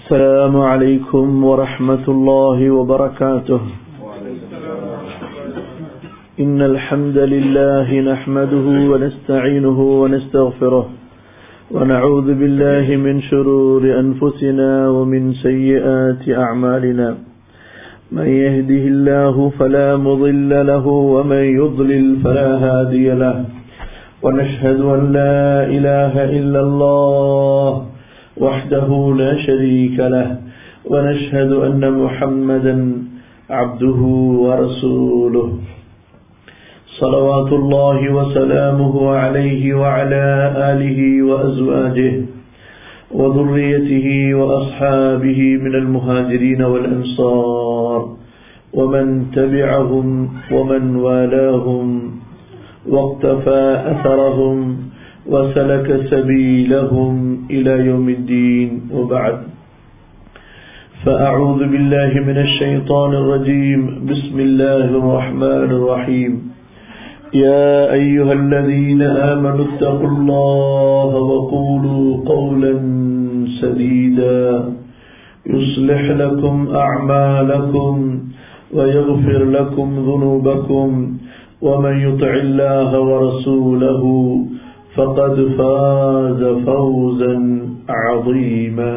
السلام عليكم ورحمة الله وبركاته إن الحمد لله نحمده ونستعينه ونستغفره ونعوذ بالله من شرور أنفسنا ومن سيئات أعمالنا من يهده الله فلا مضل له ومن يضلل فلا هادي له ونشهد أن لا إله إلا الله وحده لا شريك له ونشهد أن محمدا عبده ورسوله صلوات الله وسلامه عليه وعلى آله وأزواجه وذريته وأصحابه من المهاجرين والأنصار ومن تبعهم ومن والاهم واقتفى أثرهم وسلك سبيلهم إلى يوم الدين وبعد فأعوذ بالله من الشيطان الرجيم بسم الله الرحمن الرحيم يا أيها الذين آمنوا اتقوا الله وقولوا قولا سديدا يصلح لكم أعمالكم ويغفر لكم ذنوبكم ومن يطع الله ورسوله فقد فاز فوزا عظيما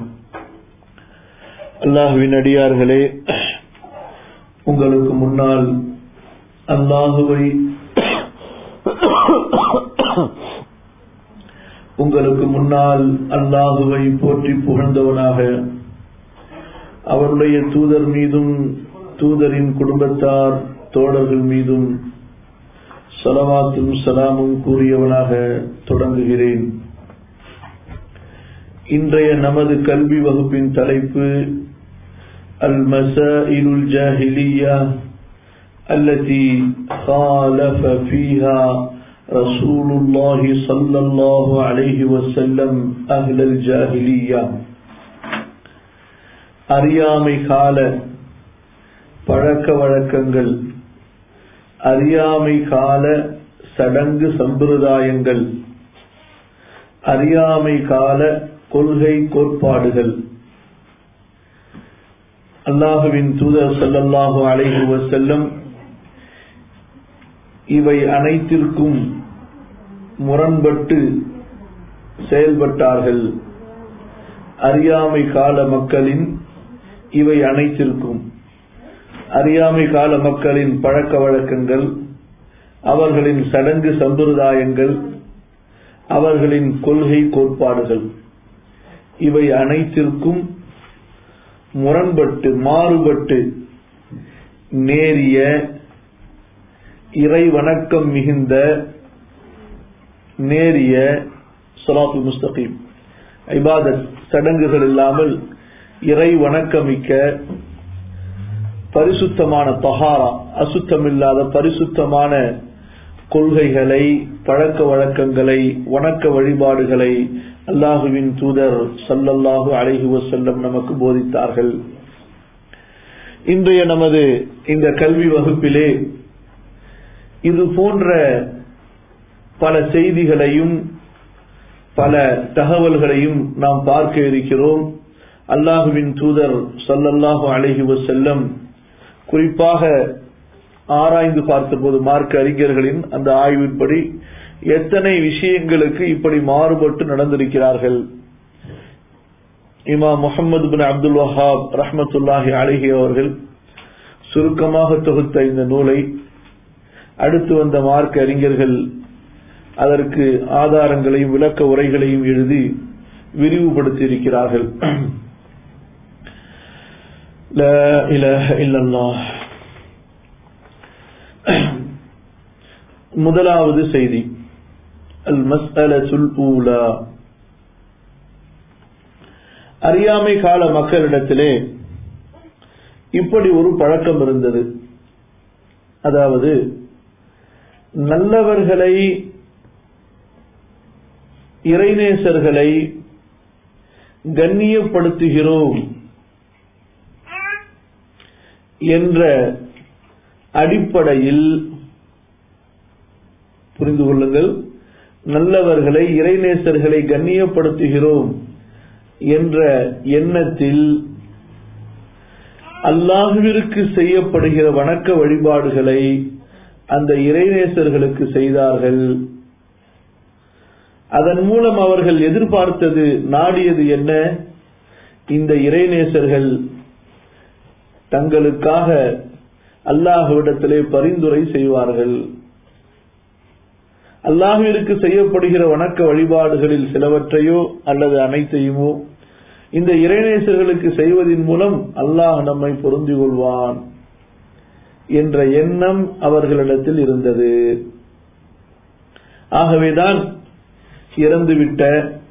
அல்லாஹுவின் அடியார்களே உங்களுக்கு முன்னால் அல்லாஹுவை உங்களுக்கு முன்னால் அல்லாஹுவை போற்றி புகழ்ந்தவனாக அவருடைய தூதர் மீதும் தூதரின் குடும்பத்தார் தோழர்கள் மீதும் சலவாத்தும் சலாமும் கூறியவனாக தொடங்குகிறேன் இன்றைய நமது கல்வி வகுப்பின் தலைப்பு அல் மசாயிலுல் ஜாஹிலியா التي خالف فيها رسول الله صلى الله عليه وسلم أهل الجاهلية அறியாமை கால பழக்க வழக்கங்கள் அறியாமை கால சடங்கு சம்பிரதாயங்கள் அறியாமை கால கொள்கை கோட்பாடுகள் அல்லாஹுவின் தூதர் சல்லல்லாஹு அலைஹி வசல்லம் இவை அனைத்திற்கும் முரண்பட்டு செயல்பட்டார்கள் அறியாமை கால மக்களின் இவை அனைத்திற்கும் அறியாமை கால மக்களின் பழக்க வழக்கங்கள் அவர்களின் சடங்கு சம்பிரதாயங்கள் அவர்களின் கொள்கை கோட்பாடுகள் இவை அனைத்திற்கும் முரண்பட்டு மாறுபட்டு நேரிய இறை வணக்கம் மிகுந்த நேரிய சலாத்து முஸ்தகீம் ஐபாதத் சடங்குகள் இல்லாமல் இறை வணக்கமிக்க பரிசுத்தமான தஹாரா அசுத்தமில்லாத பரிசுத்தமான கொள்கைகளை பழக்க வழக்கங்களை வணக்க வழிபாடுகளை அல்லாஹுவின் தூதர் சல்லல்லாஹு அலைஹி வசல்லம் நமக்கு போதித்தார்கள் இன்றைய நமது இந்த கல்வி வகுப்பிலே இது போன்ற பல செய்திகளையும் பல தகவல்களையும் நாம் பார்க்க இருக்கிறோம் அல்லாஹுவின் தூதர் சல்லல்லாஹு அலஹி வசல்லம் குறிப்பாக ஆராய்ந்து பார்த்தபோது மார்க்க அறிஞர்களின் அந்த ஆய்வின்படி எத்தனை விஷயங்களுக்கு இப்படி மாறுபட்டு நடந்திருக்கிறார்கள் இமா முகமது பின் அப்துல் வஹாப் ரஹமத்துல்லாஹி அலிஹி அவர்கள் சுருக்கமாக தொகுத்த இந்த நூலை அடுத்து வந்த மார்க்க அறிஞர்கள் அதற்கு ஆதாரங்களையும் விளக்க உரைகளையும் எழுதி விரிவுபடுத்தி இருக்கிறார்கள் முதலாவது செய்தி அல் மஸ்அலத்துல் ஊலா அறியாமை கால மக்களிடத்திலே இப்படி ஒரு பழக்கம் இருந்தது அதாவது நல்லவர்களை இறைநேசர்களை கண்ணியப்படுத்துகிறோம் என்ற அடிப்படையில் புரிந்து கொள்ளுங்கள் நல்லவர்களை இறைநேசர்களை கண்ணியப்படுத்துகிறோம் என்ற எண்ணத்தில் அல்லாஹுவிற்கு செய்யப்படுகிற வணக்க வழிபாடுகளை அந்த இறைநேசர்களுக்கு செய்தார்கள் அதன் மூலம் அவர்கள் எதிர்பார்த்தது நாடியது என்ன இந்த இறைநேசர்கள் தங்களுக்காக அல்லாஹுவிடத்திலே பரிந்துரை செய்வார்கள் அல்லாஹுவிற்கு செய்யப்படுகிற வணக்க வழிபாடுகளில் சிலவற்றையோ அல்லது அனைத்தையுமோ இந்த இறைநேசர்களுக்கு செய்வதன் மூலம் அல்லாஹ் நம்மை பொருந்திக் கொள்வான் என்ற எண்ணம் அவர்களிடத்தில் இருந்தது ஆகவேதான் இறந்துவிட்ட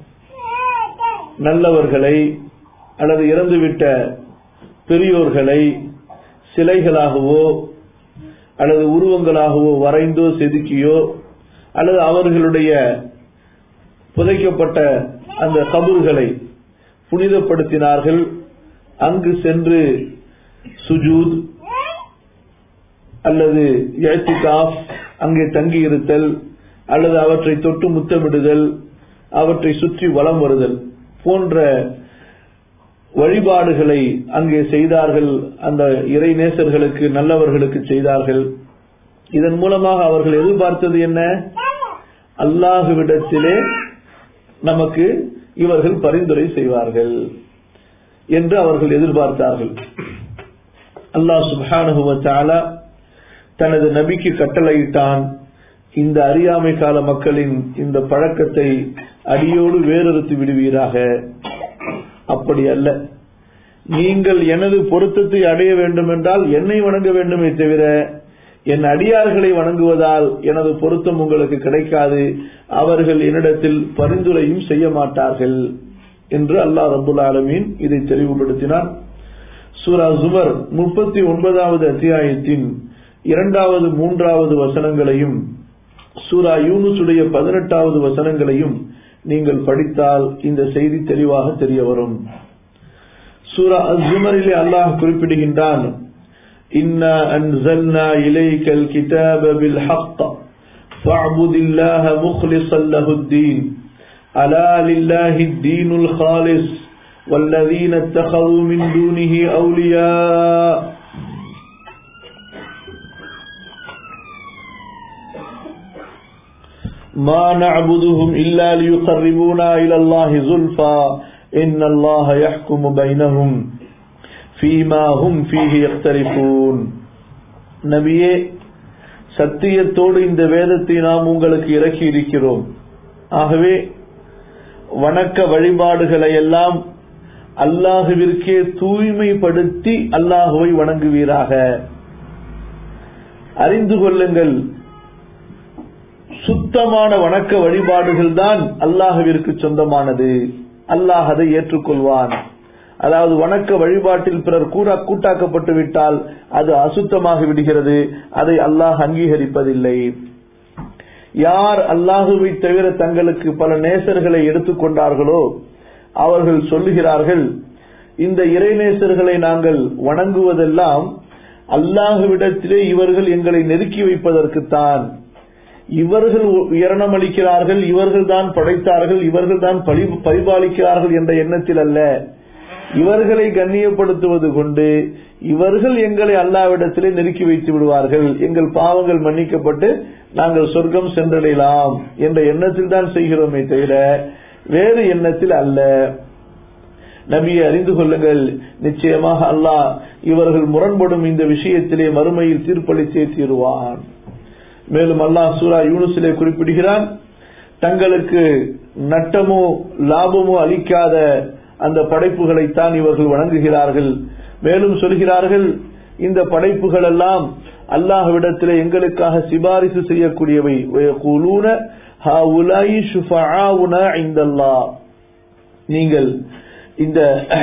நல்லவர்களை அல்லது இறந்துவிட்ட பெரியோர்களை சிலைகளாகவோ அல்லது உருவங்களாகவோ வரைந்தோ செதுக்கியோ அல்லது அவர்களுடைய புதைக்கப்பட்ட அந்த கபூர்களை புனிதப்படுத்தினார்கள் அங்கு சென்று சுஜூத் அல்லது இழத்திகாஃப் அங்கே தங்கியிருத்தல் அல்லது அவற்றை தொட்டு முத்தமிடுதல் அவற்றை சுற்றி வலம் வருதல் போன்ற வழிபாடுகளை அங்கே செய்தார்கள் அந்த இறை நேசர்களுக்கு நல்லவர்களுக்கு செய்தார்கள் இதன் மூலமாக அவர்கள் எதிர்பார்த்தது என்ன அல்லாஹுவிடத்திலே நமக்கு இவர்கள் பரிந்துரை செய்வார்கள் என்று அவர்கள் எதிர்பார்த்தார்கள் அல்லாஹ் சுபானுவ தனது நபிக்கு கட்டளையிட்டான் இந்த அறியாமை கால மக்களின் இந்த பழக்கத்தை அடியோடு வேறறுத்து விடுவீராக அப்படி அல்ல நீங்கள் எனது பொருத்தத்தை அடைய வேண்டும் என்றால் என்னை வணங்க வேண்டுமே தவிர என் அடியார்களை வணங்குவதால் எனது பொருத்தம் உங்களுக்கு கிடைக்காது அவர்கள் என்னிடத்தில் பரிந்துரையும் செய்ய மாட்டார்கள் என்று அல்லாஹ் ரபுல் ஆலமீன் இதை தெளிவுபடுத்தினார் சூரா ஜுமர் முப்பத்தி ஒன்பதாவது அத்தியாயத்தின் இரண்டாவது மூன்றாவது வசனங்களையும் சூரா யூனுசுடைய பதினெட்டாவது வசனங்களையும் நீங்கள் படித்தால் இந்த செய்தி தெளிவாக தெரிய வரும் சூரா அஸ்ஜுமரிலே அல்லாஹ் குறிப்பிடுகின்றான் إنا أنزلنا إليك الكتاب بالحق فاعبد الله مخلصا له الدين ألا لله الدين الخالص والذين اتخذوا من دونه أولياء ما نعبدهم إلا ليقربونا إلى الله زلفى إن الله يحكم بينهم فيما هم فيه يختلفون நபியே சத்தியத்தோடு இந்த வேதத்தை நாம் உங்களுக்கு இறக்கி இருக்கிறோம் ஆகவே வணக்க வழிபாடுகளை எல்லாம் அல்லாஹுவிற்கே தூய்மைப்படுத்தி அல்லாஹுவை வணங்குவீராக அறிந்து கொள்ளுங்கள் சுத்தமான வணக்க வழிபாடுகள் தான் அல்லாஹுவிற்கு சொந்தமானது அல்லாஹ் அதை ஏற்றுக்கொள்வான் அதாவது வணக்க வழிபாட்டில் பிறர் கூறா கூட்டாக்கப்பட்டு விட்டால் அது அசுத்தமாகி விடுகிறது அதை அல்லாஹ் அங்கீகரிப்பதில்லை யார் அல்லாஹுவை தவிர தங்களுக்கு பல நேசர்களை எடுத்துக்கொண்டார்களோ அவர்கள் சொல்லுகிறார்கள் இந்த இறைநேசர்களை நாங்கள் வணங்குவதெல்லாம் அல்லாஹுவிடத்திலே இவர்கள் எங்களை நெருக்கி வைப்பதற்குத்தான் இவர்கள் உயரணம் அளிக்கிறார்கள் இவர்கள் தான் படைத்தார்கள் இவர்கள் தான் பரிபாலிக்கிறார்கள் என்ற எண்ணத்தில் அல்ல இவர்களை கண்ணியப்படுத்துவது கொண்டு இவர்கள் எங்களை அல்லாவிடத்திலே நெருக்கி வைத்து விடுவார்கள் எங்கள் பாவங்கள் மன்னிக்கப்பட்டு நாங்கள் சொர்க்கம் சென்றடையலாம் என்ற எண்ணத்தில் தான் செய்கிறோமே தவிர வேறு எண்ணத்தில் அல்ல நபியை அறிந்து கொள்ளுங்கள் நிச்சயமாக அல்லாஹ் இவர்கள் முரண்படும் இந்த விஷயத்திலே மறுமையில் தீர்ப்பளித்தே தீருவான் மேலும் அல்லாஹ் சூரா யூனுஸிலே குறிப்பிடுகிறான் தங்களுக்கு நட்டமோ லாபமோ அளிக்காத அந்த படைப்புகளைத்தான் இவர்கள் வணங்குகிறார்கள் மேலும் சொல்கிறார்கள் இந்த படைப்புகள் எல்லாம் அல்லாஹ்விடத்திலே எங்களுக்காக சிபாரிசு செய்யக்கூடியவை நீங்கள் இந்த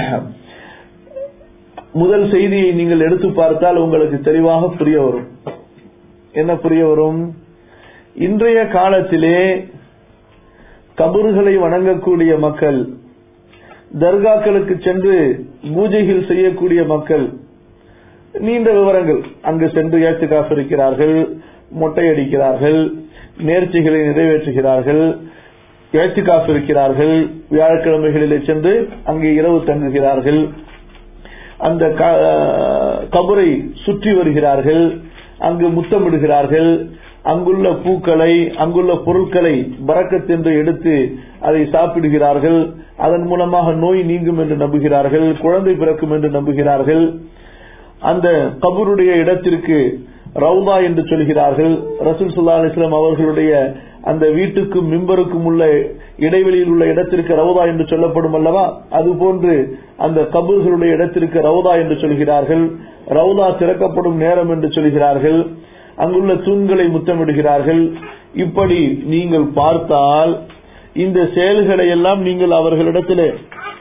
முதல் செய்தியை நீங்கள் எடுத்து பார்த்தால் உங்களுக்கு தெளிவாக புரிய வரும் என்ன புரிய வரும் இன்றைய காலத்திலே கபறுகளை வணங்கக்கூடிய மக்கள் தர்காக்களுக்கு சென்று பூஜைகள் செய்யக்கூடிய மக்கள் நீண்ட விவரங்கள் அங்கு சென்று ஏற்றுக்காசு இருக்கிறார்கள் மொட்டையடிக்கிறார்கள் நேர்ச்சிகளை நிறைவேற்றுகிறார்கள் ஏத்திகாஃப் இருக்கிறார்கள் வியாழக்கிழமைகளிலே சென்று அங்கே இரவு தங்குகிறார்கள் அந்த க- கபரை சுற்றி வருகிறார்கள் அங்கு முத்தமிடுகிறார்கள் அங்குள்ள பூக்களை அங்குள்ள பொருட்களை பறக்கத் என்று எடுத்து அதை சாப்பிடுகிறார்கள் அதன் மூலமாக நோய் நீங்கும் என்று நம்புகிறார்கள் குழந்தை பிறக்கும் என்று நம்புகிறார்கள் அந்த கபருடைய இடத்திற்கு ரவுதா என்று சொல்கிறார்கள் ரசூல் சுல்லா அலிஸ்லாம் அவர்களுடைய அந்த வீட்டுக்கும் மிம்பருக்கும் உள்ள இடைவெளியில் உள்ள இடத்திற்கு ரவுதா என்று சொல்லப்படும் அல்லவா அதுபோன்று அந்த கபர்களுடைய இடத்திற்கு ரவுதா என்று சொல்கிறார்கள் ரவுதா திறக்கப்படும் நேரம் என்று சொல்கிறார்கள் அங்குள்ள தூண்களை முத்தமிடுகிறார்கள் இப்படி நீங்கள் பார்த்தால் இந்த செயல்களை எல்லாம் நீங்கள் அவர்களிடத்திலே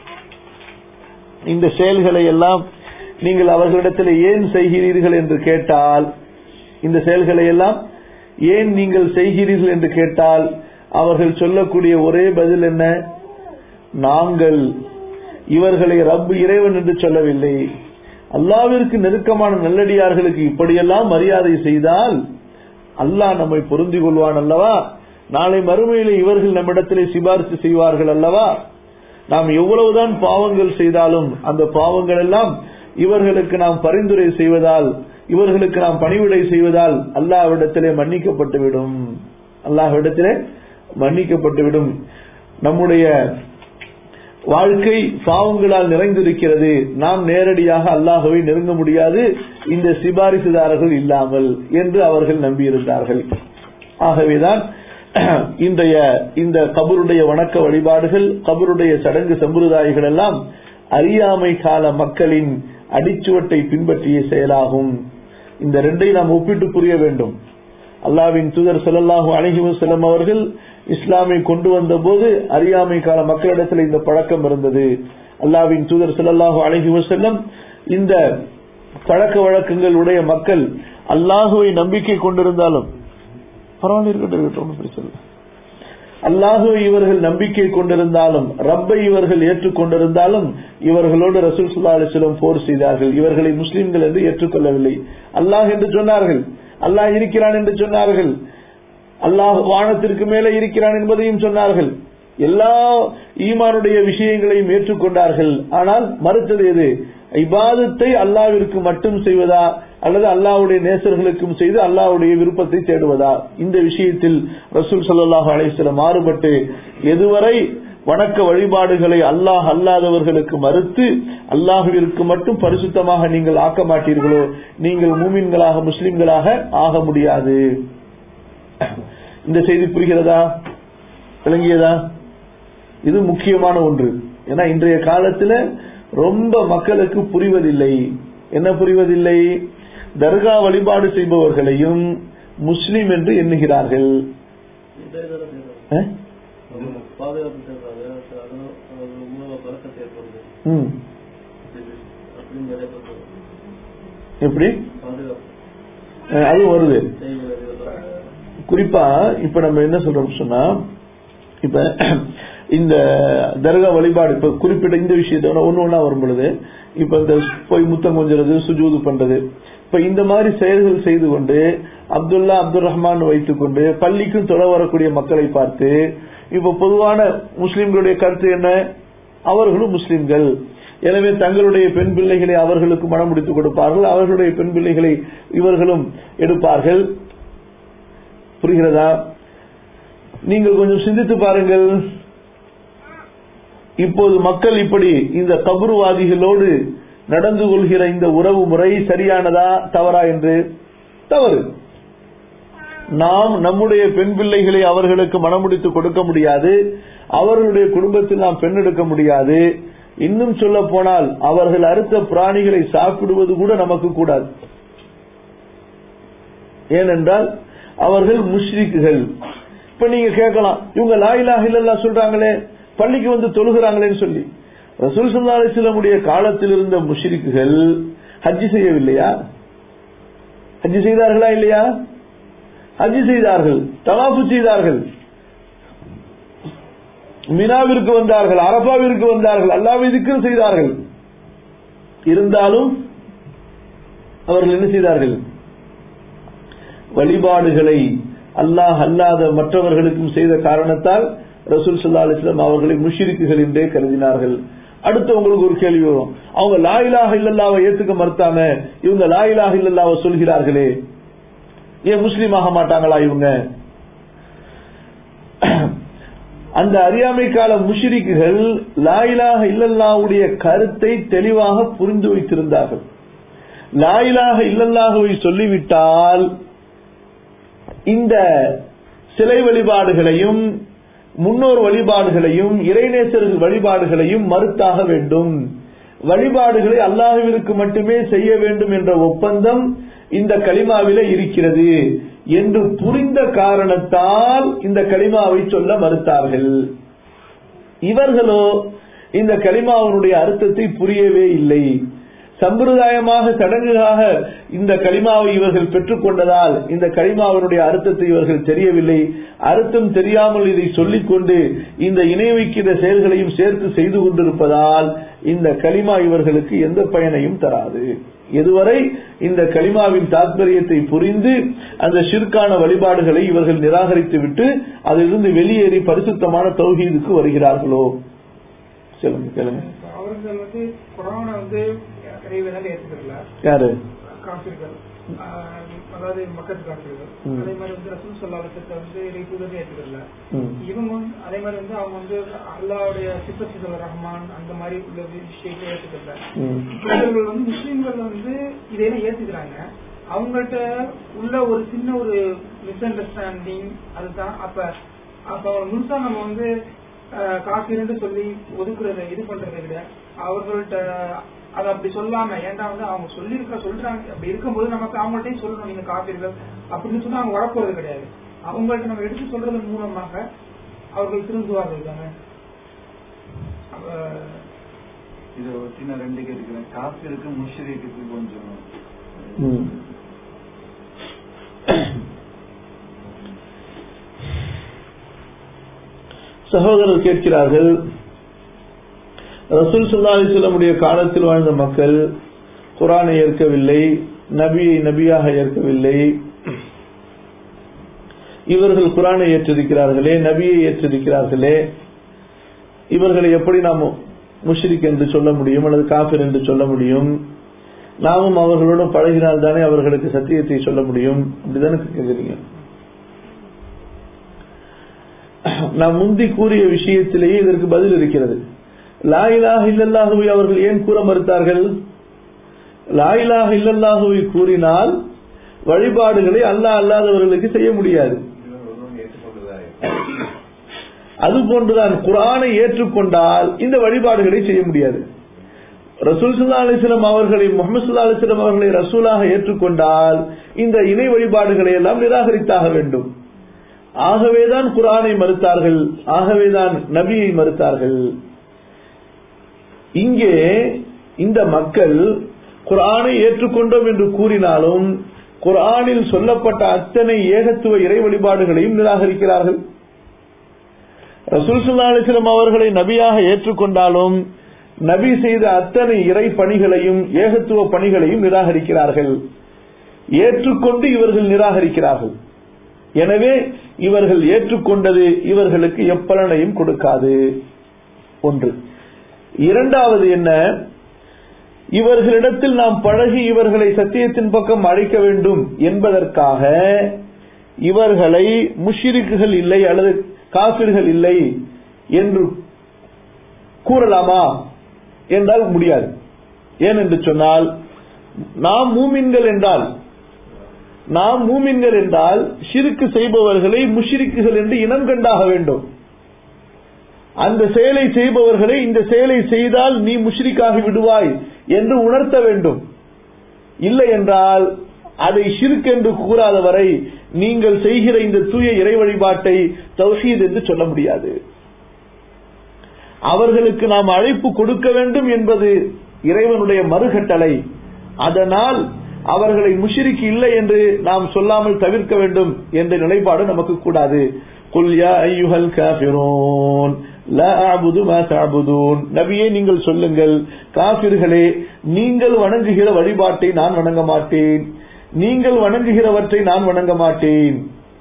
இந்த செயல்களை எல்லாம் நீங்கள் அவர்களிடத்தில் ஏன் செய்கிறீர்கள் என்று கேட்டால் இந்த செயல்களை எல்லாம் ஏன் நீங்கள் செய்கிறீர்கள் என்று கேட்டால் அவர்கள் சொல்லக்கூடிய ஒரே பதில் என்ன நாங்கள் இவர்களை ரப்பு இறைவன் என்று சொல்லவில்லை அல்லாவிற்கு நெருக்கமான நல்லடியார்களுக்கு இப்படியெல்லாம் மரியாதை செய்தால் அல்லாஹ் நம்மை பொருந்திக் கொள்வான் அல்லவா நாளை மறுமையிலே இவர்கள் நம்மிடத்திலே சிபாரிசு செய்வார்கள் அல்லவா நாம் எவ்வளவுதான் பாவங்கள் செய்தாலும் அந்த பாவங்கள் எல்லாம் இவர்களுக்கு நாம் பரிந்துரை செய்வதால் இவர்களுக்கு நாம் பணிவிடை செய்வதால் அல்லாஹ்விடத்திலே மன்னிக்கப்பட்டுவிடும் அல்லாஹ்விடத்திலே மன்னிக்கப்பட்டுவிடும் நம்முடைய வாழ்க்கை பாவங்களால் நிறைந்திருக்கிறது நாம் நேரடியாக அல்லாஹுவை நெருங்க முடியாது இந்த சிபாரிசுதாரர்கள் இல்லாமல் என்று அவர்கள் நம்பியிருந்தார்கள் ஆகவேதான் இன்றைய இந்த கபருடைய வணக்க வழிபாடுகள் கபருடைய சடங்கு சம்பிரதாயங்கள் எல்லாம் அறியாமை கால மக்களின் அடிச்சுவட்டை பின்பற்றிய செயலாகும் இந்த ரெண்டை நாம் ஒப்பிட்டு புரிய வேண்டும் அல்லாவின் தூதர் ஸல்லல்லாஹு அலைஹி வஸல்லம் அவர்கள் இஸ்லாமை கொண்டு வந்த போது அறியாமை கால மக்களிடத்தில் இந்த பழக்கம் இருந்தது அல்லாவின் தூதர் ஸல்லல்லாஹு அலைஹி வஸல்லம் இந்த பழக்க வழக்கங்களுடைய மக்கள் அல்லாஹுவை நம்பிக்கை கொண்டிருந்தாலும் பரவாயில்ல இருக்கட்டும் இருக்கட்டும் ஒண்ணும் பிரச்சனை இல்லை. அல்லாஹுவை இவர்கள் நம்பிக்கை கொண்டிருந்தாலும் ரப்பை இவர்கள் ஏற்றுக்கொண்டிருந்தாலும் இவர்களோடு ரசூல் சுல்லா அலிஸ்லம் போர் செய்தார்கள் இவர்களை முஸ்லிம்கள் என்று ஏற்றுக்கொள்ளவில்லை அல்லாஹ் என்று சொன்னார்கள் அல்லாஹ் இருக்கிறான் என்று சொன்னார்கள் அல்லாஹ் வானத்திற்கு மேலே இருக்கிறான் என்பதையும் சொன்னார்கள் எல்லா ஈமானுடைய விஷயங்களையும் ஏற்றுக்கொண்டார்கள் ஆனால் மறுத்தது எது இபாதத்தை அல்லாவிற்கு மட்டும் செய்வதா அல்லது அல்லாஹ்வுடைய நேசர்களுக்கும் செய்து அல்லாஹ்வுடைய விருப்பத்தை தேடுவதா இந்த விஷயத்தில் ரசூல் ஸல்லல்லாஹு அலைஹி வஸல்லம் மாறுபட்டு எதுவரை வணக்க வழிபாடுகளை அல்லாஹ் அல்லாதவர்களுக்கு மறுத்து அல்லாஹுவிற்கு மட்டும் பரிசுத்தமாக நீங்கள் ஆக்க மாட்டீர்களோ நீங்கள் மூமின்களாக முஸ்லிம்களாக ஆக முடியாது இந்த செய்தி புரிகிறதா விளங்கியதா இது முக்கியமான ஒன்று ஏன்னா இன்றைய காலத்துல ரொம்ப மக்களுக்கு புரிவதில்லை என்ன புரிவதில்லை தர்கா வழிபாடு செய்பவர்களையும் முஸ்லிம் என்று எண்ணுகிறார்கள் அஹ்? பாதுகாப்பு செய்றாங்க அதனால அது மூலமா பழக்கத்தை ஏற்படுது ம். அப்படின்னு நிறைய பேர் சொல்றாங்க. எப்படி பாதுகாப்பு அஹ், அது வருது செய்வது குறிப்பா இப்ப நம்ம என்ன சொல்றோம் சொன்னா இப்ப இந்த தர்கா வழிபாடு இப்ப குறிப்பிட்ட இந்த விஷயத்த ஒண்ணு ஒண்ணா வரும் பொழுது இப்ப இந்த போய் முத்தம் கொஞ்சறது சுஜூது பண்றது இப்ப இந்த மாதிரி செயல்கள் செய்து கொண்டு அப்துல்லா அப்துல் ரஹ்மான் வைத்துக் கொண்டு பள்ளிக்கும் தொலை வரக்கூடிய மக்களை பார்த்து இப்ப பொதுவான முஸ்லிம்களுடைய கருத்து என்ன அவர்களும் முஸ்லிம்கள் எனவே தங்களுடைய பெண் பிள்ளைகளை அவர்களுக்கு மனம் முடித்து கொடுப்பார்கள் அவர்களுடைய பெண் பிள்ளைகளை இவர்களும் எடுப்பார்கள் புரிகிறதா நீங்கள் கொஞ்சம் சிந்தித்து பாருங்கள் இப்போது மக்கள் இப்படி இந்த கபருவாதிகளோடு நடந்து கொள்கிற இந்த உறவு முறை சரியானதா தவறா என்று தவறு நாம் நம்முடைய பெண் பிள்ளைகளை அவர்களுக்கு மனமுடித்து கொடுக்க முடியாது அவர்களுடைய குடும்பத்தில் நாம் பெண் எடுக்க முடியாது இன்னும் சொல்ல போனால் அவர்கள் அறுத்த பிராணிகளை சாப்பிடுவது கூட நமக்கு கூடாது ஏனென்றால் அவர்கள் முஷ்ரிக்குகள் இப்ப நீங்க கேட்கலாம் இவங்க லாயிலாக இல்லல்லா சொல்றாங்களே பள்ளிக்கு வந்து தொழுகிறாங்களேன்னு சொல்லி ரசூல் சல்லா அலிஸ்லமுடைய காலத்தில் இருந்த முஷ்ரிக்குகள் ஹஜ்ஜி செய்யவில்லையா ஹஜ்ஜி செய்தார்களா இல்லையா ஹஜ்ஜி செய்தார்கள் தவாஃபு செய்தார்கள் மினாவிற்கு வந்தார்கள் அரபாவிற்கு வந்தார்கள் அல்லாவை திக்ர் செய்தார்கள் இருந்தாலும் அவர்கள் என்ன செய்தார்கள் வழிபாடுகளை அல்லாஹ் அல்லாத மற்றவர்களுக்கும் செய்த காரணத்தால் ரசூல் சல்லா அலிஸ்லாம் அவர்களை முஷிரிக்குகள் என்றே கருதினார்கள் அடுத்து உங்களுக்கு ஒரு கேள்வி வரும் அவங்க லாயிலாக இல்லல்லாவை ஏத்துக்க மறுத்தாங்க இவங்க லாயிலாக இல்லல்லாவை சொல்கிறார்களே ஏன் முஸ்லீம் ஆக மாட்டாங்களா இவங்க அந்த அறியாமை கால முஷிரிக்குகள் லாயிலாக இல்லல்லாவுடைய கருத்தை தெளிவாக புரிந்து வைத்திருந்தார்கள் லாயிலாக இல்லல்லாகவை சொல்லிவிட்டால் இந்த சிலை வழிபாடுகளையும் முன்னோர் வழிபாடுகளையும் இறைநேசர் வழிபாடுகளையும் மறுத்தாக வேண்டும் வழிபாடுகளை அல்லாஹுவிற்கு மட்டுமே செய்ய வேண்டும் என்ற ஒப்பந்தம் இந்த களிமாவில இருக்கிறது என்று புரிந்த காரணத்தால் இந்த களிமாவை சொல்ல மறுத்தார்கள் இவர்களோ இந்த களிமாவனுடைய அர்த்தத்தை புரியவே இல்லை சம்பிரதாயமாக சடங்குகாக இந்த களிமாவை இவர்கள் பெற்றுக்கொண்டதால் இந்த களிமாவினுடைய அர்த்தத்தை இவர்கள் தெரியவில்லை அர்த்தம் தெரியாமல் இதை சொல்லிக் கொண்டு இந்த இணை வைக்கிற செயல்களையும் சேர்த்து செய்து கொண்டிருப்பதால் இந்த களிமா இவர்களுக்கு எந்த பயனையும் தராது எதுவரை இந்த களிமாவின் தாத்பரியத்தை புரிந்து அந்த ஷிர்கான வழிபாடுகளை இவர்கள் நிராகரித்து விட்டு அதிலிருந்து வெளியேறி பரிசுத்தமான தௌஹீதுக்கு வருகிறார்களோ சொல்லுங்க கேளுங்க இப்ப அவர்கள் வந்து குரானை வந்து இறைவனாக ஏற்றுக்கல யாரு காப்பிர்கள் அதாவது மக்கள் காப்பிர்கள் ம். அதே மாதிரி வந்து ரசூல் சொல்லாலத்தை வந்து இறைத்துதல் ஏற்றுக்கல ம். இவங்க வந்து அதே மாதிரி வந்து அவங்க வந்து அல்லாவுடைய சிப்பத்துகள் ரஹ்மான் அந்த மாதிரி உள்ள விஷயத்தை ஏற்றுக்கல ம். இவர்கள் வந்து முஸ்லீம்கள் வந்து இதையெல்லாம் ஏத்துக்கிறாங்க அவங்கள்ட்ட உள்ள ஒரு சின்ன ஒரு மிஸ் அண்டர்ஸ்டாண்டிங் அதுதான் அப்ப அப்ப முழுசா நம்ம வந்து காஃபின்னு சொல்லி ஒதுக்குறத இது பண்றதை விட அவர்கள்ட்ட அதை அப்படி சொல்லாம ஏன்டா வந்து அவங்க சொல்லியிருக்க சொல்றாங்க அப்படி இருக்கும்போது நமக்கு அவங்கள்ட்டையும் சொல்லணும் நீங்க காப்பீர்கள் அப்படின்னு சொன்னா அவங்க வரப்போறது கிடையாது அவங்கள்ட்ட நம்ம எடுத்து சொல்றதன் மூலமாக அவர்கள் திருந்துவார்கள் தானே அப்ப இதை ஒட்டி நான் ரெண்டு கேட்டுக்கிறேன் காப்பிருக்கு முஷ்ரிக்கு கொஞ்சம் ம். சகோதரர் கேட்கிறார்கள் ரசூல் சுல்லா அலிஸ்லமுடைய காலத்தில் வாழ்ந்த மக்கள் குரானை ஏற்கவில்லை நபியை நபியாக ஏற்கவில்லை இவர்கள் குரானை ஏற்றிருக்கிறார்களே நபியை ஏற்றிருக்கிறார்களே இவர்களை எப்படி நாம் முஷ்ரிக் என்று சொல்ல முடியும் அல்லது காஃபிர் என்று சொல்ல முடியும் நாமும் அவர்களுடன் பழகினால் தானே அவர்களுக்கு சத்தியத்தை சொல்ல முடியும் அப்படிதானே கேட்கிறீங்க நாம் முந்தி கூறிய விஷயத்திலேயே இதற்கு பதில் இருக்கிறது லாயிலாக இல்லல்லாஹுவை அவர்கள் ஏன் கூற மறுத்தார்கள் லாயிலாக இல்லல்லாஹுவை கூறினால் வழிபாடுகளை அல்லாஹ் அல்லாதவர்களுக்கு செய்ய முடியாது அது போன்றுதான் குரானை ஏற்றுக்கொண்டால் இந்த வழிபாடுகளை செய்ய முடியாது ரசூல் சுல்லா அலிஸ்லாம் அவர்களை முகமது சுல்லா அலிஸ்லாம் அவர்களை ரசூலாக ஏற்றுக்கொண்டால் இந்த இணை வழிபாடுகளை எல்லாம் நிராகரித்தாக வேண்டும் ஆகவேதான் குரானை மறுத்தார்கள் ஆகவேதான் நபியை மறுத்தார்கள் இங்கே இந்த மக்கள் குரானை ஏற்றுக்கொண்டோம் என்று கூறினாலும் குரானில் சொல்லப்பட்ட அத்தனை ஏகத்துவ இறை வழிபாடுகளையும் நிராகரிக்கிறார்கள் ரசூல் சுல்லா அலிஸ்லாம் அவர்களை நபியாக ஏற்றுக்கொண்டாலும் நபி செய்த அத்தனை இறை பணிகளையும் ஏகத்துவ பணிகளையும் நிராகரிக்கிறார்கள் ஏற்றுக்கொண்டு இவர்கள் நிராகரிக்கிறார்கள் எனவே இவர்கள் ஏற்றுக்கொண்டது இவர்களுக்கு எப்பலனையும் கொடுக்காது ஒன்று இரண்டாவது என்ன இவர்களிடத்தில் நாம் பழகி இவர்களை சத்தியத்தின் பக்கம் அழைக்க வேண்டும் என்பதற்காக இவர்களை முஷிரிக்குகள் இல்லை அல்லது காபிர்கள் இல்லை என்று கூறலாமா என்றால் முடியாது ஏனென்று சொன்னால் நாம் மூமின்கள் என்றால் நாம் மூமின்கள் என்றால் ஷிருக்கு செய்பவர்களை முஷிரிக்குகள் என்று இனம் கண்டாக வேண்டும் அந்த செயலை செய்பவர்களை இந்த செயலை செய்தால் நீ முஷ்ரிக்காகி விடுவாய் என்று உணர்த்த வேண்டும் இல்லை என்றால் அதை ஷிர்க் என்று கூறாத வரை நீங்கள் செய்கிற இந்த தூய இறை வழிபாட்டை தௌஹீத் என்று சொல்ல முடியாது அவர்களுக்கு நாம் அழைப்பு கொடுக்க வேண்டும் என்பது இறைவனுடைய மறுகட்டளை அதனால் அவர்களை முஷிரிக்கு இல்லை என்று நாம் சொல்லாமல் தவிர்க்க வேண்டும் என்ற நிலைப்பாடு நமக்கு கூடாது குல் யா ஐயுஹல் காஃபிரூன் லா அஅபுது மா தஅபுதூன் நபியே நீங்கள் சொல்லுங்கள் காபிர்களே நீங்கள் வணங்குகிற வழிபாட்டை நான் வணங்க மாட்டேன் நீங்கள் வணங்குகிறவற்றை நான் வணங்க மாட்டேன்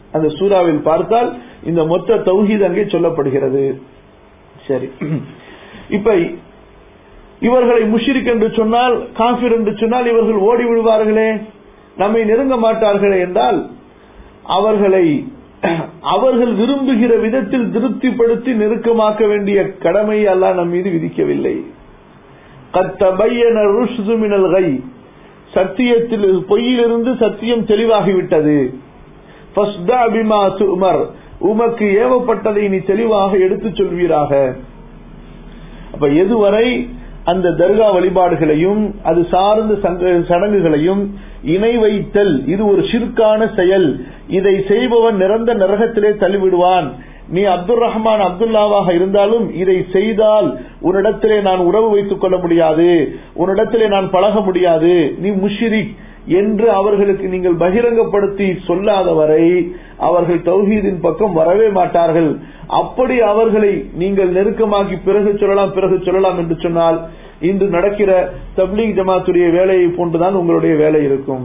அந்த சூறாவில் பார்த்தால் இந்த மொத்த தௌஹீத் அங்கே சொல்லப்படுகிறது சரி இப்ப இவர்களை முஷிரிக் என்று சொன்னால் காஃபிர் என்று சொன்னால் இவர்கள் ஓடி விடுவார்களே நம்மை நெருங்க மாட்டார்களே என்றால் அவர்களை அவர்கள் விரும்புகிற விதத்தில் திருப்திப்படுத்தி நெருக்கமாக்க வேண்டிய கடமை அல்லாஹ் நம் மீது விதிக்கவில்லை قد تبين الرشد من الغي சத்தியத்தில் பொய்யிலிருந்து சத்தியம் தெளிவாகிவிட்டது فاصدع بما تؤمر உமக்கு ஏவப்பட்டதை நீ தெளிவாக எடுத்துச் சொல்வீராக அப்ப எதுவரை அந்த தர்கா வழிபாடுகளையும் அது சார்ந்த சங்க- சடங்குகளையும் இணை வைத்தல் இது ஒரு ஷிர்கான செயல் இதை செய்பவன் நிரந்த நரகத்திலே தள்ளிவிடுவான் நீ அப்துல் ரஹ்மான் அப்துல்லாவாக இருந்தாலும் இதை செய்தால் உன்னிடத்திலே நான் உறவு வைத்துக் கொள்ள முடியாது உன்னிடத்திலே நான் பழக முடியாது நீ முஷிரிக் என்று அவர்களுக்கு நீங்கள் பகிரங்கப்படுத்தி சொல்லாதவரை அவர்கள் தௌஹீதின் பக்கம் வரவே மாட்டார்கள் அப்படி அவர்களை நீங்கள் நெருக்கமாக்கி பிறகு சொல்லலாம் பிறகு சொல்லலாம் என்று சொன்னால் இன்று நடக்கிற தப்லீக் ஜமாத்துடைய வேலையை போன்றுதான் உங்களுடைய வேலை இருக்கும்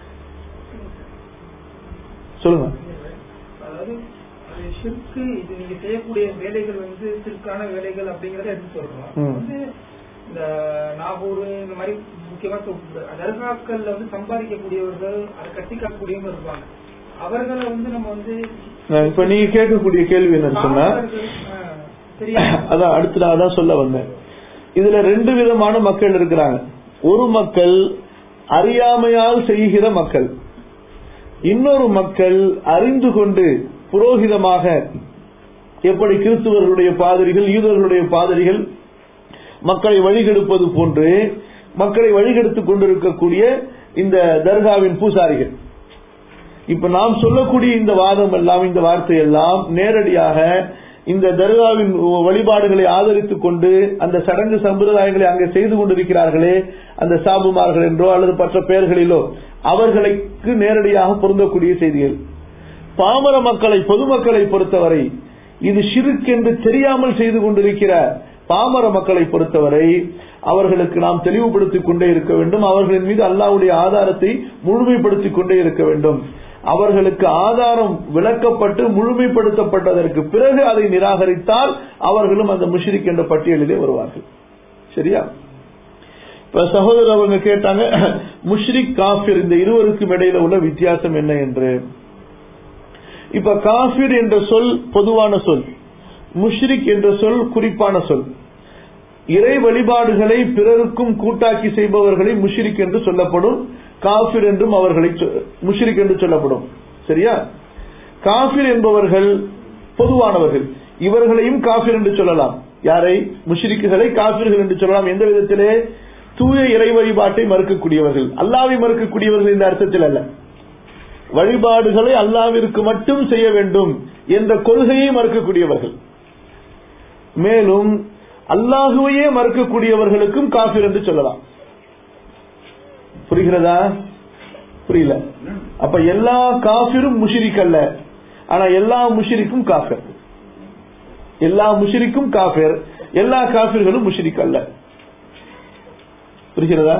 சொல்லுங்க அதாவது அது ஷிர்க்கு இது நீங்க செய்யக்கூடிய வேலைகள் வந்து சிற்கான வேலைகள் அப்படிங்கறத எடுத்து சொல்றோம் ம். வந்து இந்த நாகூர் இந்த மாதிரி முக்கியமா சொ- தர்காக்கள்ல வந்து சம்பாதிக்கக்கூடியவர்கள் அதை கட்டி காக்கக்கூடியவங்க இருப்பாங்க அவர்களை வந்து நம்ம வந்து நான் இப்ப நீங்க கேட்கக்கூடிய கேள்வி என்னன்னு சொன்னா காவலர்கள், ஆ, சரியா அதான் அடுத்து நான் அதான் சொல்ல வந்தேன் இதுல ரெண்டு விதமான மக்கள் இருக்கிறாங்க ஒரு மக்கள் அறியாமையால் செய்கிற மக்கள் இன்னொரு மக்கள் அறிந்து கொண்டு புரோகிதமாக எப்படி கிறிஸ்துவர்களுடைய பாதிரிகள் யூதர்களுடைய பாதிரிகள் மக்களை வழிகெடுப்பது போன்று மக்களை வழிகெடுத்துக் கொண்டிருக்கக்கூடிய இந்த தர்காவின் பூசாரிகள் இப்ப நாம் சொல்லக்கூடிய இந்த வாதம் எல்லாம் இந்த வார்த்தை எல்லாம் நேரடியாக இந்த தர்காவின் வழிபாடுகளை ஆதரித்துக் கொண்டு அந்த சடங்கு சம்பிரதாயங்களை அங்கே செய்து கொண்டிருக்கிறார்களே அந்த சாபுமார்கள் என்றோ அல்லது மற்ற பெயர்களிலோ அவர்களுக்கு நேரடியாக பொருந்தக்கூடிய செய்திகள் பாமர மக்களை பொதுமக்களை பொறுத்தவரை இது ஷிருக் என்று தெரியாமல் செய்து கொண்டிருக்கிற பாமர மக்களை பொறுத்தவரை அவர்களுக்கு நாம் தெளிவுபடுத்திக் கொண்டே இருக்க வேண்டும் அவர்களின் மீது அல்லாஹ்வுடைய ஆதாரத்தை முழுமைப்படுத்திக் கொண்டே இருக்க வேண்டும் அவர்களுக்கு ஆதாரம் விளக்கப்பட்டு முழுமைப்படுத்தப்பட்டதற்கு பிறகு அதை நிராகரித்தால் அவர்களும் அந்த முஷ்ரிக் என்ற பட்டியலிலே வருவார்கள் சரியா இப்ப சகோதரர் அவங்க கேட்டாங்க முஷ்ரிக் காஃபிர் இந்த இருவருக்கும் இடையில உள்ள வித்தியாசம் என்ன என்று இப்ப காஃபிர் என்ற சொல் பொதுவான சொல் முஷ்ரிக் என்ற சொல் குறிப்பான சொல் இறை வழிபாடுகளை பிறருக்கும் கூட்டாக்கி செய்பவர்களை முஷ்ரிக் என்று சொல்லப்படும் காஃபிர் என்றும் அவர்களை சொ- முஷ்ரிக் என்று சொல்லப்படும் சரியா காஃபிர் என்பவர்கள் பொதுவானவர்கள் இவர்களையும் காஃபிர் என்று சொல்லலாம் யாரை முஷ்ரிக்குகளை காஃபிர்கள் என்று சொல்லலாம் எந்த விதத்திலே தூய இறை வழிபாட்டை மறுக்கக்கூடியவர்கள் அல்லாவை மறுக்கக்கூடியவர்கள் இந்த அர்த்தத்தில் அல்ல வழிபாடுகளை அல்லாவிற்கு மட்டும் செய்ய வேண்டும் என்ற கொள்கையை மறுக்கக்கூடியவர்கள் மேலும் அல்லாஹுவையே மறுக்கக்கூடியவர்களுக்கும் காஃபிர் என்று சொல்லலாம் புரிகிறதா புரியல அப்ப எல்லா காஃபிரும் முஷிரிக் அல்ல ஆனா எல்லா முஷிரிக்கும் காஃபிர் எல்லா முஷிரிக்கும் காஃபிர் எல்லா காஃபிர்களும் முஷிரிக் அல்ல புரிகிறதா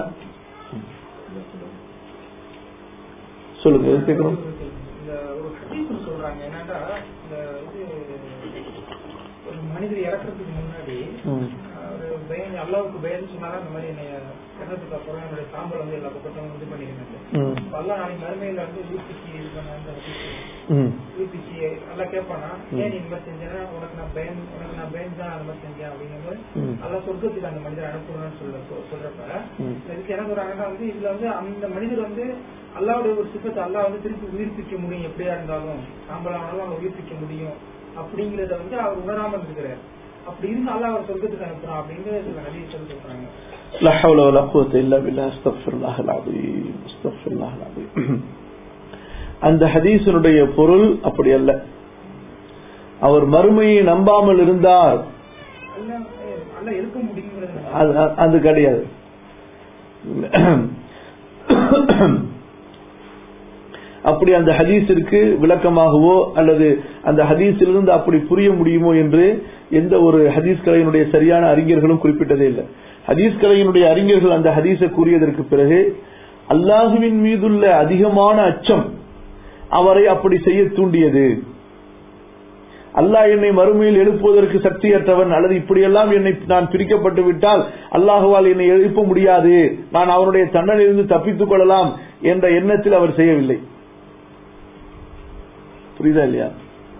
சொல்லுங்க எது கேட்கணும் இந்த ஒரு ஹதீஸ் சொல்றாங்க என்னன்னா இந்த இது ஒரு மனிதர் இறக்கறதுக்கு முன்னாடி ம். ஒரு பயன் அல்லாவுக்கு பயன் சொன்னாலும் அந்த மாதிரி என்னை இறந்ததுக்கு அப்புறம் என்னுடைய சாம்பல் வந்து எல்லா பக்கத்தையும் இது பண்ணிருக்காங்க ம். அல்லா நாளைக்கு மறுமையில வந்து ஊத்திக்கு இது பண்ண அந்த ஹதீஸ் ம். ஊத்திக்கு நல்லா கேட்பானா ஏன் நீ இந்த மாதிரி செஞ்சேன்னா உனக்கு நான் பயன் உனக்கு நான் பயன் தான் அந்த மாதிரி செஞ்சேன் அப்படிங்கும்போது ம். அல்லா சொர்க்கத்துக்கு அந்த மனிதர் அனுப்பணும்னு சொல்ல சொ- சொல்றப்ப ம். இதுக்கு என்ன சொல்றாங்கன்னா வந்து இதுல வந்து அந்த மனிதர் வந்து அல்லாவுடைய ஒரு சிப்பத்தை அல்லா வந்து திருப்பி உயிர்ப்பிக்க முடியும் எப்படியா இருந்தாலும் சாம்பலானாலும் அவங்க உயிர்ப்பிக்க முடியும் அப்படிங்கறத வந்து அவர் உணராம இருக்கிறார் அப்படி இருந்து அல்லா அவர் சொர்க்கத்துக்கு அனுப்புறான் அப்படிங்கறது இதுல ஹதீஸ் சொல்லி சொல்றாங்க لا حول ولا قوة إلا بالله استغفر الله العظيم استغفر الله العظيم அந்த ஹதீஸினுடைய பொருள் அப்படி அல்ல அவர் மறுமையை நம்பாமல் இருந்தார் அல்ல அல்ல இருக்க முடியுங்கிறது அது அது கிடையாது அப்படி அந்த ஹதீஸிற்கு விளக்கமாகவோ அல்லது அந்த ஹதீஸிலிருந்து அப்படி புரிய முடியுமோ என்று எந்த ஒரு ஹதீஸ் கலையினுடைய சரியான அறிஞர்களும் குறிப்பிட்டதே இல்லை ஹதீஸ் கலையினுடைய அறிஞர்கள் அந்த ஹதீஸை கூறியதற்கு பிறகு அல்லாஹுவின் மீதுள்ள அதிகமான அச்சம் அவரை அப்படி செய்ய தூண்டியது அல்லாஹ் என்னை மறுமையில் எழுப்புவதற்கு சக்தியற்றவன் அல்லது இப்படியெல்லாம் என்னை நான் பிரிக்கப்பட்டு விட்டால் அல்லாஹுவால் என்னை எழுப்ப முடியாது நான் அவனுடைய தண்டனிலிருந்து தப்பித்துக் கொள்ளலாம் என்ற எண்ணத்தில் அவர் செய்யவில்லை புரியுதா இல்லையா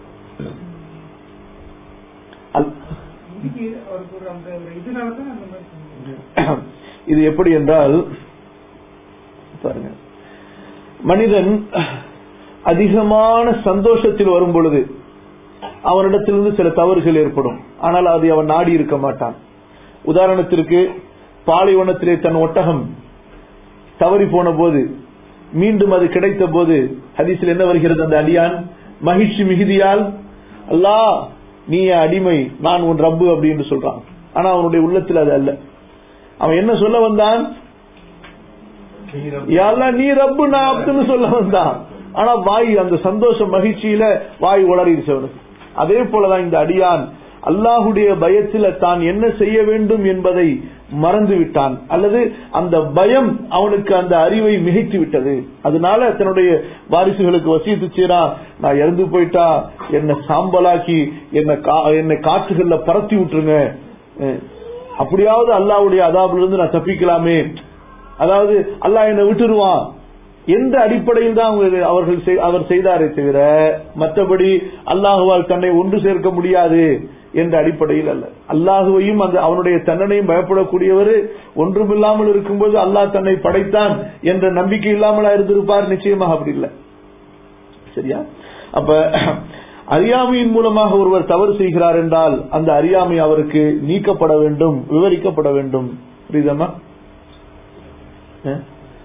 அல்- இதுக்கு அவருக்கு ஒரு அந்த ஒரு இதனால தான் அந்த மாதிரி சொன்னாங்க. இது எப்படி என்றால் பாருங்க மனிதன் அதிகமான சந்தோஷத்தில் வரும் பொழுது அவனிடத்திலிருந்து சில தவறுகள் ஏற்படும் ஆனால் அதை அவன் நாடி இருக்க மாட்டான் உதாரணத்திற்கு பாலைவனத்திலே தன் ஒட்டகம் தவறி போன போது மீண்டும் அது கிடைத்த போது ஹதீஸில் என்ன வருகிறது அந்த அடியான் மகிழ்ச்சி மிகுதியால் அல்லாஹ் நீ என் அடிமை நான் உன் ரப்பு அப்படின்னு சொல்றான் ஆனா அவனுடைய உள்ளத்தில் அது அல்ல அவன் என்ன சொல்ல வந்தான் யா அல்லாஹ், நீ ரப்பு நான் அப்துன்னு சொல்ல வந்தான் ஆனா வாய் அந்த சந்தோஷ மகிழ்ச்சியில வாய் உளறிடுச்சு அவனுக்கு அதே போலதான் இந்த அடியான் அல்லாஹுடைய பயத்தில் தான் என்ன செய்ய வேண்டும் என்பதை மறந்து விட்டான் அல்லது அந்த பயம் அவனுக்கு அந்த அறிவை மிகைத்து விட்டது அதனால தன்னுடைய வாரிசுகளுக்கு வசியத்து செய்யறா நான் இறந்து போயிட்டா என்னை சாம்பலாக்கி என்னை கா- என்னை காற்றுகள்ல பரத்தி விட்டுருங்க அஹ், அப்படியாவது அல்லாஹ்வுடைய அதாபிலிருந்து இருந்து நான் தப்பிக்கலாமே அதாவது அல்லாஹ் என்னை விட்டுருவான் எந்த அடிப்படையில் தான் அவங்க- அவர்கள் செய்- அவர் செய்தாரே தவிர மற்றபடி அல்லாஹுவால் தன்னை ஒன்று சேர்க்க முடியாது என்ற அடிப்படையில் அல்ல அல்லாஹுவையும் அந்த அவனுடைய தண்டனையும் பயப்படக்கூடியவர் ஒன்றுமில்லாமல் இருக்கும்போது அல்லாஹ் தன்னை படைத்தான் என்ற நம்பிக்கை இல்லாமலா இருந்திருப்பார் நிச்சயமாக அப்படி இல்லை சரியா அப்ப அறியாமையின் மூலமாக ஒருவர் தவறு செய்கிறார் என்றால் அந்த அறியாமை அவருக்கு நீக்கப்பட வேண்டும் விவரிக்கப்பட வேண்டும் புரியுதம்மா அஹ்?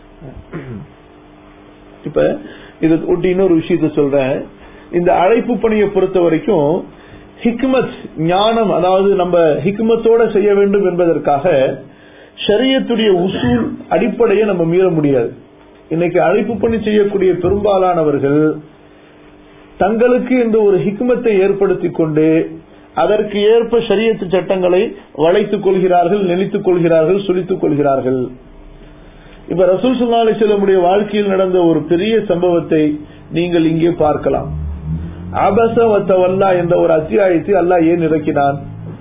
இப்ப இதை ஒட்டி இன்னொரு விஷயத்த சொல்றேன் இந்த அழைப்பு பணியை பொறுத்த வரைக்கும் ஹிக்மத் ஞானம் அதாவது நம்ம ஹிக்மத்தோட செய்ய வேண்டும் என்பதற்காக ஷரியத்துடைய உசூல் அடிப்படையை நம்ம மீற முடியாது இன்னைக்கு அழைப்பு பணி செய்யக்கூடிய பெரும்பாலானவர்கள் தங்களுக்கு இந்த ஒரு ஹிக்மத்தை ஏற்படுத்திக் கொண்டு அதற்கு ஏற்ப ஷரியத்து சட்டங்களை வளைத்துக் கொள்கிறார்கள் நெளித்துக் கொள்கிறார்கள் சுழித்துக் கொள்கிறார்கள் இப்ப ரசூல் சுல்லா அலிஸ்லமுடைய வாழ்க்கையில் நடந்த ஒரு பெரிய சம்பவத்தை நீங்கள் இங்கே பார்க்கலாம் அபச வத்தவல்லா என்ற ஒரு அத்தியாயத்தை அல்லாஹ் ஏன் இறக்கினான்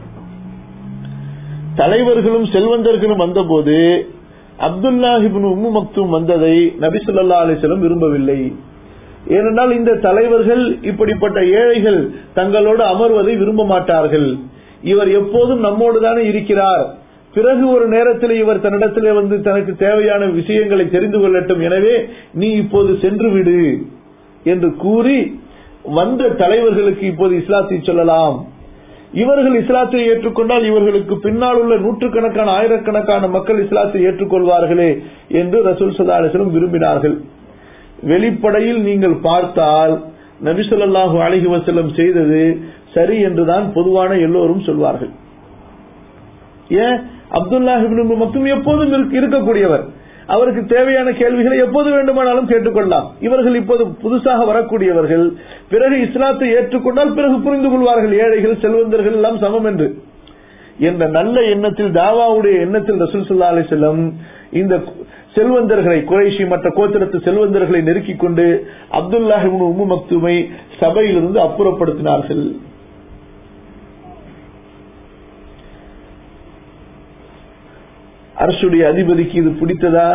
தலைவர்களும் செல்வந்தர்களும் வந்தபோது அப்துல்லாஹிபின் உம்மு மக்தும் வந்ததை நபி சொல்லா அலிஸ்லம் விரும்பவில்லை ஏனென்றால் இந்த தலைவர்கள் இப்படிப்பட்ட ஏழைகள் தங்களோடு அமர்வதை விரும்ப மாட்டார்கள் இவர் எப்போதும் நம்மோடு தானே இருக்கிறார் பிறகு ஒரு நேரத்தில் இவர் தன்னிடத்திலே வந்து தனக்கு தேவையான விஷயங்களை தெரிந்து கொள்ளட்டும் எனவே நீ இப்போது சென்று விடு என்று கூறி வந்த தலைவர்களுக்கு இப்போது இஸ்லாத்தை சொல்லலாம் இவர்கள் இஸ்லாத்தை ஏற்றுக்கொண்டால் இவர்களுக்கு பின்னால் உள்ள நூற்றுக்கணக்கான ஆயிரக்கணக்கான மக்கள் இஸ்லாத்தை ஏற்றுக்கொள்வார்களே என்று ரசூல் சல்லா அலிஸ்லம் விரும்பினார்கள் வெளிப்படையில் நீங்கள் பார்த்தால் நபிசல்லாஹு அலஹி வசல்லம் செய்தது சரி என்றுதான் பொதுவான எல்லோரும் சொல்வார்கள் ஏன் அப்துல்லாஹிபின் மட்டும் எப்போதும் இருக்க- இருக்கக்கூடியவர் அவருக்கு தேவையான கேள்விகளை எப்போது வேண்டுமானாலும் கேட்டுக்கொள்ளலாம் இவர்கள் இப்போது புதுசாக வரக்கூடியவர்கள் பிறகு இஸ்லாத்தை ஏற்றுக்கொண்டால் பிறகு புரிந்து கொள்வார்கள் ஏழைகள் செல்வந்தர்கள் எல்லாம் சமம் என்று என்ற நல்ல எண்ணத்தில் தாவாவுடைய எண்ணத்தில் ரசூல் சல்லா அலிசல்லம் இந்த செல்வந்தர்களை குறைஷி மற்ற கோத்திரத்து செல்வந்தர்களை நெருக்கிக் கொண்டு அப்துல்லாஹிபின் உம்மு மக்துமை சபையிலிருந்து அப்புறப்படுத்தினார்கள் அரசுடைய அதிபதிக்கு இது பிடித்ததா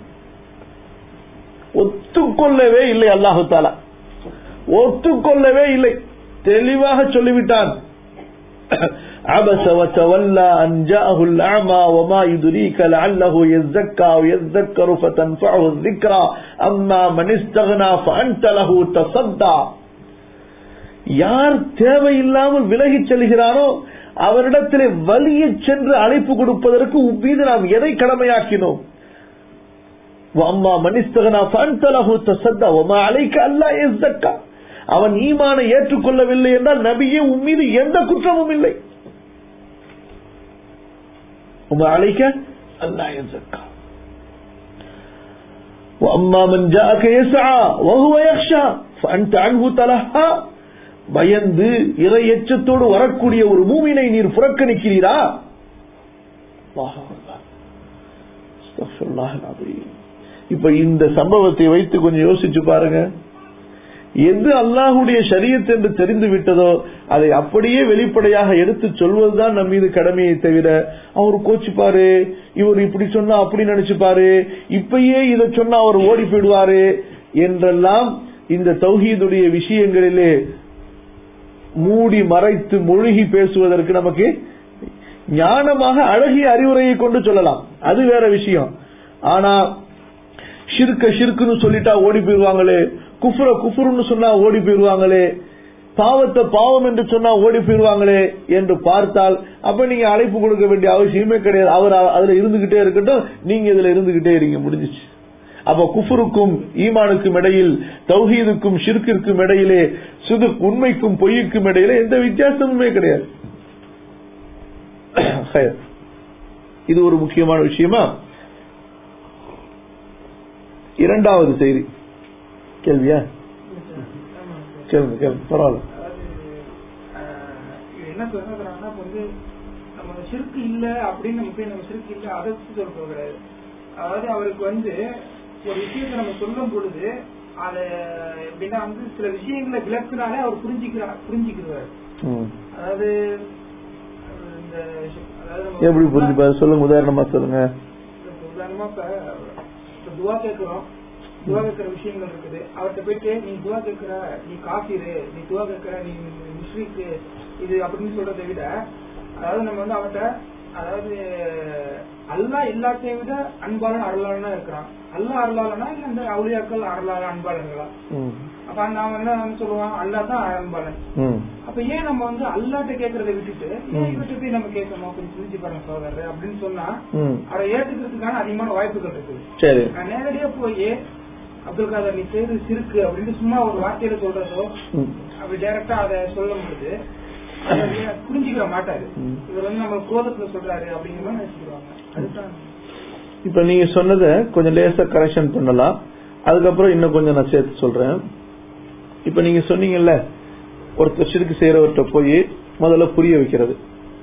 ஒத்துக்கொள்ளவே இல்லை அல்லாஹு தாலா ஒத்துக்கொள்ளவே இல்லை தெளிவாக சொல்லிவிட்டான் عبس وتولى أن جاءه الأعمى وما يدريك لعله يزكى أو يذكر فتنفعه الذكرى أما من استغنى فأنت له تصدى யார் தேவையில்லாமல் விலகிச் செல்கிறானோ அவரிடத்திலே வலிய சென்று அழைப்பு கொடுப்பதற்கு மீது நாம் எதை கடமையாக்கினோம் அம்மா மனிஸ்தகனா ஃபன்தலஹு தசத்தா வமா அலைக்க அல்லா யஸ்தக்கா அவன் ஈமானை ஏற்றுக்கொள்ளவில்லை என்றால் நபியே உன் மீது எந்த குற்றமும் இல்லை وما عليك ألا يزكى وأما من جاءك يسعى وهو يخشى فأنت عنه تلهى பயந்து இறை எச்சத்தோடு வரக்கூடிய ஒரு மூமினை நீர் புறக்கணிக்கிறீரா அல்லாஹ் அக்பர். அஸ்தக்ஃபிருல்லாஹ் அல்-அஸீம். இப்ப இந்த சம்பவத்தை வைத்து கொஞ்சம் யோசிச்சு பாருங்க எது அல்லாஹுடைய ஷரியத் என்று தெரிந்து விட்டதோ அதை அப்படியே வெளிப்படையாக எடுத்து சொல்வதுதான் நம் மீது கடமையை தவிர அவர் கோச்சுப்பாரு இவர் இப்படி சொன்னா அப்படி நினைச்சுப்பாரு இப்பயே இதை சொன்னா அவர் ஓடி போயிடுவாரு என்றெல்லாம் இந்த தௌஹீதுடைய விஷயங்களிலே மூடி மறைத்து மொழிகி பேசுவதற்கு நமக்கு ஞானமாக அழகிய அறிவுரையை கொண்டு சொல்லலாம் அது வேற விஷயம் ஆனா ஷிர்க ஷிர்க்குன்னு சொல்லிட்டா ஓடி போயிருவாங்களே குஃப்ர குஃப்ருன்னு சொன்னா ஓடி போயிருவாங்களே பாவத்தை பாவம் என்று சொன்னா ஓடி போயிருவாங்களே என்று பார்த்தால் அப்ப நீங்க அழைப்பு கொடுக்க வேண்டிய அவசியமே கிடையாது அவர் அதுல இருந்துகிட்டே இருக்கட்டும் நீங்க இதுல இருந்துகிட்டே இருங்க முடிஞ்சிச்சு அப்ப குஃபருக்கும் ஈமானுக்கும் இடையில் தௌஹீதுக்கும் ஷிர்கிற்கும் இடையிலே சுது உண்மைக்கும் பொய்யுக்கும் இடையிலே எந்த வித்தியாசமுமே கிடையாது ஹயர். இது ஒரு முக்கியமான விஷயமா இரண்டாவது செய்தி கேள்வியா கேளுங்க கேளுங்க பரவாயில்ல இது என்ன சொல்றாங்கன்னா இப்ப வந்து நம்ம சிறுக்கு இல்ல அப்படின்னு நம்ம போய் நம்ம சிறுக்கு இல்ல அதை பத்தி சொல்ல போகிறாரு அதாவது அவருக்கு வந்து ஒரு விஷயத்தை நம்ம சொல்லும் பொழுது அத எப்படின்னா வந்து சில விஷயங்களை விளக்குனாலே அவர் புரிஞ்சுக்கிறார் புரிஞ்சுக்கிறார் ம். அதாவது அஹ், இந்த அதாவது நம்ம- எப்படி புரிஞ்சுப்பாரு சொல்லுங்க உதாரணமா சொல்லுங்க இப்ப உதாரணமா இப்ப இப்ப துவா கேட்கிறோம் துவா கேட்கிற விஷயங்கள் இருக்குது அவர்கிட்ட போயிட்டு நீ துவா கேட்கிற நீ காஃபிரு நீ துவா கேட்கிற நீ முஸ்லிக்கு இது அப்படின்னு சொல்றதை விட அதாவது நம்ம வந்து அவர்கிட்ட அதாவது அல்லாஹ் எல்லாத்தையும் விட அன்பாளன் அருளாளனா இருக்கிறான் அல்லாஹ் அருளாளனா இல்ல இந்த அவுளியாக்கள் அருளாள அன்பாளர்களா ம். அப்ப நாம என்ன வந்து சொல்லுவோம் அல்லாஹ் தான் அன்பாளன் ம். அப்ப ஏன் நம்ம வந்து அல்லாட்ட கேட்கறதை விட்டுட்டு ஏன் இவர்கிட்ட போய் நம்ம கேட்கணும் கொஞ்சம் புரிஞ்சு பாருங்க சோதரர் அப்படின்னு சொன்னா ம். அவரை ஏத்துக்கிறதுக்கான அதிகமான வாய்ப்புகள் இருக்குது சரி நான் நேரடியா போய் அப்துல் காதர் நீ செய்து சிறுக்கு அப்படின்னு சும்மா ஒரு வார்த்தையில சொல்றதோ ம். அப்படி டைரக்டா அதை சொல்லும் பொழுது அதை வந்து புரிஞ்சுக்க மாட்டாரு ம். இவர் வந்து நம்ம கோதத்துல சொல்றாரு அப்படிங்கிற மாதிரி நினைச்சுக்கிறாங்க அதுதான் இப்ப நீங்க சொன்னதை கொஞ்சம் லேசா கரெக்ஷன் பண்ணலாம் அதுக்கப்புறம் இன்னும் கொஞ்சம் நான் சேர்த்து சொல்றேன் இப்ப நீங்க சொன்னீங்கல்ல ஒருத்தர் சிறுக்கு செய்யறவர்கிட்ட போய் முதல்ல புரிய வைக்கிறது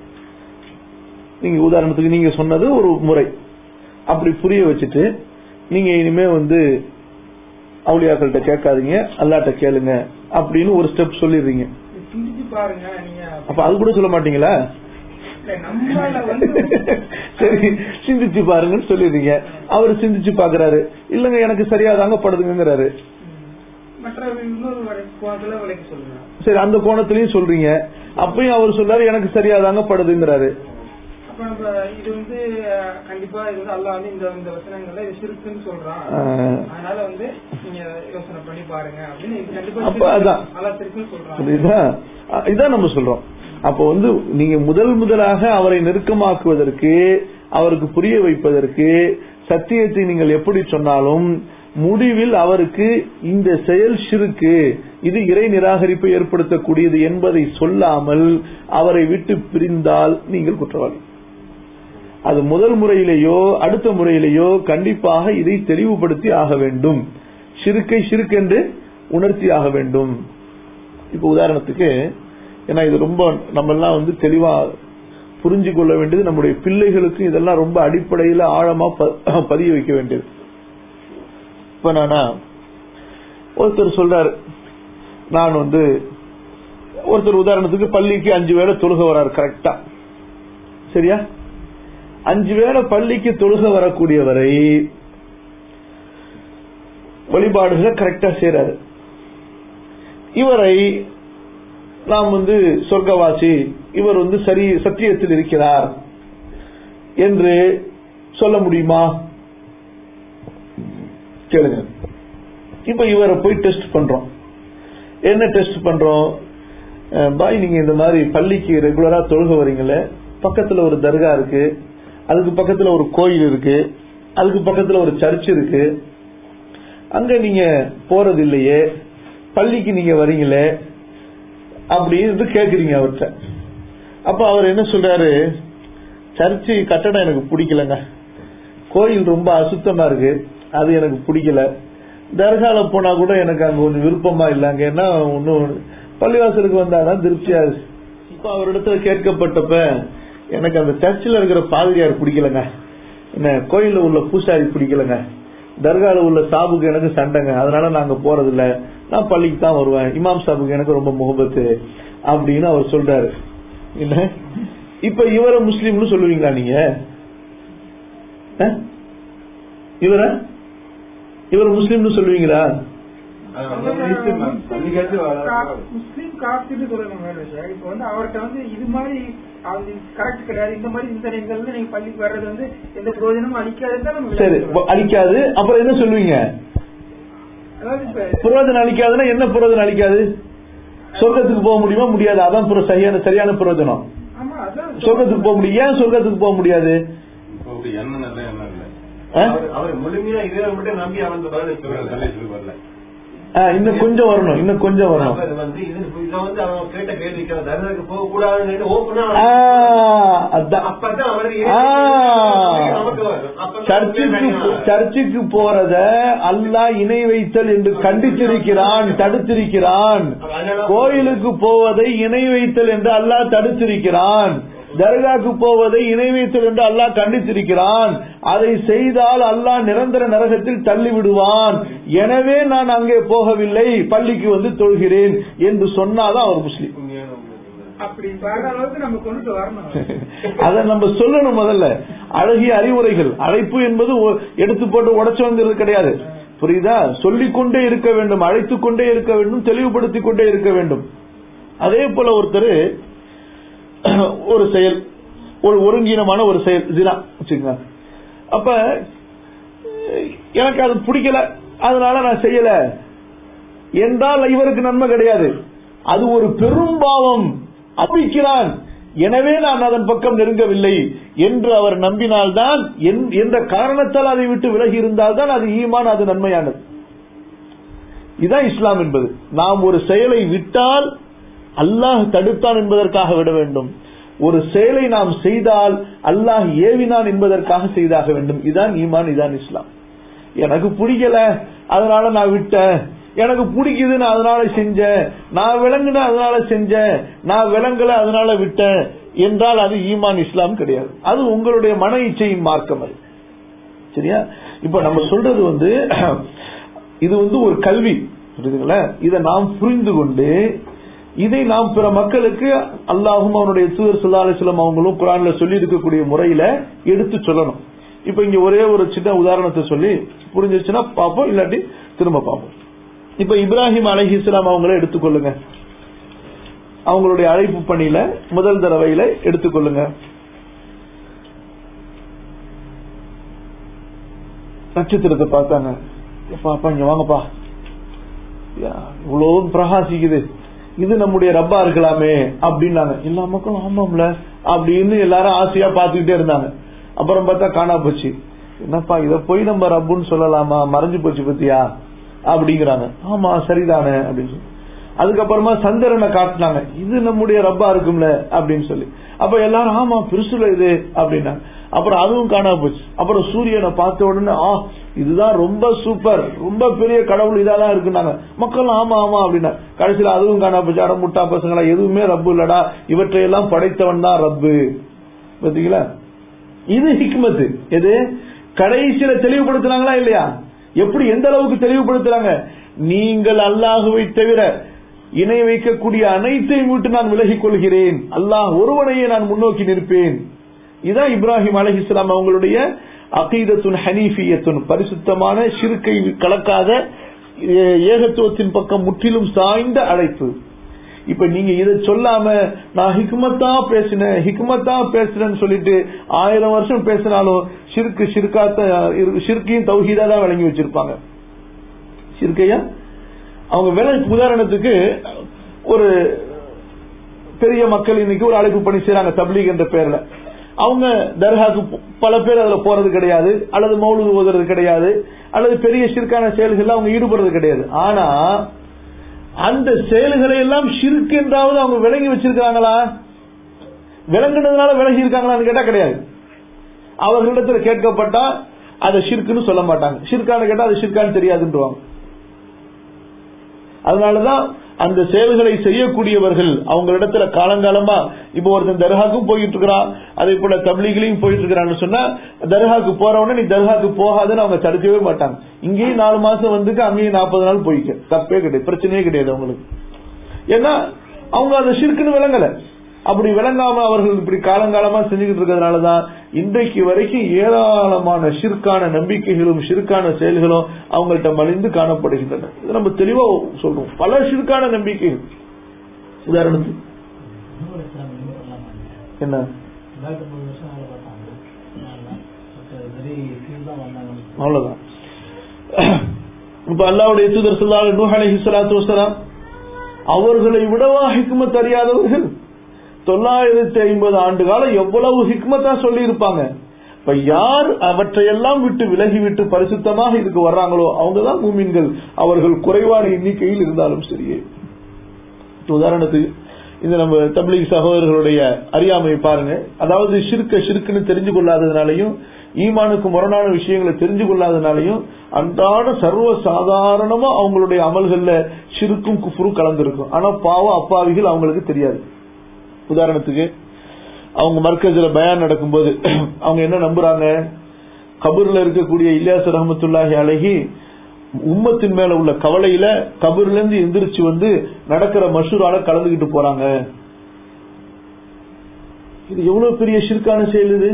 நீங்க உதாரணத்துக்கு நீங்க சொன்னது ஒரு முறை அப்படி புரிய வச்சுட்டு நீங்க இனிமே வந்து அவுளியாக்கள்கிட்ட கேட்காதீங்க அல்லாட்ட கேளுங்க அப்படின்னு ஒரு ஸ்டெப் சொல்லிடுறீங்க நீ சிந்திச்சு பாருங்க நீங்க அப்ப அது கூட சொல்ல மாட்டீங்களா இல்ல, நம்மளால வந்து சரி சிந்திச்சு பாருங்கன்னு சொல்லிடுறீங்க அவரு சிந்திச்சு பாக்குறாரு இல்லங்க எனக்கு சரியா தாங்க படுதுங்கிறாரு ம், மற்ற இன்னொரு வரை- கோணத்துல விலைக்கு சொல்லுங்க சரி அந்த கோணத்திலயும் சொல்றீங்க அப்பயும் அவர் சொல்றாரு எனக்கு சரியா தாங்க படுதுங்கிறாரு அப்ப நம்ம இது வந்து அஹ், கண்டிப்பா இது வந்து அல்லாஹ் வந்து இந்த இந்த வசனங்கள்ல இது சிறுக்குன்னு சொல்றான் ஆஹ், அதனால வந்து நீங்க யோசனை பண்ணி பாருங்க அப்படின்னு இது கண்டிப்பா அப்ப அதான். நல்லா இருக்குன்னு சொல்றாங்க புரியுதா அ- இதான் நம்ம சொல்றோம் அப்போ வந்து நீங்க முதல் முதலாக அவரை நெருக்கமாக்குவதற்கு அவருக்கு புரிய வைப்பதற்கு சத்தியத்தை நீங்கள் எப்படி சொன்னாலும் முடிவில் அவருக்கு இந்த செயல் சிறுக்கு இது இறை நிராகரிப்பை ஏற்படுத்தக்கூடியது என்பதை சொல்லாமல் அவரை விட்டு பிரிந்தால் நீங்கள் குற்றவாளி அது முதல் முறையிலேயோ அடுத்த முறையிலேயோ கண்டிப்பாக இதை தெளிவுபடுத்தி ஆக வேண்டும் சிறுக்கை சிறுக்கென்று உணர்த்தி ஆக வேண்டும் இப்ப உதாரணத்துக்கு ஏன்னா இது ரொம்ப நம்ம எல்லாம் வந்து தெளிவா புரிஞ்சு கொள்ள வேண்டியது நம்முடைய பிள்ளைகளுக்கு இதெல்லாம் ரொம்ப அடிப்படையில ஆழமா ப- பதிய வைக்க வேண்டியது இப்ப நானா ஒருத்தர் சொல்றாரு நான் வந்து ஒருத்தர் உதாரணத்துக்கு பள்ளிக்கு அஞ்சு வேளை தொழுக வராரு கரெக்டா சரியா அஞ்சு வேளை பள்ளிக்கு தொழுக வரக்கூடியவரை வழிபாடுகளை கரெக்டா செய்யறாரு இவரை நாம் வந்து சொர்க்கவாசி இவர் வந்து சரி சத்தியத்தில் இருக்கிறார் என்று சொல்ல முடியுமா கேளுங்க இப்ப இவரை போய் டெஸ்ட் பண்றோம் என்ன டெஸ்ட் பண்றோம் அஹ் பாய் நீங்க இந்த மாதிரி பள்ளிக்கு ரெகுலரா தொழுக வரீங்களே பக்கத்துல ஒரு தர்கா இருக்கு அதுக்கு பக்கத்துல ஒரு கோயில் இருக்கு அதுக்கு பக்கத்துல ஒரு சர்ச் இருக்கு அங்க நீங்க போறது இல்லையே பள்ளிக்கு நீங்க வரீங்களே அப்படின்னு கேக்குறீங்க அவர்கிட்ட அப்ப அவர் என்ன சொல்றாரு சர்ச்சு கட்டடம் எனக்கு பிடிக்கலங்க கோயில் ரொம்ப அசுத்தமா இருக்கு அது எனக்கு பிடிக்கல தர்கால போனா கூட எனக்கு அங்க ஒண்ணு விருப்பமா இல்ல அங்க என்ன ஒன்னும் பள்ளிவாசலுக்கு வந்தாதான் திருப்தியா இருக்கு இப்ப அவரிடத்துல கேட்கப்பட்டப்ப எனக்கு அந்த சர்ச்சில் இருக்கிற பாதிரியார் பிடிக்கலங்க என்ன கோயில்ல உள்ள பூசாரி பிடிக்கலங்க தர்கால உள்ள சாபுக்கு எனக்கு சண்டைங்க அதனால நாங்க போறது இல்ல நான் பள்ளிக்கு தான் வருவேன் இமாம் சாபுக்கு எனக்கு ரொம்ப முகபத்து அப்படின்னு அவர் சொல்றாரு இல்ல இப்ப இவரை முஸ்லீம்னு சொல்லுவீங்களா நீங்க அஹ்? இவர இவர் முஸ்லீம்னு சொல்லுவீங்களா கா- முஸ்லீம் காப்பிட்டு சொல்லணும் வேற விஷயம் இப்ப வந்து அவர்கிட்ட வந்து இது மாதிரி அது கரெக்ட் கிடையாது இந்த மாதிரி இந்த நேரங்கள்ல நீங்க பள்ளிக்கு வர்றது வந்து எந்த பிரயோஜனமும் அளிக்காதுன்னு தான் நம்ம சரி விளக்கம் சொல்றோம். அழிக்காது அப்புறம் என்ன சொல்லுவீங்க அதாவது இப்ப புரோஜனம் அளிக்காதுன்னா என்ன புரோஜனம் அளிக்காது சொர்க்கத்துக்கு போக முடியுமா முடியாது அதான் புர- சரியான சரியான புரோஜனம் ஆமா அதான் சொர்க்கத்துக்கு போக முடியும் ஏன் சொர்க்கத்துக்கு போக முடியாது எண்ணம் நல்ல எண்ணம் இல்ல ஆ? அவர் முழுமையா இதை மட்டும் நம்பி அவன் இந்த பதில் சொல்லி சொல்றாரு சொல்லி வரல ஆ, இன்னும் கொஞ்சம் வரணும் இன்னும் கொஞ்சம் வரணும் அவர் வந்து இது இதை வந்து அவன் கேட்ட கேள்விக்கு அவன் தர்மத்துக்கு போக கூடாதுன்னு ஓப்பனா ஆ, அதான் அப்பதான் அவர் ஆ. நமக்கு வரும் அப்பதான் சர்ச்சுக்கு சர்ச்சுக்கு போறத அல்லாஹ் இணை வைத்தல் என்று கண்டித்திருக்கிறான் தடுத்திருக்கிறான் கோயிலுக்கு போவதை இணை வைத்தல் என்று அல்லாஹ் தடுத்திருக்கிறான் தர்காக்கு போவதை இணை வைத்தல் என்று அல்லாஹ் கண்டித்திருக்கிறான் அதை செய்தால் அல்லாஹ் நிரந்தர நரகத்தில் தள்ளி விடுவான் எனவே நான் அங்கே போகவில்லை பள்ளிக்கு வந்து தொழுகிறேன் என்று சொன்னாதான் அவர் முஸ்லீம் அப்படி வர்ற அளவுக்கு நம்ம கொண்டுட்டு வரணும் அதை நம்ம சொல்லணும் முதல்ல அழகிய அறிவுரைகள் அழைப்பு என்பது ஒ- எடுத்து போட்டு உடைச்சு வங்கிறது கிடையாது புரியுதா சொல்லிக்கொண்டே இருக்க வேண்டும் அழைத்துக் கொண்டே இருக்க வேண்டும் தெளிவுபடுத்திக் கொண்டே இருக்க வேண்டும் அதே போல ஒருத்தர் ஒரு செயல் ஒரு ஒருங்கீனமான ஒரு செயல் ஜினா வச்சுக்கோங்க அப்ப எனக்கு அது பிடிக்கல அதனால நான் செய்யல என்றால் இவருக்கு நன்மை கிடையாது அது ஒரு பெரும்பாவம் அப்பிக்கிறான் எனவே நான் அதன் பக்கம் நெருங்கவில்லை என்று அவர் நம்பினால்தான் என்- என்ற காரணத்தால் அதை விட்டு விலகி இருந்தால்தான் அது ஈமான் அது நன்மையானது இதுதான் இஸ்லாம் என்பது நாம் ஒரு செயலை விட்டால் அல்லாஹ் தடுத்தான் என்பதற்காக விட வேண்டும் ஒரு செயலை நாம் செய்தால் அல்லாஹ் ஏவினான் என்பதற்காக செய்தாக வேண்டும் இதான் ஈமான் இதான் இஸ்லாம் எனக்கு பிடிக்கல அதனால நான் விட்டேன் எனக்கு பிடிக்குதுன்னு அதனால செஞ்சேன் நான் விளங்குன அதனால செஞ்சேன் நான் விளங்கல அதனால விட்டேன் என்றால் அது ஈமான் இஸ்லாம் கிடையாது அது உங்களுடைய மன இச்சையின் மார்க்கம் அது சரியா இப்ப நம்ம சொல்றது வந்து இது வந்து ஒரு கல்வி புரியுதுங்களா இதை நாம் புரிந்து கொண்டு இதை நாம் பிற மக்களுக்கு அல்லாஹும் அவனுடைய தூதர் சுல்லா அலிஸ்லாம் அவங்களும் குரான்ல சொல்லி இருக்கக்கூடிய முறையில எடுத்து சொல்லணும் இப்ப இங்க ஒரே ஒரு சின்ன உதாரணத்தை சொல்லி புரிஞ்சிருச்சுன்னா பார்ப்போம் இல்லாட்டி திரும்ப பார்ப்போம் இப்ப இப்ராஹிம் அலஹி இஸ்லாம் அவங்கள எடுத்துக்கொள்ளுங்க அவங்களுடைய அழைப்பு பணியில முதல் தடவையில எடுத்துக்கொள்ளுங்க நட்சத்திரத்தை பார்த்தாங்க எப்பா அப்பா இங்க வாங்கப்பா யா, இவ்வளவு பிரகாசிக்குது இது நம்முடைய ரப்பா இருக்கலாமே அப்படின்னாங்க எல்லா மக்களும் ஆமாம்ல அப்படின்னு எல்லாரும் ஆசையா பாத்துக்கிட்டே இருந்தாங்க அப்புறம் பார்த்தா காணா போச்சு என்னப்பா இத போய் நம்ம ரப்புன்னு சொல்லலாமா மறைஞ்சு போச்சு பத்தியா அப்படிங்கிறாங்க ஆமா சரிதானே அப்படின்னு சொல்லி அதுக்கப்புறமா சந்திரனை காட்டினாங்க இது நம்முடைய ரப்பா இருக்கும்ல அப்படின்னு சொல்லி அப்ப எல்லாரும் ஆமா பெருசுல இது அப்படின்னாங்க அப்புறம் அதுவும் காணாம போச்சு அப்புறம் சூரியனை பார்த்த உடனே ஆ இதுதான் ரொம்ப சூப்பர் ரொம்ப பெரிய கடவுள் இதாதான் இருக்குன்னாங்க மக்கள் ஆமா ஆமா அப்படின்னா கடைசியில அதுவும் காணாம போச்சு அட முட்டா பசங்களா எதுவுமே ரப்பு இல்லடா இவற்றையெல்லாம் படைத்தவன் தான் ரப்பு பாத்தீங்களா இது ஹிக்மத்து எது கடைசியில தெளிவுபடுத்துறாங்களா இல்லையா எப்படி எந்த அளவுக்கு தெளிவுபடுத்துறாங்க நீங்கள் அல்லாஹுவை தவிர இணை வைக்கக்கூடிய அனைத்தையும் விட்டு நான் விலகிக் கொள்கிறேன் அல்லாஹ் ஒருவனையே நான் முன்னோக்கி நிற்பேன் இதான் இப்ராஹிம் அலைஹிஸ்ஸலாம் அவங்களுடைய அகீதத்துன் ஹனீஃபியத்துன் பரிசுத்தமான ஷிர்கை கலக்காத ஏ- ஏகத்துவத்தின் பக்கம் முற்றிலும் சாய்ந்த அழைப்பு இப்ப நீங்க இத சொல்லாம நான் ஹிக்மத்தா பேசினேன் ஹிக்மத்தா பேசுறேன்னு சொல்லிட்டு ஆயிரம் வருஷம் பேசினாலும் ஷிர்கு ஷிர்காத்த ஷிர்கையும் தௌஹீதா தான் விளங்கி வச்சிருப்பாங்க ஷிர்கையா அவங்க விலை உதாரணத்துக்கு ஒரு பெரிய மக்கள் இன்னைக்கு ஒரு அழைப்பு பணி செய்றாங்க தப்லீக் என்ற பேர்ல அவங்க தர்காக்கு ப- பல பேர் அதுல போறது கிடையாது அல்லது மௌலுது ஓதுறது கிடையாது அல்லது பெரிய ஷிர்கான செயல்கள்ல அவங்க ஈடுபடுறது கிடையாது ஆனா அந்த செயல்களை எல்லாம் ஷிர்க் என்றாவது அவங்க விளங்கி வச்சிருக்காங்களா விளங்குனதுனால விலகி இருக்காங்களான்னு கேட்டா கிடையாது அவர்களிடத்துல கேட்கப்பட்டா அதை ஷிர்க்குன்னு சொல்ல மாட்டாங்க ஷிர்கான்னு கேட்டா அது ஷிர்கான்னு தெரியாதுன்றவாங்க அதனாலதான் அந்த செயல்களை செய்யக்கூடியவர்கள் அவங்களிடத்துல காலங்காலமா இப்போ ஒருத்தன் தர்காக்கும் போயிட்டு இருக்கிறான் அதே போல தப்லீகிலையும் போயிட்டு இருக்கிறான்னு சொன்னா தர்காக்கு போறவன நீ தர்காக்கு போகாதுன்னு அவங்க தடுக்கவே மாட்டாங்க இங்கேயும் நாலு மாசம் வந்துட்டு அங்கேயும் நாற்பது நாள் போய்க்க தப்பே கிடையாது பிரச்சனையே கிடையாது அவங்களுக்கு ஏன்னா அவங்க அந்த ஷிர்க்குன்னு விளங்கல அப்படி விளங்காம அவர்கள் இப்படி காலங்காலமா செஞ்சுக்கிட்டு இருக்கிறதுனாலதான் இன்றைக்கு வரைக்கும் ஏராளமான ஷிர்கான நம்பிக்கைகளும் ஷிர்கான செயல்களும் அவங்கள்ட்ட மலிந்து காணப்படுகின்றன இது நம்ம தெளிவா சொல்றோம் பல ஷிர்கான நம்பிக்கைகள் உதாரணத்துக்கு இன்னொரு இஸ்லாம் இன்னும் சொல்லலாமா என்ன ரெண்டாயிரத்தி மூணு வருஷம் வேலை பார்த்தாங்க வெரி ஃபீல் தான் வந்தாங்க அவ்வளவுதான் இப்ப அல்லாவுடைய தூதர் சொல்லாத நூஹ் அலைஹி ஸலாத்து வஸலாம் அவர்களை விடவா ஹிக்மத் அறியாதவர்கள் தொள்ளாயிரத்தி ஐம்பது ஆண்டு காலம் எவ்வளவு ஹிக்மத்தா சொல்லி இருப்பாங்க இப்ப யார் அவற்றையெல்லாம் விட்டு விலகிவிட்டு பரிசுத்தமாக இதுக்கு வர்றாங்களோ அவங்கதான் மூமின்கள் அவர்கள் குறைவான எண்ணிக்கையில் இருந்தாலும் சரியே இப்ப உதாரணத்துக்கு இந்த நம்ம தப்லீக் சகோதரர்களுடைய அறியாமையை பாருங்க அதாவது ஷிர்க ஷிர்க்குன்னு தெரிஞ்சு கொள்ளாததுனாலையும் ஈமானுக்கு முரணான விஷயங்களை தெரிஞ்சு கொள்ளாதனாலையும் அன்றாட சர்வ சாதாரணமா அவங்களுடைய அமல்கள்ல ஷிருக்கும் குஃபுரும் கலந்துருக்கும் ஆனா பாவம் அப்பாவிகள் அவங்களுக்கு தெரியாது உதாரணத்துக்கு அவங்க மர்க்கஜில பயான் நடக்கும்போது அவங்க என்ன நம்புறாங்க கபூர்ல இருக்கக்கூடிய இலியாஸ் ரஹமத்துல்லாஹி அழகி உம்மத்தின் மேல உள்ள கவலையில கபூர்ல இருந்து எந்திரிச்சு வந்து நடக்கிற மஷூரால கலந்துகிட்டு போறாங்க இது எவ்வளவு பெரிய ஷிர்கான செயல் இது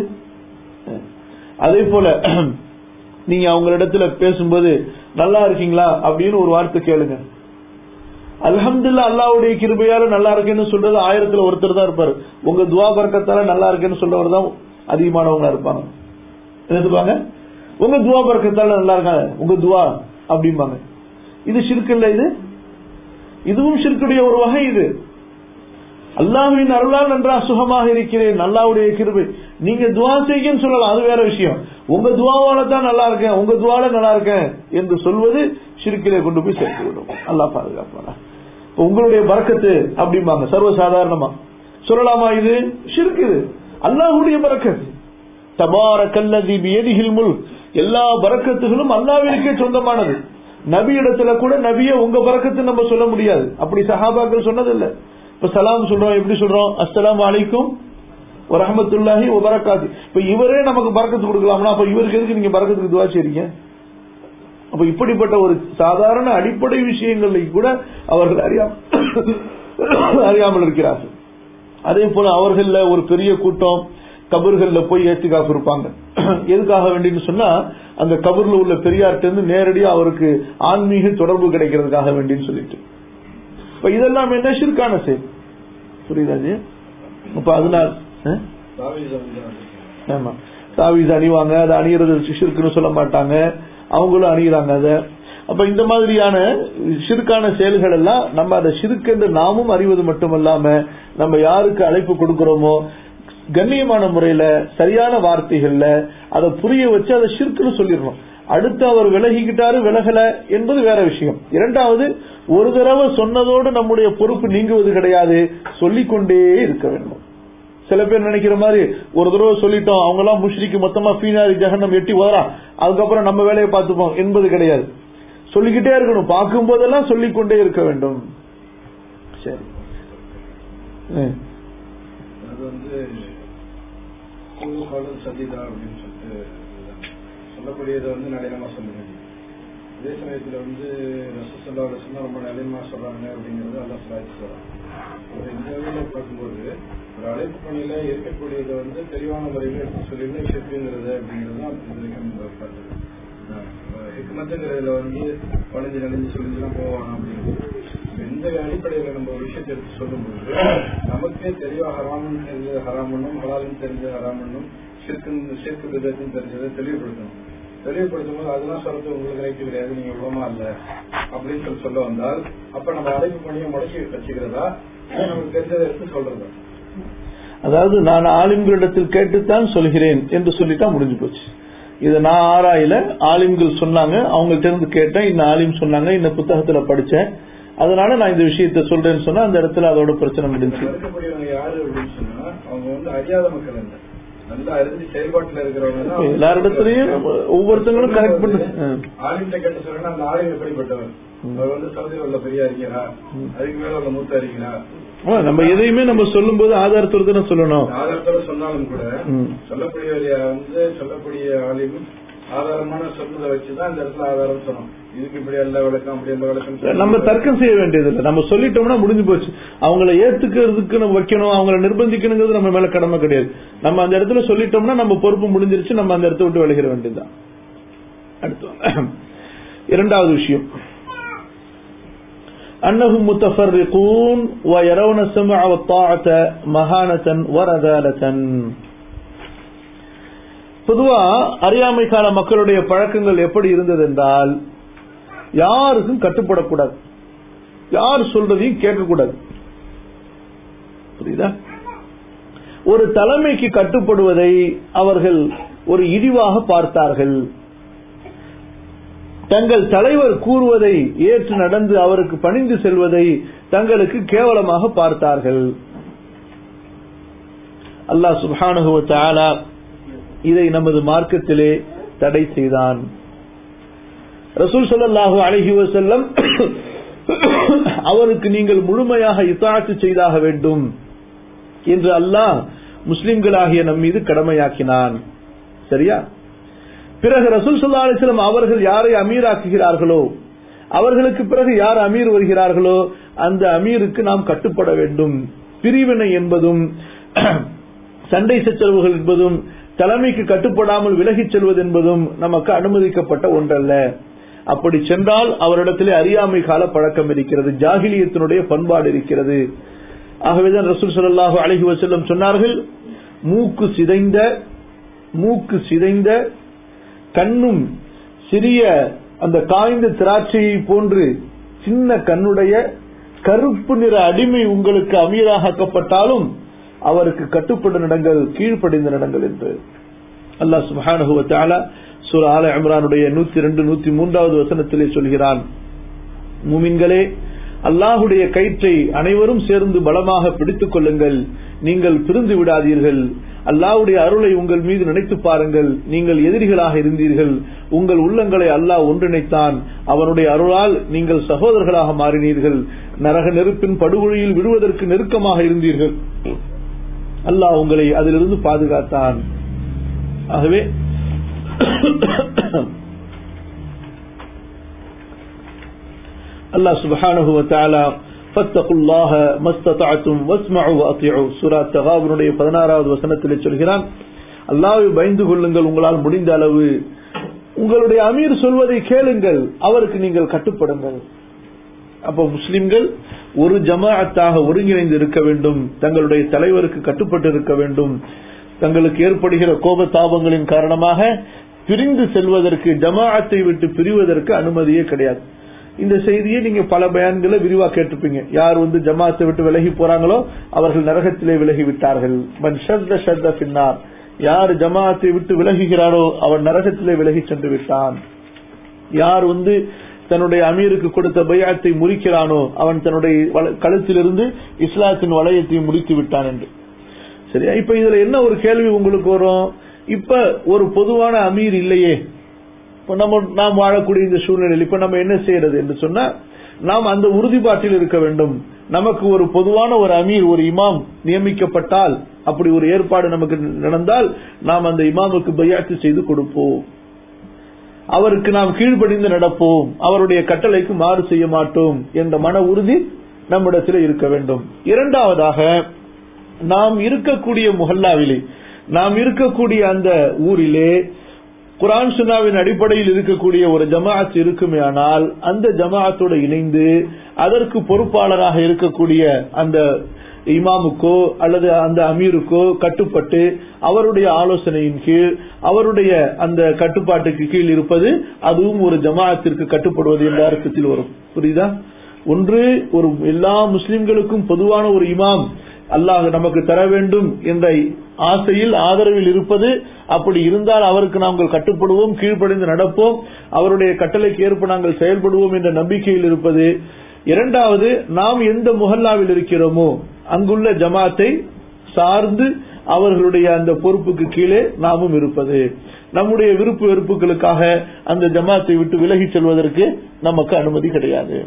அதே போல நீங்க அவங்களிடத்துல பேசும்போது நல்லா இருக்கீங்களா அப்படின்னு ஒரு வார்த்தை கேளுங்க அல்ஹம்துல்லா அல்லாவுடைய கிருபையால நல்லா இருக்கேன்னு சொல்றது ஆயிரத்துல ஒருத்தர் தான் இருப்பாரு உங்க துவா பறக்கத்தால நல்லா இருக்கேன்னு சொல்றவர் தான் அதிகமானவங்க இருப்பாங்க என்ன சொல்லுவாங்க உங்க துவா பறக்கத்தால நல்லா இருக்காங்க உங்க துவா அப்படிம்பாங்க இது ஷிர்க் இல்ல இது இதுவும் ஷிர்க்குடைய ஒரு வகை இது அல்லாஹ்வின் அருளால் நன்றா சுகமாக இருக்கிறேன் அல்லாவுடைய கிருபை நீங்க துவா செய்யுன்னு சொல்லலாம் அது வேற விஷயம் உங்க துவாவால தான் நல்லா இருக்கேன் உங்க துவால நல்லா இருக்கேன் என்று சொல்வது ஷிருக்கிலே கொண்டு போய் சேர்த்து விடும் அல்லாஹ் பாதுகாப்பானா இப்ப உங்களுடைய பறக்கத்து அப்படிம்பாங்க சர்வசாதாரணமா சொல்லலாமா இது ஷிர்க் இது அல்லாஹ்வுடைய பறக்கத்து தபாரக்கல்லதி பியதிஹில் முல்க் எல்லா பறக்கத்துகளும் அல்லாஹ்விற்கே சொந்தமானது நபி இடத்துல கூட நபிய உங்க பறக்கத்து நம்ம சொல்ல முடியாது அப்படி சஹாபாக்கள் சொன்னதில்லை இப்ப சலாம் சொல்றோம் எப்படி சொல்றோம் அஸ்ஸலாமு அலைக்கும் வரஹமத்துல்லாஹி வபரகாத்து இப்ப இவரே நமக்கு பறக்கத்து கொடுக்கலாம்னா அப்ப இவருக்கு எதுக்கு நீங்க பறக்கத்துக்கு துவா செய்றீங்க அப்ப இப்படிப்பட்ட ஒரு சாதாரண அடிப்படை விஷயங்களை கூட அவர்கள் அறியாம அறியாமல் இருக்கிறார்கள் அதே போல அவர்கள ஒரு பெரிய கூட்டம் கபர்கள்ல போய் ஏத்திகாப்பு இருப்பாங்க எதுக்காக வேண்டின்னு சொன்னா அந்த கபர்ல உள்ள பெரியார்ட்ட இருந்து நேரடியா அவருக்கு ஆன்மீக தொடர்பு கிடைக்கிறதுக்காக வேண்டின்னு சொல்லிட்டு இப்ப இதெல்லாம் என்ன ஷிர்கான செயல் புரியுதா ஜி அப்ப அதனால ஆ? ஆமா தாவீஸ் அணிவாங்க அதை அணியறது ஷிர்க்குன்னு சொல்ல மாட்டாங்க அவங்களும் அணிகிறாங்க அத அப்ப இந்த மாதிரியான ஷிர்கான செயல்கள் எல்லாம் நம்ம அதை ஷிர்க் என்று நாமும் அறிவது மட்டுமல்லாம நம்ம யாருக்கு அழைப்பு கொடுக்கிறோமோ கண்ணியமான முறையில சரியான வார்த்தைகள்ல அதை புரிய வச்சு அதை ஷிர்க்குன்னு சொல்லிடணும் அடுத்து அவர் விலகிக்கிட்டாரு விலகல என்பது வேற விஷயம் இரண்டாவது ஒரு தடவை சொன்னதோடு நம்முடைய பொறுப்பு நீங்குவது கிடையாது சொல்லிக்கொண்டே இருக்க வேண்டும் சில பேர் நினைக்கிற மாதிரி ஒரு தடவை சொல்லிட்டோம் அவங்க எல்லாம் முஷ்ரிக்கு மொத்தமா பீனாரி ஜெகனம் எட்டி வரான் அதுக்கப்புறம் நம்ம வேலையை பார்த்துப்போம் என்பது கிடையாது சொல்லிக்கிட்டே இருக்கணும் பார்க்கும் போதெல்லாம் சொல்லிக்கொண்டே இருக்க வேண்டும் சரி ம். அது வந்து கூடுகாலம் சதிதா அப்படின்னு சொல்லிட்டு சொல்லக்கூடியதை வந்து நளினமா சொல்லுங்க அதே சமயத்துல வந்து ரசூசல்லா ரசூல்லா ரொம்ப நளினமா சொல்றாங்க அப்படிங்கறது அல்லா சாய்ச்சி சொல்றாங்க ஒரு இந்த வகையில பார்க்கும்போது ஒரு அழைப்பு பணியில இருக்கக்கூடியதை வந்து தெளிவான முறையில எடுத்து சொல்லி ஷிப்புங்கிறது அப்படிங்கிறது தான் இது வரைக்கும் நம்ம பார்த்தது ஹிக்மத்துங்கிறதுல வந்து வளைஞ்சு நெளிஞ்சு சொல்லிஞ்சுலாம் போவாங்க அப்படிங்கிறது இந்த அடிப்படையில நம்ம ஒரு விஷயத்தை எடுத்து சொல்லும்போது நமக்கே தெளிவா ஹராமன் தெரிஞ்சது ஹராமண்ணும் ஹலாலும் தெரிஞ்சது ஹராமண்ணும் ஷிர்க்கு ஷிர்க்கு விதத்தையும் தெரிஞ்சதை தெளிவுபடுத்தணும் தெளிவுபடுத்தும் போது அதெல்லாம் சொல்றது உங்களுக்கு ரைட்டு கிடையாது நீங்க உலமா இல்ல அப்படின்னு சொல்லி சொல்ல வந்தால் அப்ப நம்ம அழைப்பு பணியை முடக்கி வச்சுக்கிறதா இல்ல நமக்கு தெரிஞ்சதை எடுத்து சொல்றதா அதாவது நான் ஆலிம்களிடத்தில் கேட்டுத்தான் சொல்கிறேன் என்று சொல்லிட்டா முடிஞ்சு போச்சு இதை நான் ஆராயில ஆலிம்கள் சொன்னாங்க அவங்கள்ட்ட இருந்து கேட்டேன் இந்த ஆலிம் சொன்னாங்க இந்த புத்தகத்துல படிச்சேன் அதனால நான் இந்த விஷயத்த சொல்றேன்னு சொன்னா அந்த இடத்துல அதோட பிரச்சனை முடிஞ்சு இருக்கக்கூடியவங்க யாரு அப்படின்னு சொன்னா அவங்க வந்து அறியாத மக்கள் அல்ல நல்லா அறிஞ்சு செயல்பாட்டுல இருக்கிறவங்க தான் எல்லாரிடத்துலயும் ஒவ்வொருத்தங்களும் கனெக்ட் பண்ணு ஆ. ஆலிம்கிட்ட கேட்டு சொல்றேன்னா அந்த ஆலிம் எப்படிப்பட்டவர் அவர் வந்து சவுதியில் உள்ள பெரிய அறிஞரா அதுக்கு மேல உள்ள மூத்த அறிஞரா ஆ, நம்ம எதையுமே நம்ம சொல்லும் போது ஆதாரத்தோடு தானே சொல்லணும் ஆதாரத்தோட சொன்னாலும் கூட ம். சொல்லக்கூடிய வந்து சொல்லக்கூடிய ஆலிம் ஆதாரமான சொன்னதை வச்சுதான் இந்த இடத்துல ஆதாரம் சொன்னோம் இதுக்கு இப்படி அல்ல விளக்கம் அப்படி அல்ல விளக்கம் நம்ம தர்க்கம் செய்ய வேண்டியதில்லை நம்ம சொல்லிட்டோம்னா முடிஞ்சு போச்சு அவங்கள ஏத்துக்கிறதுக்கு நம்ம வைக்கணும் அவங்கள நிர்பந்திக்கணுங்கிறது நம்ம மேல கடமை கிடையாது நம்ம அந்த இடத்துல சொல்லிட்டோம்னா நம்ம பொறுப்பு முடிஞ்சிருச்சு நம்ம அந்த இடத்த விட்டு விலகிற வேண்டியதுதான் அடுத்து இரண்டாவது விஷயம் أنهم متفرقون ويرون السمع والطاعة مهانة ورذالة பொதுவா அறியாமை கால மக்களுடைய பழக்கங்கள் எப்படி இருந்தது என்றால் யாருக்கும் கட்டுப்படக்கூடாது யார் சொல்றதையும் கேட்கக்கூடாது புரியுதா ஒரு தலைமைக்கு கட்டுப்படுவதை அவர்கள் ஒரு இழிவாக பார்த்தார்கள் தங்கள் தலைவர் கூறுவதை ஏற்று நடந்து அவருக்கு பணிந்து செல்வதை தங்களுக்கு கேவலமாக பார்த்தார்கள் அல்லாஹ் சுப்ஹானஹு வ தஆலா இதை நமது மார்க்கத்திலே தடை செய்தான் ரசூல் ஸல்லல்லாஹு அலைஹி வஸல்லம் அவருக்கு நீங்கள் முழுமையாக இத்தாத்து செய்தாக வேண்டும் என்று அல்லாஹ் முஸ்லிம்களாகிய நம் மீது கடமையாக்கினான் சரியா பிறகு ரசூல் ஸல்லல்லாஹு அலைஹி வஸல்லம் அவர்கள் யாரை அமீராக்குகிறார்களோ அவர்களுக்கு பிறகு யார் அமீர் வருகிறார்களோ அந்த அமீருக்கு நாம் கட்டுப்பட வேண்டும் பிரிவினை என்பதும் சண்டை சச்சரவுகள் என்பதும் தலைமைக்கு கட்டுப்படாமல் விலகிச் செல்வது என்பதும் நமக்கு அனுமதிக்கப்பட்ட ஒன்றல்ல அப்படி சென்றால் அவரிடத்திலே அறியாமை கால பழக்கம் இருக்கிறது ஜாகிலியத்தினுடைய பண்பாடு இருக்கிறது ஆகவேதான் ரசூல் ஸல்லல்லாஹு அலைஹி வஸல்லம் சொன்னார்கள் மூக்கு சிதைந்த மூக்கு சிதைந்த கண்ணும் சிறிய அந்த காய்ந்த திராட்சையை போன்று சின்ன கண்ணுடைய கருப்பு நிற அடிமை உங்களுக்கு அமீராக்கப்பட்டாலும் அவருக்கு கட்டுப்பட நடங்கள் கீழ்ப்படிந்த நடங்கள் என்று அல்லாஹ் சுப்ஹானஹு வ தஆலா சூரா ஆல இம்ரானுடைய 102 103வது வசனத்திலே சொல்கிறான் மூமின்களே அல்லாஹுடைய கயிற்றை அனைவரும் சேர்ந்து பலமாக பிடித்துக் கொள்ளுங்கள் நீங்கள் பிரிந்து விடாதீர்கள் அல்லாஹ்வுடைய அருளை உங்கள் மீது நினைத்து பாருங்கள் நீங்கள் எதிரிகளாக இருந்தீர்கள் உங்கள் உள்ளங்களை அல்லாஹ் ஒன்றிணைத்தான் அவனுடைய அருளால் நீங்கள் சகோதரர்களாக மாறினீர்கள் நரக நெருப்பின் படுகொழியில் விடுவதற்கு நெருக்கமாக இருந்தீர்கள் அல்லாஹ் உங்களை அதிலிருந்து பாதுகாத்தான் ஆகவே அல்லாஹ் சுப்ஹானஹு வ தஆலா ஃபத்தகுல்லாஹ மஸ்ததஅதும் வஸ்மஉ வஅதிஉ சூரா தகாபுனுடைய 16வது வசனத்திலே சொல்கிறான் அல்லாஹ்வை பயந்து கொள்ளுங்கள் உங்களால் முடிந்த அளவு உங்களுடைய அமீர் சொல்வதை கேளுங்கள் அவருக்கு நீங்கள் கட்டுப்படுங்கள் அப்ப முஸ்லிம்கள் ஒரு ஜமாஅத்தாக ஒருங்கிணைந்து இருக்க வேண்டும் தங்களுடைய தலைவருக்கு கட்டுப்பட்டு இருக்க வேண்டும் தங்களுக்கு ஏற்படுகிற கோபதாபங்களின் காரணமாக பிரிந்து செல்வதற்கு ஜமாஅத்தை விட்டு பிரிவதற்கு அனுமதியே கிடையாது இந்த செய்தியை நீங்க பல பயான்களை விரிவா கேட்டிருப்பீங்க யார் வந்து ஜமாத்தை விட்டு விலகி போறாங்களோ அவர்கள் நரகத்திலே விலகி விட்டார்கள் மன் ஷத்த ஷத்த பின்னார் யார் ஜமாத்தை விட்டு விலகுகிறாரோ அவன் நரகத்திலே விலகி சென்று விட்டான் யார் வந்து தன்னுடைய அமீருக்கு கொடுத்த பையாத்தை முறிக்கிறானோ அவன் தன்னுடைய வல- கழுத்திலிருந்து இஸ்லாத்தின் வளையத்தை முறித்து விட்டான் என்று சரியா இப்ப இதுல என்ன ஒரு கேள்வி உங்களுக்கு வரும் இப்ப ஒரு பொதுவான அமீர் இல்லையே இப்ப நம்ம நாம் வாழக்கூடிய இந்த சூழ்நிலையில் இப்ப நம்ம என்ன செய்யறது என்று சொன்னா நாம் அந்த உறுதிப்பாட்டில் இருக்க வேண்டும் நமக்கு ஒரு பொதுவான ஒரு அமீர் ஒரு இமாம் நியமிக்கப்பட்டால் அப்படி ஒரு ஏற்பாடு நமக்கு நடந்தால் நாம் அந்த இமாமுக்கு பையாத்து செய்து கொடுப்போம் அவருக்கு நாம் கீழ்ப்படிந்து நடப்போம் அவருடைய கட்டளைக்கு மாறு செய்ய மாட்டோம் என்ற மன உறுதி நம்மிடத்தில் இருக்க வேண்டும் இரண்டாவதாக நாம் இருக்கக்கூடிய முஹல்லாவிலே நாம் இருக்கக்கூடிய அந்த ஊரிலே குரான் சுன்னாவின் அடிப்படையில் இருக்கக்கூடிய ஒரு ஜமாஅத் இருக்குமே ஆனால் அந்த ஜமாஅத்தோடு இணைந்து அதற்கு பொறுப்பாளராக இருக்கக்கூடிய அந்த இமாமுக்கோ அல்லது அந்த அமீருக்கோ கட்டுப்பட்டு அவருடைய ஆலோசனையின் கீழ் அவருடைய அந்த கட்டுப்பாட்டுக்கு கீழ் இருப்பது அதுவும் ஒரு ஜமாஅத்திற்கு கட்டுப்படுவது என்ற அர்த்தத்தில் வரும் புரியுதா ஒன்று ஒரு எல்லா முஸ்லிம்களுக்கும் பொதுவான ஒரு இமாம் அல்லாஹ் நமக்கு தர வேண்டும் என்ற ஆசையில் ஆதரவில் இருப்பது அப்படி இருந்தால் அவருக்கு நாங்கள் கட்டுப்படுவோம் கீழ்ப்படிந்து நடப்போம் அவருடைய கட்டளைக்கு ஏற்ப நாங்கள் செயல்படுவோம் என்ற நம்பிக்கையில் இருப்பது இரண்டாவது நாம் எந்த முஹல்லாவில் இருக்கிறோமோ அங்குள்ள ஜமாத்தை சார்ந்து அவர்களுடைய அந்த பொறுப்புக்கு கீழே நாமும் இருப்பது நம்முடைய விருப்பு வெறுப்புகளுக்காக அந்த ஜமாத்தை விட்டு விலகிச் செல்வதற்கு நமக்கு அனுமதி கிடையாது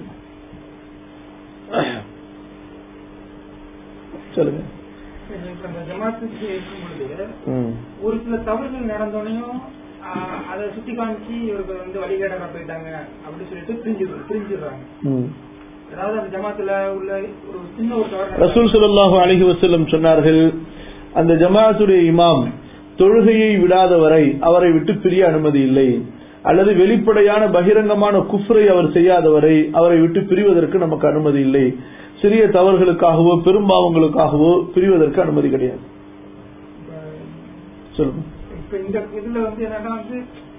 சொல்லுங்க இப்ப இந்த ஜமாத்துக்கு இருக்கும் பொழுது ம். ஒரு சில தவறுகள் நடந்தோடனையும் ஆஹ், அதை சுட்டி காமிச்சு இவர்கள் வந்து வழிகேடரா போயிட்டாங்க அப்படின்னு சொல்லிட்டு பிரிஞ்சு பிரிஞ்சிடுறாங்க ம். அதாவது அந்த ஜமாத்துல உள்ள ஒரு சின்ன ஒரு தவறு ரசூல் ஸல்லல்லாஹு அலைஹி வஸல்லம் சொன்னார்கள் அந்த ஜமாத்துடைய இமாம் தொழுகையை விடாத வரை அவரை விட்டு பிரிய அனுமதி இல்லை அல்லது வெளிப்படையான பகிரங்கமான குஃப்ரை அவர் செய்யாதவரை அவரை விட்டு பிரிவதற்கு நமக்கு அனுமதி இல்லை சிறிய தவறுகளுக்காகவோ பெரும்பாவங்களுக்காகவோ பிரிவதற்கு அனுமதி கிடையாது சொல்லுங்க இப்ப இந்த இதுல வந்து என்னன்னா வந்து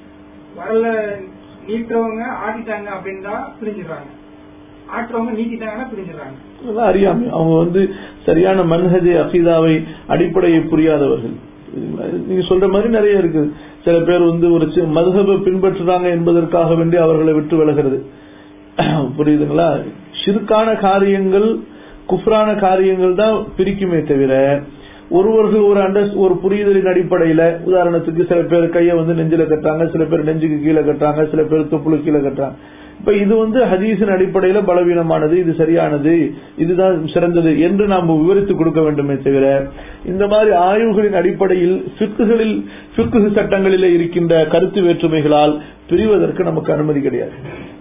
வரல நீட்டுறவங்க ஆட்டிட்டாங்க அப்படின்னா பிரிஞ்சிடுறாங்க ஆட்டுறவங்க நீட்டிட்டாங்கன்னா பிரிஞ்சிடுறாங்க இதெல்லாம் அறியாமை அவங்க வந்து சரியான மன்ஹஜை அகீதாவை அடிப்படையை புரியாதவர்கள் நீங்க சொல்ற மாதிரி நிறைய இருக்கு சில பேர் வந்து ஒரு சி- மதுஹபை பின்பற்றுறாங்க என்பதற்காக வேண்டி அவர்களை விட்டு விலகிறது புரியுதுங்களா ஷிர்கான காரியங்கள் குஃப்ரான காரியங்கள் தான் பிரிக்குமே தவிர ஒருவர்கள் ஒரு அண்டர் ஒரு புரிதலின் அடிப்படையில உதாரணத்துக்கு சில பேர் கையை வந்து நெஞ்சில கட்டுறாங்க சில பேர் நெஞ்சுக்கு கீழே கட்டுறாங்க சில பேர் தொப்புளு கீழே கட்டுறாங்க இப்ப இது வந்து ஹதீஸின் அடிப்படையில பலவீனமானது இது சரியானது இதுதான் சிறந்தது என்று நாம் விவரித்து கொடுக்க வேண்டுமே தவிர இந்த மாதிரி ஆய்வுகளின் அடிப்படையில் ஃபிக்குகளில் ஃபிக்கு சட்டங்களிலே இருக்கின்ற கருத்து வேற்றுமைகளால் பிரிவதற்கு நமக்கு அனுமதி கிடையாது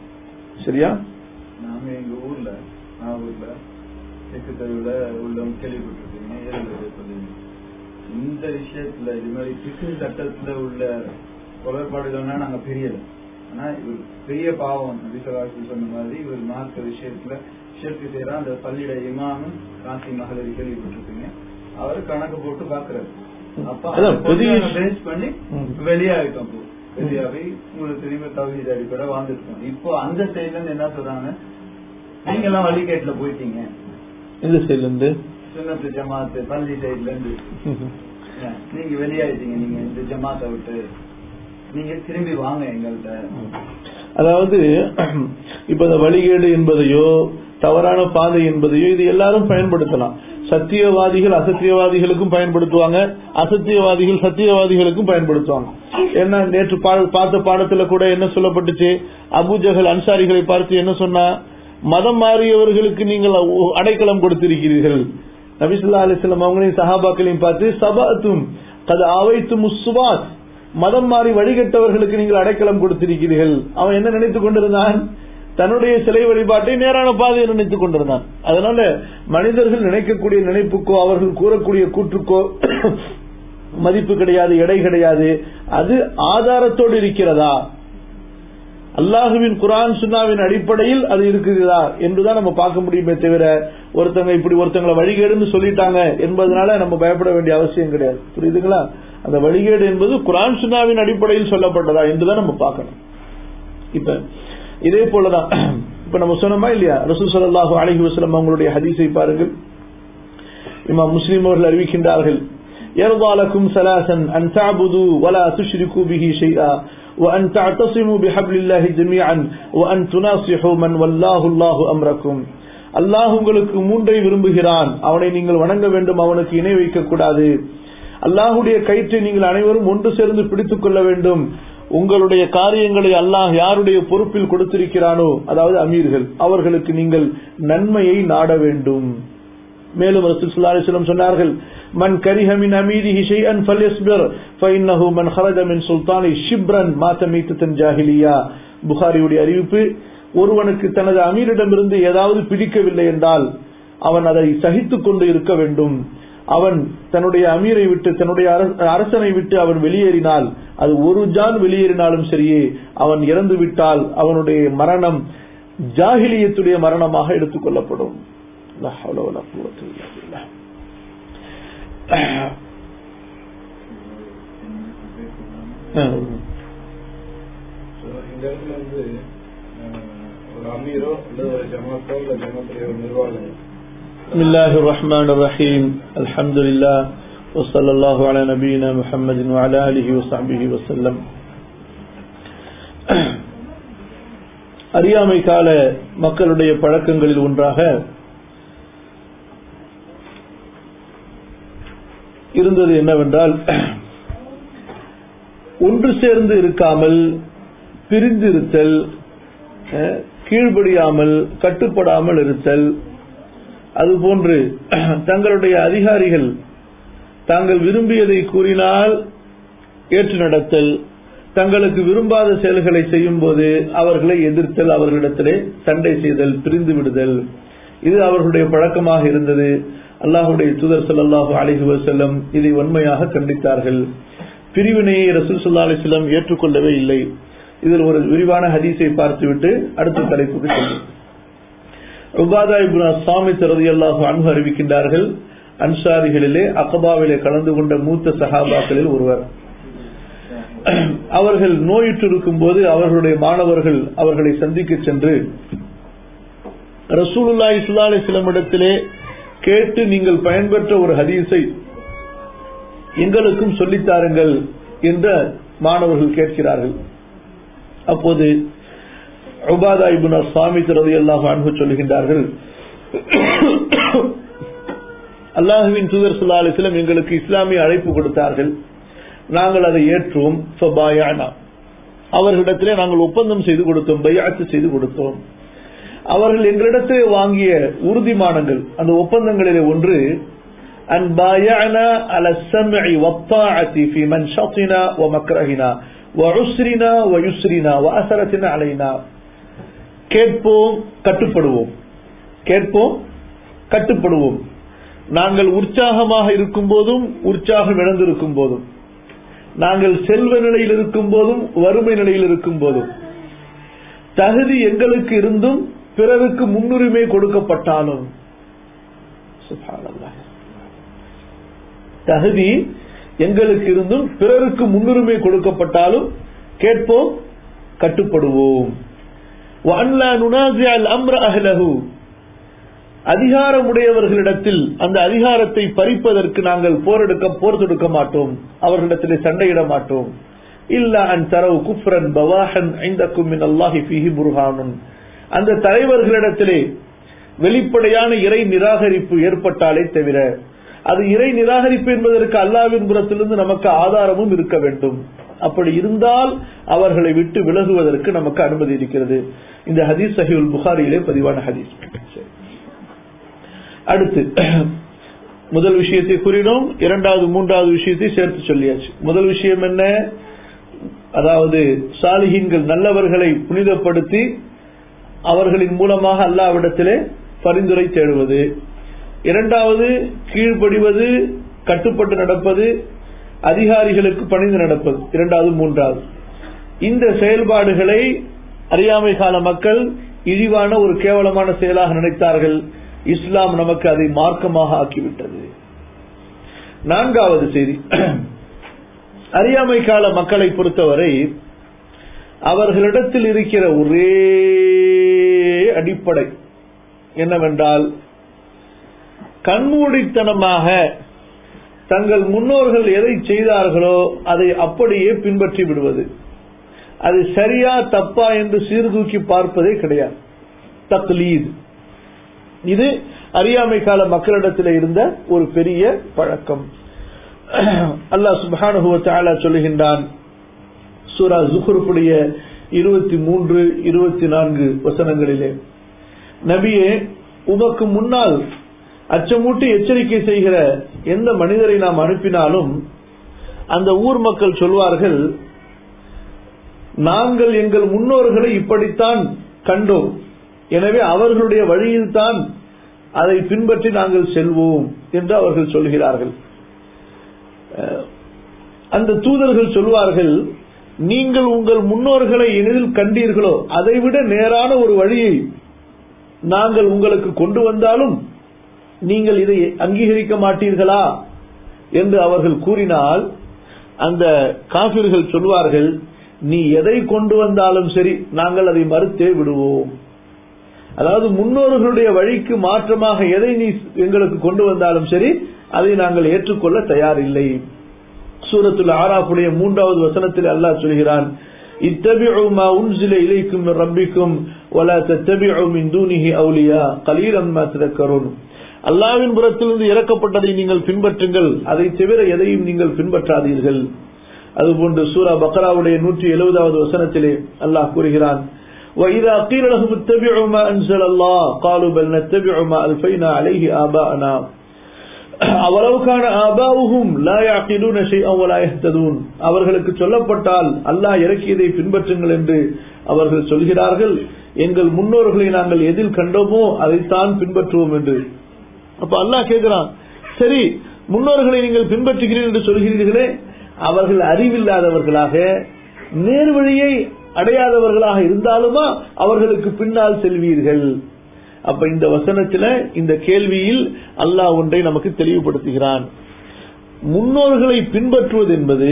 சரியா நாங்க எங்க ஊர்ல நாகூர்ல தெற்கு தெருவுல உள்ள கேள்விப்பட்டிருக்கீங்க ஏழு சொல்லுவீங்க இந்த விஷயத்துல இது மாதிரி சிக்கு சட்டத்துல உள்ள குறைபாடுகள்னா நாங்க பிரியல ஆனா இவர் பெரிய பாவம் நபிசராசி சொன்ன மாதிரி இவர் மார்க்க விஷயத்துல ஷிர்கு செய்யற அந்த பள்ளியில இமாமும் காசி மகளிர் கேள்விப்பட்டிருப்பீங்க அவரு கணக்கு போட்டு பாக்குறாரு அப்ப அதான் பெரிய- பேஸ் பண்ணி ம். வெளியாயிட்டோம் இப்போ வெளியாகி உங்களுக்கு திரும்ப தகுதி அடிப்படை வாழ்ந்துருக்கோம் இப்போ அந்த சைட்ல இருந்து என்ன சொல்றாங்க நீங்க எல்லாம் வழிகேட்டுல போயிட்டீங்க இந்த சைட்ல இருந்து சுண்ணத்து ஜமாத்து பள்ளி சைட்ல இருந்து ஏன், நீங்க வெளியாயிட்டீங்க நீங்க இந்த ஜமாத்தை விட்டு நீங்க திரும்பி வாங்க எங்கள்கிட்ட அதாவது இப்ப இந்த வழிகேடு என்பதையோ தவறான பாதை என்பதையோ இது எல்லாரும் பயன்படுத்தலாம் சத்தியவாதிகள் அசத்தியவாதிகளுக்கும் பயன்படுத்துவாங்க அசத்தியவாதிகள் சத்தியவாதிகளுக்கும் பயன்படுத்துவாங்க என்ன நேற்று பா- பார்த்த பாடத்துல கூட என்ன சொல்லப்பட்டுச்சு அபூஜகல் அன்சாரிகளை பார்த்து என்ன சொன்னா மதம் மாறியவர்களுக்கு நீங்கள் ஒ- அடைக்கலம் கொடுத்திருக்கிறீர்கள் நபிசுல்லா அலிஸ்லாம் அவங்களையும் சஹாபாக்களையும் பார்த்து சபாத்தும் அது அவைத்து முசுபாத் மதம் மாறி வழிகட்டவர்களுக்கு நீங்கள் அடைக்கலம் கொடுத்திருக்கிறீர்கள் அவன் என்ன நினைத்துக் கொண்டிருந்தான் தன்னுடைய சிலை வழிபாட்டை நேரான பாதையை நினைத்துக் கொண்டிருந்தான் அதனால மனிதர்கள் நினைக்கக்கூடிய நினைப்புக்கோ அவர்கள் கூறக்கூடிய கூற்றுக்கோ மதிப்பு கிடையாது எடை கிடையாது அது ஆதாரத்தோடு இருக்கிறதா அல்லாஹுவின் குரான் சுன்னாவின் அடிப்படையில் அது இருக்குதா என்றுதான் நம்ம பார்க்க முடியுமே தவிர ஒருத்தங்க இப்படி ஒருத்தங்களை வழிகேடுன்னு சொல்லிட்டாங்க என்பதனால நம்ம பயப்பட வேண்டிய அவசியம் கிடையாது புரியுதுங்களா அந்த வழிகேடு என்பது குரான் சுன்னாவின் அடிப்படையில் சொல்லப்பட்டதா என்றுதான் நம்ம பார்க்கணும் இப்ப இதே போலதான் இப்ப நம்ம சொன்னோமா இல்லையா ரசூல் ஸல்லல்லாஹு அலைஹி வஸல்லம் அவங்களுடைய ஹதீஸை பாருங்கள் இமாம் முஸ்லிம் அவர்கள் அறிவிக்கின்றார்கள் يرضى لكم ثلاثا أن تعبدوا ولا تشركوا به شيئا وأن تعتصموا بحبل الله جميعا وأن تناصحوا من والله الله أمركم அல்லாஹ் உங்களுக்கு மூன்றை விரும்புகிறான் அவனை நீங்கள் வணங்க வேண்டும் அவனுக்கு இணை வைக்க கூடாது அல்லாஹுடைய கயிற்றை நீங்கள் அனைவரும் ஒன்று சேர்ந்து பிடித்துக் கொள்ள வேண்டும் உங்களுடைய காரியங்களை அல்லாஹ் யாருடைய பொறுப்பில் கொடுத்திருக்கிறானோ அதாவது அமீர்கள் அவர்களுக்கு நீங்கள் நன்மையை நாட வேண்டும் மேலும் ரசூல் ஸல்லல்லாஹு அலைஹி வஸல்லம் சொன்னார்கள் மன் கரிஹ மின் அமீரிஹி ஷைஅன் ஃபல்யஸ்பிர் ஃபஇன்னஹு மன் خرج من சுல்தானி ஷிப்ரன் மாத மீத்தன் ஜாஹிலியா புகாரியுடைய அறிவிப்பு ஒருவனுக்கு தனது அமீரிடமிருந்து ஏதாவது பிடிக்கவில்லை என்றால் அவன் அதை சகித்துக் கொண்டு இருக்க வேண்டும் அவன் தன்னுடைய அமீரை விட்டு தன்னுடைய அரச- அரசனை விட்டு அவன் வெளியேறினால் அது ஒரு ஜான் வெளியேறினாலும் சரியே அவன் இறந்து விட்டால் அவனுடைய மரணம் ஜாகிலியத்துடைய மரணமாக எடுத்துக் கொள்ளப்படும் லா ஹவ்ல வலா குவத்த இல்லா பில்லாஹ். ஆஹ். So, இந்த இடத்துல வந்து அஹ், ஒரு அமீரோ அல்லது ஒரு ஜமாத்தோ இல்ல ஜமாத்துடைய ஒரு நிர்வாகம் بسم الله الرحمن الرحيم الحمد لله وصلى الله على نبينا محمد وعلى آله وصحبه وسلم அறியாமை கால மக்களுடைய பழக்கங்களில் ஒன்றாக இருந்தது என்னவென்றால் ஒன்று சேர்ந்து இருக்காமல் பிரிந்து இருத்தல் அஹ், கீழ்ப்படியாமல் கட்டுப்படாமல் இருத்தல் அதுபோன்று தங்களுடைய அதிகாரிகள் தாங்கள் விரும்பியதை கூறினால் ஏற்று நடத்தல் தங்களுக்கு விரும்பாத செயல்களை செய்யும் போது அவர்களை எதிர்த்தல் அவர்களிடத்திலே சண்டை செய்தல் பிரிந்து விடுதல் இது அவர்களுடைய பழக்கமாக இருந்தது அல்லாஹுடைய தூதர் ஸல்லல்லாஹு அலைஹி வஸல்லம் இதை வன்மையாக கண்டித்தார்கள் பிரிவினையை ரசூல் ஸல்லல்லாஹு அலைஹி வஸல்லம் ஏற்றுக்கொள்ளவே இல்லை இதில் ஒரு விரிவான ஹதீஸை பார்த்துவிட்டு அடுத்த தலைப்புக்கு செல்லும் உபாதா இப்னு சாமித் ரலியல்லாஹு அன்ஹு அறிவிக்கின்றார்கள் அன்சாரிகளிலே அகபாவிலே கலந்து கொண்ட மூத்த சஹாபாக்களில் ஒருவர் அவர்கள் நோயுற்றிருக்கும் போது அவர்களுடைய மாணவர்கள் அவர்களை சந்திக்க சென்று ரசூலுல்லாஹி ஸல்லல்லாஹு அலைஹி வஸல்லம் இடத்திலே கேட்டு நீங்கள் பயன்பெற்ற ஒரு ஹதீஸை எங்களுக்கும் சொல்லித்தாருங்கள் என்ற மாணவர்கள் கேட்கிறார்கள் அப்போது உபாதா இப்னு சாமித் ரலியல்லாஹு அன்ஹு சொல்லுகின்றார்கள் அல்லாஹுவின் தூதர் ஸல்லல்லாஹு அலைஹி வஸல்லம் எங்களுக்கு இஸ்லாமிய அழைப்பு கொடுத்தார்கள் நாங்கள் அதை ஏற்றோம் ஃபபாயானா அவர்களிடத்திலே நாங்கள் ஒப்பந்தம் செய்து கொடுத்தோம் பையாத்து செய்து கொடுத்தோம் அவர்கள் எங்களிடத்தில் வாங்கிய உறுதிமானங்கள் அந்த ஒப்பந்தங்களிலே ஒன்று أن بايعنا على السمع والطاعة في منشطنا ومكرهنا وعسرنا ويسرنا وأثرتنا علينا கேட்போம் கட்டுப்படுவோம் கேட்போம் கட்டுப்படுவோம் நாங்கள் உற்சாகமாக இருக்கும் போதும் உற்சாகம் இழந்திருக்கும் போதும் நாங்கள் செல்வ நிலையில் இருக்கும் போதும் வறுமை நிலையில் இருக்கும் போதும் தகுதி எங்களுக்கு இருந்தும் பிறருக்கு முன்னுரிமை கொடுக்கப்பட்டாலும் சுப்ஹானல்லாஹ். தகுதி எங்களுக்கு இருந்தும் பிறருக்கு முன்னுரிமை கொடுக்கப்பட்டாலும் கேட்போம் கட்டுப்படுவோம் وَأَنْ لَا نُنَازِعَ الْأَمْرَ أَهْلَهُ அதிகாரமுடையவர்களிடத்தில் அந்த அதிகாரத்தை பறிப்பதற்கு நாங்கள் போரெடுக்க போர் தொடுக்க மாட்டோம் அவர்களிடத்திலே சண்டையிட மாட்டோம் இல்ல அன் தரவு குஃப்ரன் பவாஹன் ஐந்தக்கும் மின் அல்லாஹி ஃபீஹி புர்ஹானுன் அந்த தலைவர்களிடத்திலே வெளிப்படையான இறை நிராகரிப்பு ஏற்பட்டாலே தவிர அது இறை நிராகரிப்பு என்பதற்கு அல்லாவின் புறத்திலிருந்து நமக்கு ஆதாரமும் இருக்க வேண்டும் அப்படி இருந்தால் அவர்களை விட்டு விலகுவதற்கு நமக்கு அனுமதி இருக்கிறது இந்த ஹதீஸ் சஹிவுல் புகாரியிலே பதிவான ஹதீஸ் சரி. அடுத்து முதல் விஷயத்தை கூறினோம் இரண்டாவது மூன்றாவது விஷயத்தை சேர்த்து சொல்லியாச்சு முதல் விஷயம் என்ன அதாவது சாலிஹீன்கள் நல்லவர்களை புனிதப்படுத்தி அவர்களின் மூலமாக அல்லாவிடத்திலே பரிந்துரை தேடுவது இரண்டாவது கீழ்ப்படிவது கட்டுப்பட்டு நடப்பது அதிகாரிகளுக்கு பணிந்து நடப்பது இரண்டாவது மூன்றாவது இந்த செயல்பாடுகளை அறியாமை கால மக்கள் இழிவான ஒரு கேவலமான செயலாக நினைத்தார்கள் இஸ்லாம் நமக்கு அதை மார்க்கமாக ஆக்கிவிட்டது நான்காவது செய்தி அறியாமை கால மக்களை பொறுத்தவரை அவர்களிடத்தில் இருக்கிற ஒரே அடிப்படை என்னவென்றால் கண்மூடித்தனமாக தங்கள் முன்னோர்கள் எதை செய்தார்களோ அதை அப்படியே பின்பற்றி விடுவது அது சரியா தப்பா என்று சீர்தூக்கி பார்ப்பதே கிடையாது தக்லீத் இது அறியாமை கால மக்களிடத்தில் இருந்த ஒரு பெரிய பழக்கம் அல்லாஹ் சுப்ஹானஹு வ தஆலா சொல்லுகின்றான் சூரா ஜுஹ்ருடைய இருபத்தி மூன்று இருபத்தி நான்கு வசனங்களிலே நபியே உமக்கு முன்னால் அச்சமூட்டி எச்சரிக்கை செய்கிற எந்த மனிதரை நாம் அனுப்பினாலும் அந்த ஊர் மக்கள் சொல்வார்கள் நாங்கள் எங்கள் முன்னோர்களை இப்படித்தான் கண்டோம் எனவே அவர்களுடைய வழியில்தான் அதை பின்பற்றி நாங்கள் செல்வோம் என்று அவர்கள் சொல்கிறார்கள் அஹ், அந்த தூதர்கள் சொல்வார்கள் நீங்கள் உங்கள் முன்னோர்களை எளிதில் கண்டீர்களோ அதைவிட நேரான ஒரு வழியை நாங்கள் உங்களுக்கு கொண்டு வந்தாலும் நீங்கள் இதை அங்கீகரிக்க மாட்டீர்களா என்று அவர்கள் கூறினால் அந்த காபிர்கள் சொல்வார்கள் நீ எதை கொண்டு வந்தாலும் சரி நாங்கள் அதை மறுத்தே விடுவோம் அதாவது முன்னோர்களுடைய வழிக்கு மாற்றமாக எதை நீ எங்களுக்கு கொண்டு வந்தாலும் சரி அதை நாங்கள் ஏற்றுக்கொள்ள தயாரில்லை சூரத்துல் ஆராஃபுடைய மூன்றாவது வசனத்தில் அல்லாஹ் சொல்கிறான் இத்தபிஉ மா உன்சில இலைக்கும் மின் ரப்பிக்கும் வலா தத்தபிஉ மின் தூனிஹி அவுலியா கலீலம் மா தذكرون அல்லாவின் புறத்திலிருந்து இறக்கப்பட்டதை நீங்கள் பின்பற்றுங்கள் அதை தவிர எதையும் நீங்கள் பின்பற்றாதீர்கள் அதுபோன்று சூரா பக்ராவுடைய நூற்றி எழுபதாவது வசனத்திலே அல்லாஹ் கூறுகிறான் وإذا قيل لهم اتبعوا ما أنزل الله قالوا بل نتبع ما ألفينا عليه آباءنا أولو كان آباؤهم لا يعقلون شيئا ولا يهتدون அவர்களுக்கு சொல்லப்பட்டால் அல்லாஹ் இறக்கியதை பின்பற்றுங்கள் என்று அவர்கள் சொல்கிறார்கள் எங்கள் முன்னோர்களை நாங்கள் எதில் கண்டோமோ அதைத்தான் பின்பற்றுவோம் என்று அப்ப அல்லாஹ் கேட்கிறான் சரி முன்னோர்களை நீங்கள் பின்பற்றுகிறீர்கள் என்று சொல்கிறீர்களே அவர்கள் அறிவில்லாதவர்களாக நேர்வழியை அடையாதவர்களாக இருந்தாலுமா அவர்களுக்கு பின்னால் செல்வீர்கள் அப்ப இந்த வசனத்துல இந்த கேள்வியில் அல்லாஹ் ஒன்றை நமக்கு தெளிவுபடுத்துகிறான் முன்னோர்களை பின்பற்றுவது என்பது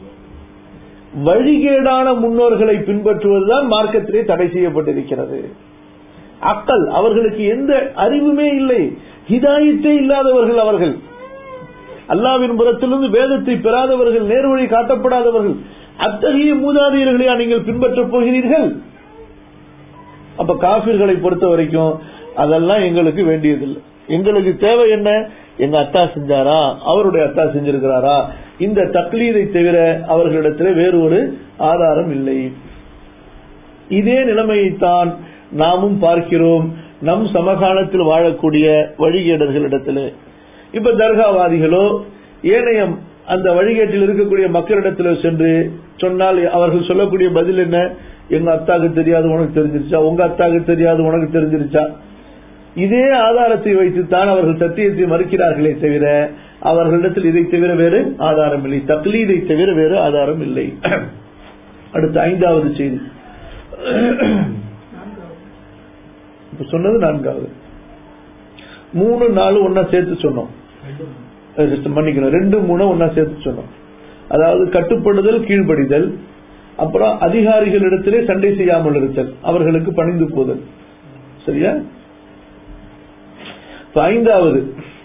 வழிகேடான முன்னோர்களை பின்பற்றுவதுதான் மார்க்கத்திலே தடை செய்யப்பட்டிருக்கிறது அக்கல் அவர்களுக்கு எந்த அறிவுமே இல்லை ஹிதாயத்தே இல்லாதவர்கள் அவர்கள் அல்லாவின் புறத்திலிருந்து வேதத்தை பெறாதவர்கள் நேர்வழி காட்டப்படாதவர்கள் அத்தகைய மூதாதையர்களையா நீங்கள் பின்பற்றப் போகிறீர்கள் அப்ப காபிர்களை பொறுத்த வரைக்கும் அதெல்லாம் எங்களுக்கு வேண்டியதில்லை எங்களுக்கு தேவை என்ன எங்க அத்தா செஞ்சாரா அவருடைய அத்தா செஞ்சிருக்கிறாரா இந்த தக்லீதை தவிர அவர்களிடத்தில் வேறு ஒரு ஆதாரம் இல்லை இதே நிலைமையைத்தான் நாமும் பார்க்கிறோம் நம் சமகாலத்தில் வாழக்கூடிய வழிகேடர்களிடத்தில் இப்ப தர்காவாதிகளோ ஏனைய அந்த வழிகேட்டில் இருக்கக்கூடிய மக்களிடத்தில் சென்று சொன்னால் அவர்கள் சொல்லக்கூடிய பதில் என்ன எங்க அத்தாக்கு தெரியாது உனக்கு தெரிஞ்சிருச்சா உங்க அத்தாக்கு தெரியாது உனக்கு தெரிஞ்சிருச்சா இதே ஆதாரத்தை வைத்துத்தான் அவர்கள் சத்தியத்தை மறுக்கிறார்களே தவிர அவர்களிடத்தில் இதை தவிர வேறு ஆதாரம் இல்லை தக்லீதை தவிர வேறு ஆதாரம் இல்லை அடுத்த ஐந்தாவது செய்தி இப்ப சொன்னது நான்காவது மூணு நாலு ஒன்னா சேர்த்து சொன்னோம் மன்னிக்கணும் ரெண்டு மூணு ஒன்னா சேர்த்து சொன்னோம் அதாவது கட்டுப்படுதல் கீழ்ப்படிதல் அப்புறம் அதிகாரிகளிடத்திலே சண்டை செய்யாமல் இருத்தல் அவர்களுக்கு பணிந்து போதல் சரியா ஐந்தாவது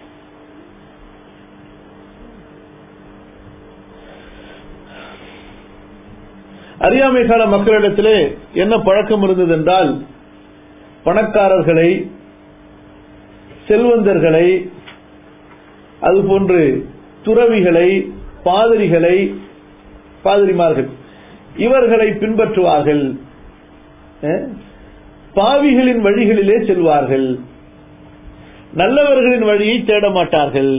அறியாமை கால மக்களிடத்திலே என்ன பழக்கம் இருந்தது என்றால் பணக்காரர்களை செல்வந்தர்களை அதுபோன்று துறவிகளை பாதிரிகளை பாதிரிமார்கள் இவர்களை பின்பற்றுவார்கள் பாவிகளின் வழிகளிலே செல்வார்கள் நல்லவர்களின் வழியை தேட மாட்டார்கள்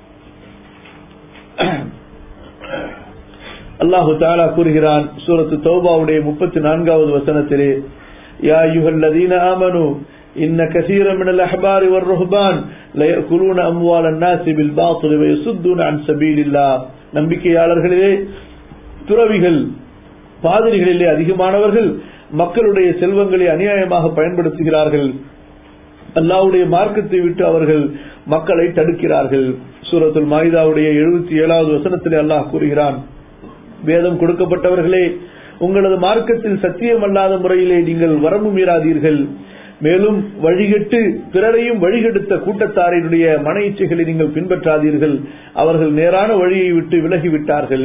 அல்லாஹு தாலா கூறுகிறான் சூரத்து தௌபாவுடைய முப்பத்தி நான்காவது வசனத்திலே யா யுகல்லதீன ஆமனு إن كثيرا من الأحبار والرهبان لا يأكلون أموال الناس بالباطل ويصدون عن سبيل الله நம்பிக்கையாளர்களே துறவிகள் பாதிரிகளிலே அதிகமானவர்கள் மக்களுடைய செல்வங்களை அநியாயமாக பயன்படுத்துகிறார்கள் அல்லாவுடைய மார்க்கத்தை விட்டு அவர்கள் மக்களை தடுக்கிறார்கள் சூரத்துல் மாயுதாவுடைய எழுபத்தி ஏழாவது வசனத்திலே அல்லாஹ் கூறுகிறான் வேதம் கொடுக்கப்பட்டவர்களே உங்களது மார்க்கத்தில் சத்தியம் அல்லாத முறையிலே நீங்கள் வரம்பு மீறாதீர்கள் மேலும் வழிகட்டு பிறரையும் வழிகெடுத்த கூட்டத்தாரினுடைய மன இச்சைகளை நீங்கள் பின்பற்றாதீர்கள் அவர்கள் நேரான வழியை விட்டு விலகிவிட்டார்கள்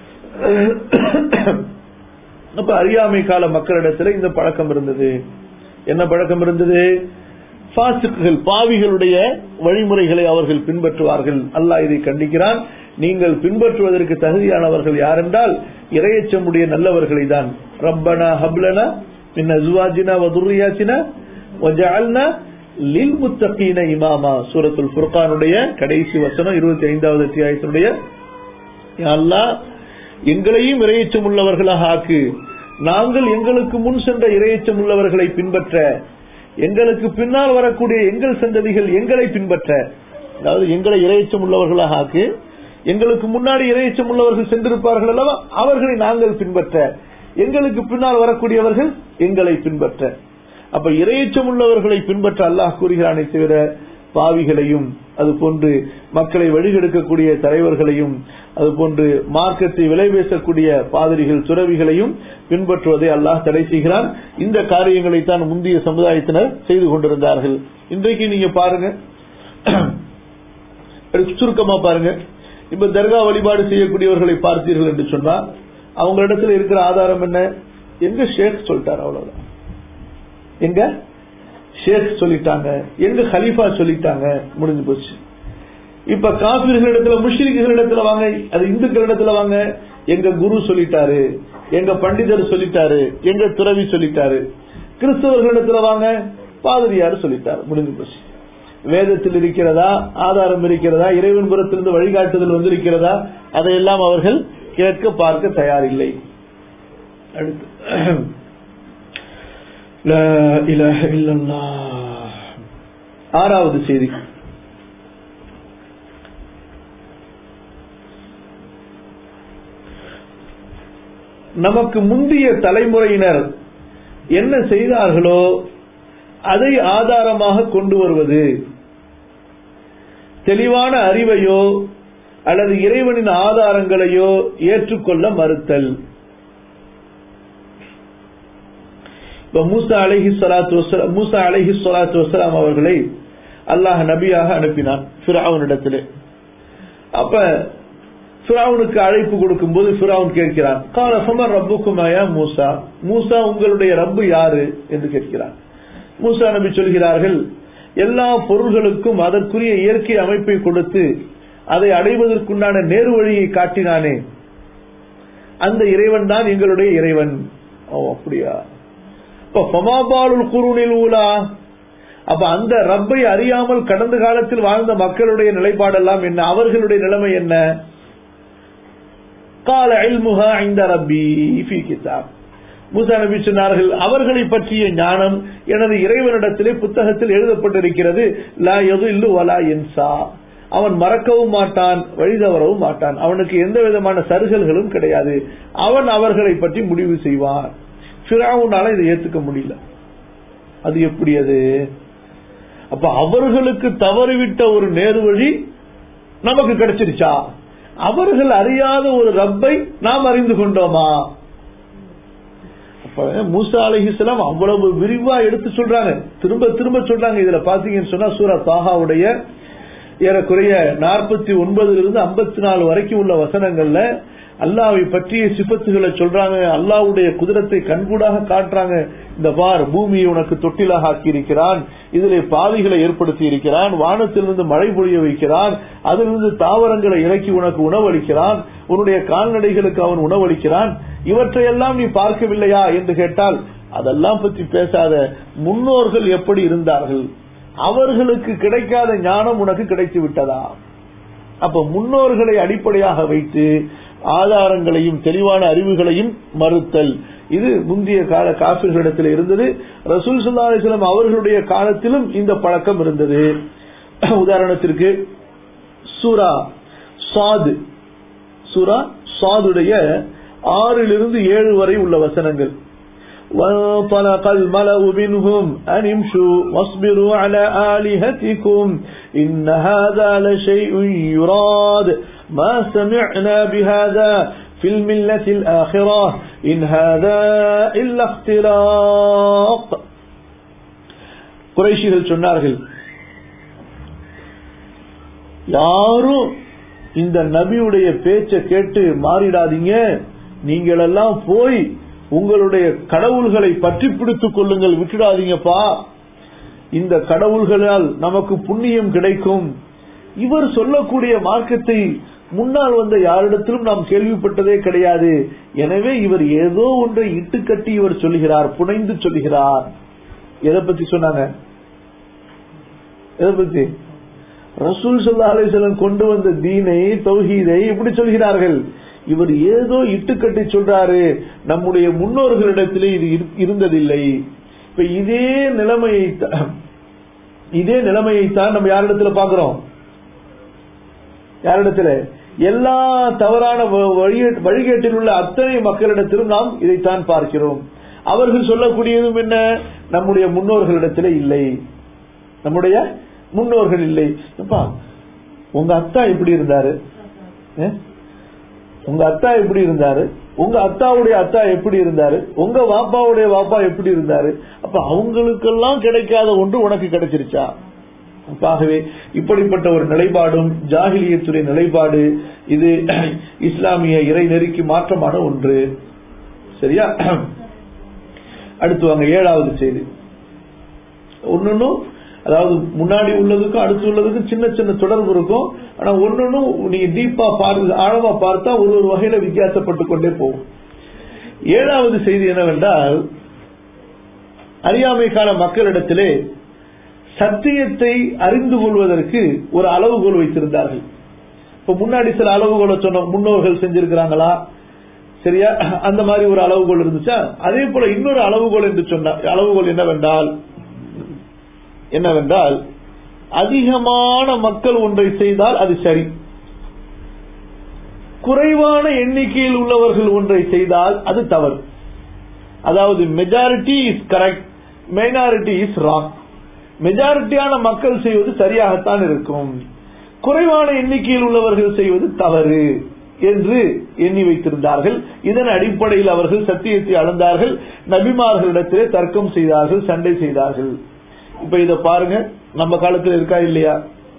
அப்ப அறியாமை கால மக்களிடத்துல இந்த பழக்கம் இருந்தது என்ன பழக்கம் இருந்தது பாசிக்குகள் பாவிகளுடைய வழிமுறைகளை அவர்கள் பின்பற்றுவார்கள் அல்லாஹ் இதை கண்டிக்கிறான் நீங்கள் பின்பற்றுவதற்கு தகுதியானவர்கள் யாரென்றால் இரையச்சமுடைய நல்லவர்களை தான் ரப்பனா ஹப்லனா மின் அஸ்வாஜினா வதுர்ரியாச்சினா வஜஅல்னா லில் முத்தகீன இமாமா சூரத்துல் ஃபுர்கானுடைய கடைசி வசனம் இருபத்தி ஐந்தாவது அத்தியாயத்தினுடைய அல்லாஹ் எங்களையும் இரையச்சம் உள்ளவர்களாக ஆக்கு நாங்கள் எங்களுக்கு முன் சென்ற இரையச்சம் உள்ளவர்களை பின்பற்ற எங்களுக்கு பின்னால் வரக்கூடிய எங்கள் சந்ததிகள் எங்களை பின்பற்ற அதாவது எங்களை இரையச்சம் உள்ளவர்களாக ஆக்கு எங்களுக்கு முன்னாடி இரையச்சம் உள்ளவர்கள் சென்றிருப்பார்கள் அல்லவா அவர்களை நாங்கள் பின்பற்ற எங்களுக்கு பின்னால் வரக்கூடியவர்கள் எங்களை பின்பற்ற அப்ப இரையச்சம் உள்ளவர்களை பின்பற்ற அல்லாஹ் கூறுகிறானே தவிர பாவிகளையும் அது போன்று மக்களை வழிகெடுக்கக்கூடிய தலைவர்களையும் அது போன்று மார்க்கத்தை விலை பேசக்கூடிய பாதிரிகள் துறவிகளையும் பின்பற்றுவதை அல்லாஹ் தடை செய்கிறான் இந்த காரியங்களை தான் முந்தைய சமுதாயத்தினர் செய்து கொண்டிருந்தார்கள் இன்றைக்கு நீங்க பாருங்க சுருக்கமா பாருங்க இப்ப தர்கா வழிபாடு செய்யக்கூடியவர்களை பார்த்தீர்கள் என்று சொன்னா அவங்களிடத்துல இருக்கிற ஆதாரம் என்ன எங்க ஷேக் சொல்லிட்டார் அவ்வளவுதான் எங்க ஷேக் சொல்லிட்டாங்க எங்க ஹலீஃபா சொல்லிட்டாங்க முடிஞ்சு போச்சு இப்ப காபிர்களிடத்துல முஷ்ரிக்குகளிடத்துல வாங்க அது இந்துக்களிடத்துல வாங்க எங்க குரு சொல்லிட்டாரு எங்க பண்டிதர் சொல்லிட்டாரு எங்க துறவி சொல்லிட்டாரு கிறிஸ்தவர்களிடத்துல வாங்க பாதிரியார் சொல்லிட்டாரு முடிஞ்சு போச்சு வேதத்தில் இருக்கிறதா ஆதாரம் இருக்கிறதா இறைவன் புறத்திலிருந்து வழிகாட்டுதல் வந்திருக்கிறதா அதையெல்லாம் அவர்கள் கேட்க பார்க்க தயாரில்லை அடுத்து லா இலாஹ இல்லல்லாஹ். ஆறாவது செய்தி நமக்கு முந்திய தலைமுறையினர் என்ன செய்தார்களோ அதை ஆதாரமாக கொண்டு வருவது தெளிவான அறிவையோ அல்லது இறைவனின் ஆதாரங்களையோ ஏற்றுக்கொள்ள மறுத்தல் இப்ப மூசா அலைஹி ஸலாத்து வஸலாம் மூசா அலைஹி ஸலாத்து வஸலாம் அவர்களை அல்லாஹ் நபியாக அனுப்பினான் ஃபிரௌனிடத்திலே அப்ப ஃபிரௌனுக்கு அழைப்பு கொடுக்கும்போது ஃபிரௌன் கேட்கிறான் கால ஃபமன் ரப்புக்குமா யா மூசா மூசா உங்களுடைய ரப்பு யாரு என்று கேட்கிறான் மூசா நபி சொல்கிறார்கள் எல்லா பொருள்களுக்கும் அதற்குரிய இயற்கை அமைப்பை கொடுத்து அதை அடைவதற்குண்டான நேரு வழியை காட்டினானே அந்த இறைவன் தான் எங்களுடைய இறைவன் ஓ அப்படியா இப்ப ஃபமாபாலுல் குருனில் ஊலா அப்ப அந்த ரப்பை அறியாமல் கடந்த காலத்தில் வாழ்ந்த மக்களுடைய நிலைப்பாடெல்லாம் என்ன அவர்களுடைய நிலைமை என்ன கால இல்முஹா இந்த ரப்பி ஃபி கிதாப் மூசா நபி சொன்னார்கள் அவர்களை பற்றிய ஞானம் எனது இறைவனிடத்திலே புத்தகத்தில் எழுதப்பட்டிருக்கிறது லா யதுல்லு வலா இன்சா அவன் மறக்கவும் மாட்டான் வழிதவரவும் மாட்டான் அவனுக்கு எந்த விதமான சருகல்களும் கிடையாது அவன் அவர்களை பற்றி முடிவு செய்வான் ஃபிரௌனால இதை ஏத்துக்க முடியல அது எப்படி அது அப்ப அவர்களுக்கு தவறிவிட்ட ஒரு நேரு வழி நமக்கு கிடைச்சிருச்சா அவர்கள் அறியாத ஒரு ரப்பை நாம் அறிந்து கொண்டோமா அப்ப மூசா அலிஹிஸ்லாம் அவ்வளவு விரிவா எடுத்து சொல்றாங்க திரும்ப திரும்ப சொல்றாங்க இதுல பாத்தீங்கன்னு சொன்னா சூரா தாகாவுடைய ஏறக்குறைய நாற்பத்தி ஒன்பதுல இருந்து ஐம்பத்தி நாலு வரைக்கும் உள்ள வசனங்கள்ல அல்லாவை பற்றிய சிபத்துகளை சொல்றாங்க அல்லாவுடைய குதிரத்தை கண்கூடாக காட்டுறாங்க இந்த பார் பூமியை உனக்கு தொட்டிலாக ஆக்கி இருக்கிறான் இதிலே பாதைகளை ஏற்படுத்தி இருக்கிறான் வானத்திலிருந்து மழை பொழிய வைக்கிறான் அதிலிருந்து தாவரங்களை இறக்கி உனக்கு உணவளிக்கிறான் உன்னுடைய கால்நடைகளுக்கு அவன் உணவளிக்கிறான் இவற்றையெல்லாம் நீ பார்க்கவில்லையா என்று கேட்டால் அதெல்லாம் பற்றி பேசாத முன்னோர்கள் எப்படி இருந்தார்கள் அவர்களுக்கு கிடைக்காத ஞானம் உனக்கு கிடைத்து விட்டதா அப்ப முன்னோர்களை அடிப்படையாக வைத்து ஆதாரங்களையும் தெளிவான அறிவுகளையும் மறுத்தல் இது முந்தைய கால காபிர்களிடத்தில் இருந்தது ரசூல் சுல்லா அலிஸ்லாம் அவர்களுடைய காலத்திலும் இந்த பழக்கம் இருந்தது உதாரணத்திற்கு சூரா சாது சூரா சாதுடைய ஆறிலிருந்து ஏழு வரை உள்ள வசனங்கள் وانطلق الملأ منهم أن امشوا واصبروا على آلهتكم إن هذا لشيء يراد ما سمعنا بهذا في الملة الآخرة إن هذا إلا اختلاق குறைஷிகள் சொன்னார்கள் யாரும் இந்த நபியுடைய பேச்சை கேட்டு மாறிடாதீங்க நீங்கள் எல்லாம் போய் உங்களுடைய கடவுள்களை பற்றி பிடித்துக் கொள்ளுங்கள் விட்டுடாதீங்கப்பா இந்த கடவுள்களால் நமக்கு புண்ணியம் கிடைக்கும் இவர் சொல்லக்கூடிய மார்க்கத்தை முன்னால் வந்த யாரிடத்திலும் நாம் கேள்விப்பட்டதே கிடையாது எனவே இவர் ஏதோ ஒன்றை இட்டுக்கட்டி இவர் சொல்லுகிறார் புனைந்து சொல்லுகிறார் எதை பத்தி சொன்னாங்க எதை பத்தி ரசூல் சல்லா அலிசலம் கொண்டு வந்த தீனை தௌஹீதை இப்படி சொல்கிறார்கள் இவர் ஏதோ இட்டுக்கட்டி சொல்றாரு நம்முடைய முன்னோர்களிடத்திலே இது இருந்ததில்லை இப்ப இதே நிலைமையை இதே நிலைமையைத்தான் நம்ம யாரிடத்துல பாக்குறோம் யாரிடத்துல எல்லா தவறான வழிகேட்டில் உள்ள அத்தனை மக்களிடத்திலும் நாம் இதைத்தான் பார்க்கிறோம் அவர்கள் சொல்லக்கூடியதும் என்ன நம்முடைய முன்னோர்களிடத்திலே இல்லை நம்முடைய முன்னோர்கள் இல்லை உங்க அத்தா எப்படி இருந்தாரு உங்க அத்தா எப்படி இருந்தாரு உங்க அத்தாவுடைய அத்தா எப்படி இருந்தாரு உங்க வாப்பாவுடைய வாப்பா எப்படி இருந்தாரு அப்ப அவங்களுக்கெல்லாம் கிடைக்காத ஒன்று உனக்கு கிடைச்சிருச்சா ஆகவே இப்படிப்பட்ட ஒரு நிலைப்பாடும் ஜாகிலியத்துடைய நிலைப்பாடு இது இஸ்லாமிய இறை நெறிக்கு மாற்றமான ஒன்று சரியா அடுத்து வாங்க ஏழாவது செய்தி ஒன்னொன்னும் அதாவது முன்னாடி உள்ளதுக்கும் அடுத்து உள்ளதுக்கும் சின்ன சின்ன தொடர்பு இருக்கும் ஆனா ஒன்னொன்னும் நீங்க டீப்பா பார்த்து ஆழமா பார்த்தா ஒரு ஒரு வகையில வித்தியாசப்பட்டு கொண்டே போகும் ஏழாவது செய்தி என்னவென்றால் அறியாமை கால மக்களிடத்திலே சத்தியத்தை அறிந்து கொள்வதற்கு ஒரு அளவுகோல் வைத்திருந்தார்கள் இப்ப முன்னாடி சில அளவுகோலை சொன்னோம் முன்னோர்கள் செஞ்சிருக்கிறாங்களா சரியா அந்த மாதிரி ஒரு அளவுகோல் இருந்துச்சா அதே போல இன்னொரு அளவுகோல் என்று சொன்னார் அளவுகோல் என்னவென்றால் என்னவென்றால் அதிகமான மக்கள் ஒன்றை செய்தால் அது சரி குறைவான எண்ணிக்கையில் உள்ளவர்கள் ஒன்றை செய்தால் அது தவறு அதாவது majority is correct minority is wrong மெஜாரிட்டியான மக்கள் செய்வது சரியாகத்தான் இருக்கும் குறைவான எண்ணிக்கையில் உள்ளவர்கள் செய்வது தவறு என்று எண்ணி வைத்திருந்தார்கள் இதன் அடிப்படையில் அவர்கள் சத்தியத்தை அளந்தார்கள் நபிமார்களிடத்திலே தர்க்கம் செய்தார்கள் சண்டை செய்தார்கள் இப்ப இத பாருங்க நம்ம காலத்துல இருக்கா இல்லையா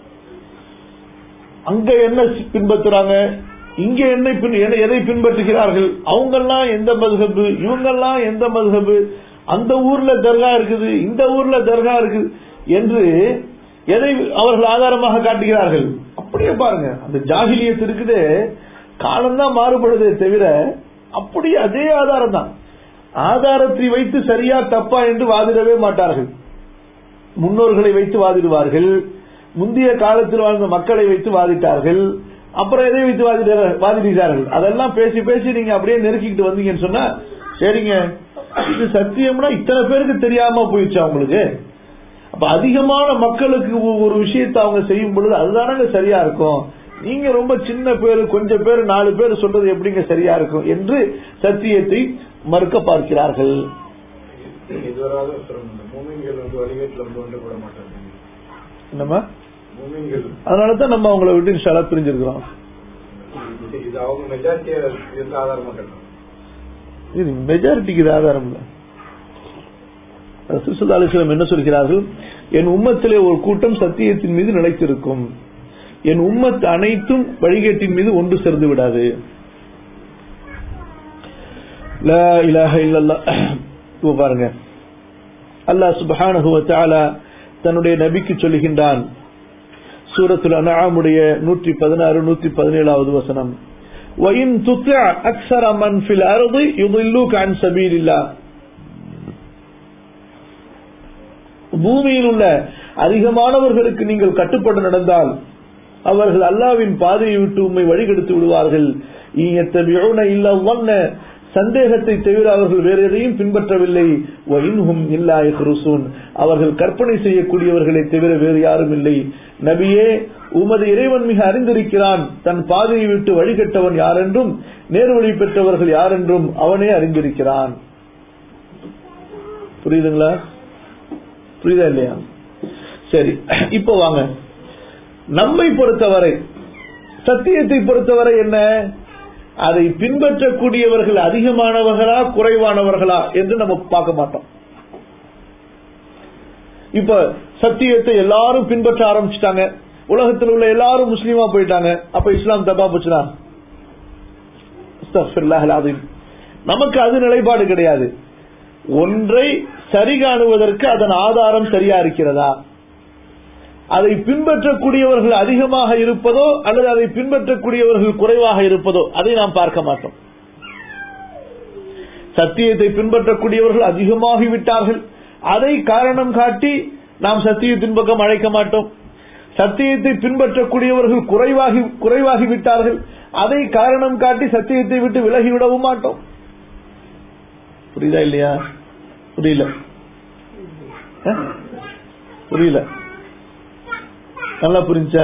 அங்க என்ன பின்பற்றுறாங்க இங்க என்ன பின்- எதை- எதை பின்பற்றுகிறார்கள் அவங்கெல்லாம் எந்த மதுகபு இவங்கெல்லாம் எந்த மதுகபு அந்த ஊர்ல தர்கா இருக்குது இந்த ஊர்ல தர்கா இருக்குது என்று எதை அவர்கள் ஆதாரமாக காட்டுகிறார்கள் அப்படியே பாருங்க அந்த ஜாகிலியத் இருக்குதே காலம்தான் மாறுபடுதே தவிர அப்படியே அதே ஆதாரம் தான் ஆதாரத்தை வைத்து சரியா தப்பா என்று வாதிடவே மாட்டார்கள் முன்னோர்களை வைத்து வாதிடுவார்கள் முந்தைய காலத்தில் வாழ்ந்த மக்களை வைத்து வாதிட்டார்கள் அப்புறம் எதை வைத்து வாதிடுற- வாதிடுகிறார்கள் அதெல்லாம் பேசி பேசி நீங்க அப்படியே நெருக்கிட்டு வந்தீங்கன்னு சொன்னா சரிங்க இது சத்தியம்னா இத்தனை பேருக்கு தெரியாம போயிடுச்சு அவங்களுக்கு அப்ப அதிகமான மக்களுக்கு ஒ- ஒரு விஷயத்தை அவங்க செய்யும் பொழுது அதுதானங்க சரியா இருக்கும் நீங்க ரொம்ப சின்ன பேரு கொஞ்சம் பேர் நாலு பேர் சொல்றது எப்படிங்க சரியா இருக்கும் என்று சத்தியத்தை மறுக்க பார்க்கிறார்கள் இதுவராத சொல்லணும் இந்த மூமின்கள் வந்து வழிகேட்டில் வந்து ஒன்று போட மாட்டாங்க என்னம்மா மூமின்கள் அதனாலதான் நம்ம அவங்கள விட்டு இன்ஷால்லா பிரிஞ்சிருக்கிறோம் இது- இது அவங்க மெஜாரிட்டியை இதுக்கு ஆதாரமா கட்டணும் இது மெஜாரிட்டிக்கு இது ஆதாரம் இல்லை சுசுதா அலிஸ்லாம் என்ன சொல்கிறார்கள் என் உம்மத்திலே ஒரு கூட்டம் சத்தியத்தின் மீது நிலைத்திருக்கும் என் உம்மத் அனைத்தும் வழிகேட்டின் மீது ஒன்று சேர்ந்து விடாது லா இலாஹ இல்லல்லாஹ். இப்போ பாருங்க அல்லாஹ் சுப்ஹானஹு வ தஆலா தன்னுடைய நபிக்கு சொல்லுகின்றான் சூரத்துல் அன்ஆமுடைய 116 117வது வசனம் وَإِن تُطِعْ أَكْثَرَ مَنْ فِي الْأَرْضِ يُضِلُّوكَ عَنْ سَبِيلِ اللَّهِ பூமியில் உள்ள அதிகமானவர்களுக்கு நீங்கள் கட்டுப்பட்டு நடந்தால் அவர்கள் அல்லாவின் பாதையை விட்டு உம்மை வழிகெடுத்து விடுவார்கள் இயத்தபியூன இல்ல ஒன்ன சந்தேகத்தை தவிர அவர்கள் வேற எதையும் பின்பற்றவில்லை வயின்ஹும் இல்லா யஹ்ருசூன் அவர்கள் கற்பனை செய்யக்கூடியவர்களை தவிர வேறு யாரும் இல்லை நபியே உமது இறைவன் மிக அறிந்திருக்கிறான் தன் பாதையை விட்டு வழிகட்டவன் யாரென்றும் நேர்வழி பெற்றவர்கள் யாரென்றும் அவனே அறிந்திருக்கிறான் புரியுதுங்களா புரியுதா இல்லையா சரி இப்போ வாங்க நம்மை பொறுத்தவரை சத்தியத்தை பொறுத்தவரை என்ன அதை பின்பற்றக்கூடியவர்கள் அதிகமானவர்களா குறைவானவர்களா என்று நம்ம பார்க்க மாட்டோம் இப்ப சத்தியத்தை எல்லாரும் பின்பற்ற ஆரம்பிச்சிட்டாங்க உலகத்தில் உள்ள எல்லாரும் முஸ்லீமா போயிட்டாங்க அப்ப இஸ்லாம் தப்பா போச்சுனா அஸ்தக்ஃபிருல்லாஹ் அல்-அஸீம். நமக்கு அது நிலைப்பாடு கிடையாது ஒன்றை சரி காணுவதற்கு அதன் ஆதாரம் சரியா இருக்கிறதா அதை பின்பற்றக்கூடியவர்கள் அதிகமாக இருப்பதோ அல்லது அதை பின்பற்றக்கூடியவர்கள் குறைவாக இருப்பதோ அதை நாம் பார்க்க மாட்டோம் சத்தியத்தை பின்பற்றக்கூடியவர்கள் அதிகமாகிவிட்டார்கள் அதை காரணம் காட்டி நாம் சத்தியத்தின் பக்கம் அழைக்க மாட்டோம் சத்தியத்தை பின்பற்றக்கூடியவர்கள் குறைவாகி குறைவாகி விட்டார்கள் அதை காரணம் காட்டி சத்தியத்தை விட்டு விலகிவிடவும் மாட்டோம் புரியுதா இல்லையா புரியல அஹ்? புரியல நல்லா புரிஞ்சா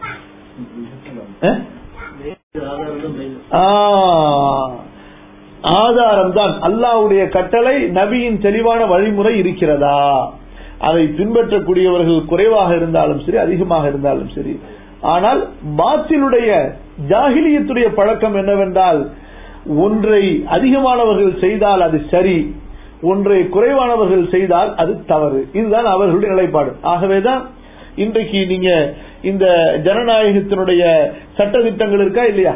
ஆதாரம் தான் அல்லாவுடைய கட்டளை நபியின் தெளிவான வழிமுறை இருக்கிறதா அதை பின்பற்றக்கூடியவர்கள் குறைவாக இருந்தாலும் சரி அதிகமாக இருந்தாலும் சரி ஆனால் பாத்திலுடைய ஜாகிலியத்துடைய பழக்கம் என்னவென்றால் ஒன்றை அதிகமானவர்கள் செய்தால் அது சரி ஒன்றை குறைவானவர்கள் செய்தால் அது தவறு இதுதான் அவர்களுடைய நிலைப்பாடு ஆகவேதான் இன்றைக்கு நீங்க இந்த ஜனநாயகத்தினுடைய சட்ட திட்டங்கள் இருக்கா இல்லையா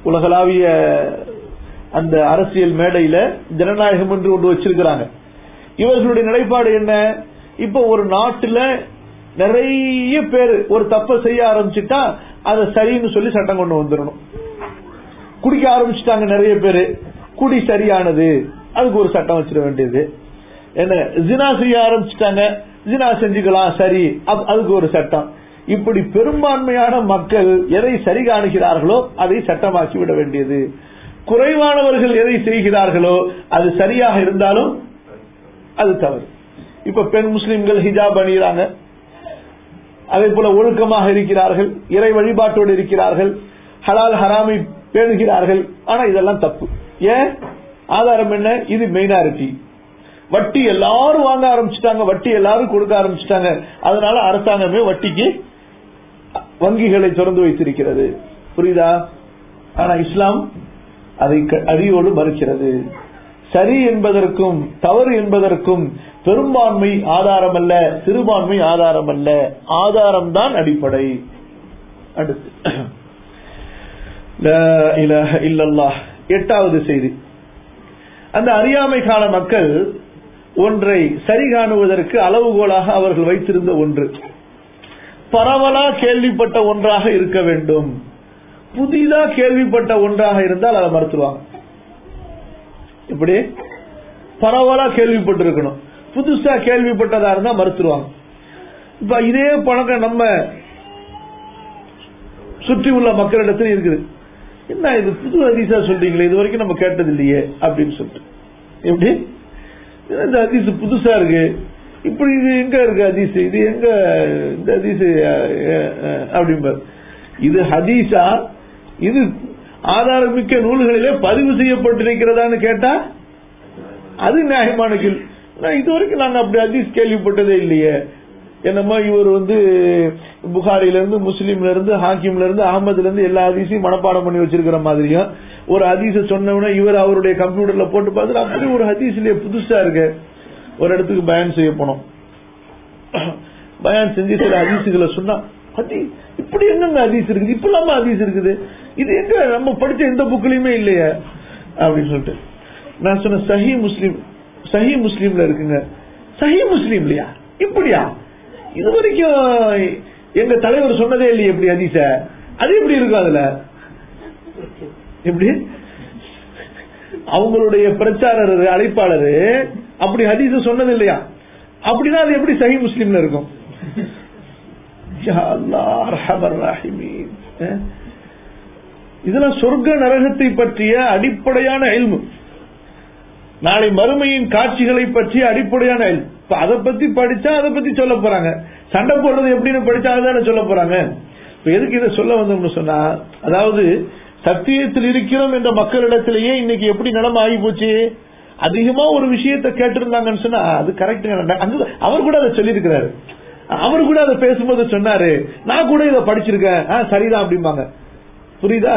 உலகளாவிய அந்த அரசியல் மேடையில ஜனநாயகம் என்று ஒன்று வச்சிருக்கிறாங்க இவர்களுடைய நிலைப்பாடு என்ன இப்ப ஒரு நாட்டுல நிறைய பேர் ஒரு தப்ப செய்ய ஆரம்பிச்சுட்டா அதை சரின்னு சொல்லி சட்டம் கொண்டு வந்துடணும் குடிக்க ஆரம்பிச்சுட்டாங்க நிறைய பேரு குடி சரியானது அதுக்கு ஒரு சட்டம் வச்சிட வேண்டியது என்ன ஜினா செய்ய ஆரம்பிச்சுட்டாங்க ஜினா செஞ்சுக்கலாம் சரி அப்- அதுக்கு ஒரு சட்டம் இப்படி பெரும்பான்மையான மக்கள் எதை சரி காணுகிறார்களோ அதை சட்டமாக்கி விட வேண்டியது குறைவானவர்கள் எதை செய்கிறார்களோ அது சரியாக இருந்தாலும் அது தவறு இப்ப பெண் முஸ்லிம்கள் ஹிஜாப் அணிகிறாங்க அதே போல ஒழுக்கமாக இருக்கிறார்கள் இறை வழிபாட்டோடு இருக்கிறார்கள் ஹலால் ஹராமை பேணுகிறார்கள் ஆனா இதெல்லாம் தப்பு ஏன் ஆதாரம் என்ன இது மெயினாரிட்டி வட்டி எல்லாரும் வாங்க ஆரம்பிச்சிட்டாங்க வட்டி எல்லாரும் கொடுக்க ஆரம்பிச்சிட்டாங்க அதனால அரசாங்கமே வட்டிக்கு வங்கிகளை திறந்து வைத்திருக்கிறது புரியுதா ஆனா இஸ்லாம் அதை க- அடியோடு மறுக்கிறது சரி என்பதற்கும் தவறு என்பதற்கும் பெரும்பான்மை ஆதாரம் அல்ல சிறுபான்மை ஆதாரம் அல்ல ஆதாரம்தான் அடிப்படை அடுத்து லா இலாஹ இல்லல்லாஹ் எட்டாவது செய்தி அந்த அறியாமை கால மக்கள் ஒன்றை சரி காணுவதற்கு அளவுகோலாக அவர்கள் வைத்திருந்த ஒன்று பரவலா கேள்விப்பட்ட ஒன்றாக இருக்க வேண்டும் புதிதா கேள்விப்பட்ட ஒன்றாக இருந்தால் அதை மறுத்துருவாங்க இப்படி பரவலா கேள்விப்பட்டிருக்கணும் புதுசா கேள்விப்பட்டதா இருந்தா மறுத்துருவாங்க இப்ப இதே பழக்கம் நம்ம சுற்றி உள்ள மக்களிடத்தில் இருக்குது என்ன இது புது ஹதீஸா சொல்றீங்களே இது வரைக்கும் நம்ம கேட்டது இல்லையே அப்படின்னு சொல்லிட்டு எப்படி இது இந்த ஹதீஸ் புதுசா இருக்கு இப்படி இது எங்க இருக்கு ஹதீஸ் இது எங்க இந்த ஹதீஸ் அப்படிம்பார் இது ஹதீஸா இது ஆதாரமிக்க நூல்களிலே பதிவு செய்யப்பட்டிருக்கிறதான்னு கேட்டா அது நியாயமான கேள்வி நான் இது வரைக்கும் நாங்க அப்படி ஹதீஸ் கேள்விப்பட்டதே இல்லையே என்னமோ இவர் வந்து புகாரில இருந்து முஸ்லீம்ல இருந்து ஹாக்கிம்ல இருந்து அகமதுல இருந்து எல்லா ஹதீஸையும் மனப்பாடம் பண்ணி வச்சிருக்கிற மாதிரியும் ஒரு ஹதீஸ சொன்னவன இவர் அவருடைய கம்ப்யூட்டர்ல போட்டு பார்த்துட்டு அப்படி ஒரு ஹதீஸ்லயே புதுசா இருக்கு ஒரு இடத்துக்கு பயன் செய்ய போனோம் பயான் செஞ்சு சில ஹதீஸுகளை சொன்னா ஹதி இப்படி என்னங்க ஹதீஸ் இருக்குது இப்ப இல்லாம ஹதீஸ் இருக்குது இது எங்க நம்ம படிச்ச எந்த புக்லயுமே இல்லையே அப்படின்னு சொல்லிட்டு நான் சொன்ன சஹி முஸ்லீம் சஹி முஸ்லீம்ல இருக்குங்க சஹி முஸ்லீம் இல்லையா இப்படியா இது வரைக்கும் எங்க தலைவர் சொன்னதே இல்லையே எப்படி ஹதீஸ அது எப்படி இருக்கும் அதுல எப்படி அவங்களுடைய பிரச்சாரர் அழைப்பாளர் அப்படி ஹதீஸ சொன்னது இல்லையா அப்படின்னா அது எப்படி சஹி முஸ்லீம்ல இருக்கும் யா அல்லாஹ் அர்ஹமர் ராஹிமீன். அஹ்? இதெல்லாம் சொர்க்க நரகத்தை பற்றிய அடிப்படையான எல்மு நாளை மறுமையின் காட்சிகளை பற்றிய அடிப்படையான எல்மு இப்ப அதை பத்தி படிச்சா அதை பத்தி சொல்ல போறாங்க சண்டை போடுறது எப்படின்னு படிச்சா அதானே சொல்ல போறாங்க இப்ப எதுக்கு இதை சொல்ல வந்தோம்னு சொன்னா அதாவது சத்தியத்தில் இருக்கிறோம் என்ற மக்களிடத்திலேயே இன்னைக்கு எப்படி நிலைமை ஆகி போச்சு அதிகமா ஒரு விஷயத்தை கேட்டிருந்தாங்கன்னு சொன்னா அது கரெக்ட் அவர் கூட அதை சொல்லியிருக்கிறாரு அவர் கூட அதை பேசும்போது சொன்னாரு நான் கூட இதை படிச்சிருக்கேன் ஆ, சரிதான் அப்படிம்பாங்க புரியுதா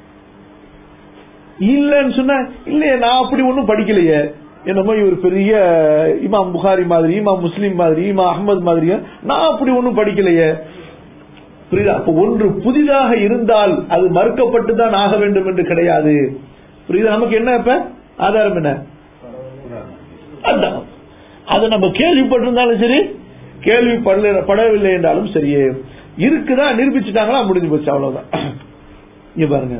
இல்லன்னு சொன்னா இல்லையே நான் அப்படி ஒண்ணும் படிக்கலையே என்னமோ இவர் பெரிய இமாம் புகாரி மாதிரி இமாம் முஸ்லீம் மாதிரி இமாம் அஹ்மத் மாதிரியும் நான் அப்படி ஒண்ணும் படிக்கலையே புரியுதா அப்ப ஒன்று புதிதாக இருந்தால் அது மறுக்கப்பட்டு தான் ஆக வேண்டும் என்று கிடையாது புரியுதா நமக்கு என்ன இப்ப ஆதாரம் என்ன அதான் அதை நம்ம கேள்விப்பட்டிருந்தாலும் சரி கேள்விப்படல படவில்லை என்றாலும் சரியே இருக்குதா நிரூபிச்சுட்டாங்களா முடிஞ்சு போச்சு அவ்வளவுதான் இங்க பாருங்க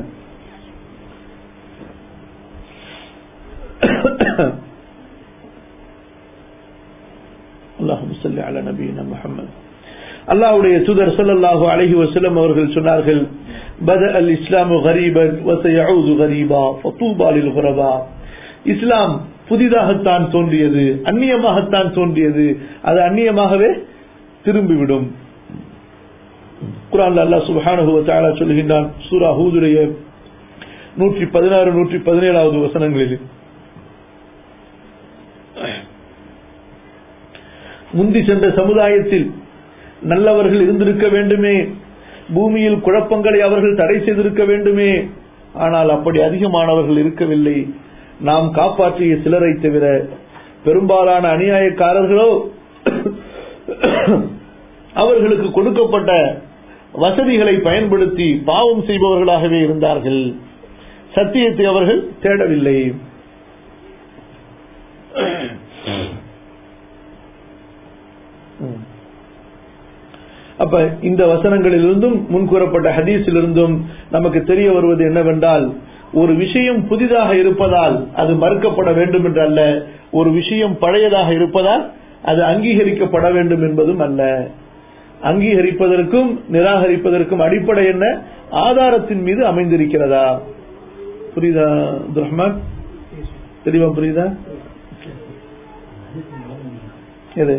அல்லாஹும் சொல்லி அல நபீன முஹம்மது அல்லாஹ்வுடைய தூதர் ஸல்லல்லாஹு அலைஹி வஸல்லம் அவர்கள் சொன்னார்கள் பத அல் இஸ்லாமு கரீபன் வசயஊது கரீபா ஃபதூபா லில் குரபா இஸ்லாம் புதிதாகத்தான் தோன்றியது அந்நியமாகத்தான் தோன்றியது அது அந்நியமாகவே திரும்பிவிடும் குரான்ல அல்லாஹ் சுப்ஹானஹு வ தஆலா சொல்லுகின்றான் சூரா ஹூதுடைய நூற்றி பதினாறு நூற்றி பதினேழாவது வசனங்களில் முந்தி சென்ற சமுதாயத்தில் நல்லவர்கள் இருந்திருக்க வேண்டுமே பூமியில் குழப்பங்களை அவர்கள் தடை செய்திருக்க வேண்டுமே ஆனால் அப்படி அதிகமானவர்கள் இருக்கவில்லை நாம் காப்பாற்றிய சிலரை தவிர பெரும்பாலான அநியாயக்காரர்களோ அவர்களுக்கு கொடுக்கப்பட்ட வசதிகளை பயன்படுத்தி பாவம் செய்பவர்களாகவே இருந்தார்கள் சத்தியத்தை அவர்கள் தேடவில்லை அப்ப இந்த வசனங்களிலிருந்தும் முன்கூறப்பட்ட ஹதீஸிலிருந்தும் நமக்கு தெரிய வருவது என்னவென்றால் ஒரு விஷயம் புதிதாக இருப்பதால் அது மறுக்கப்பட வேண்டும் என்று அல்ல ஒரு விஷயம் பழையதாக இருப்பதால் அது அங்கீகரிக்கப்பட வேண்டும் என்பதும் அல்ல அங்கீகரிப்பதற்கும் நிராகரிப்பதற்கும் அடிப்படை என்ன ஆதாரத்தின் மீது அமைந்திருக்கிறதா புரியுதா அப்துல் ரஹ்மான் தெளிவா புரியுதா எது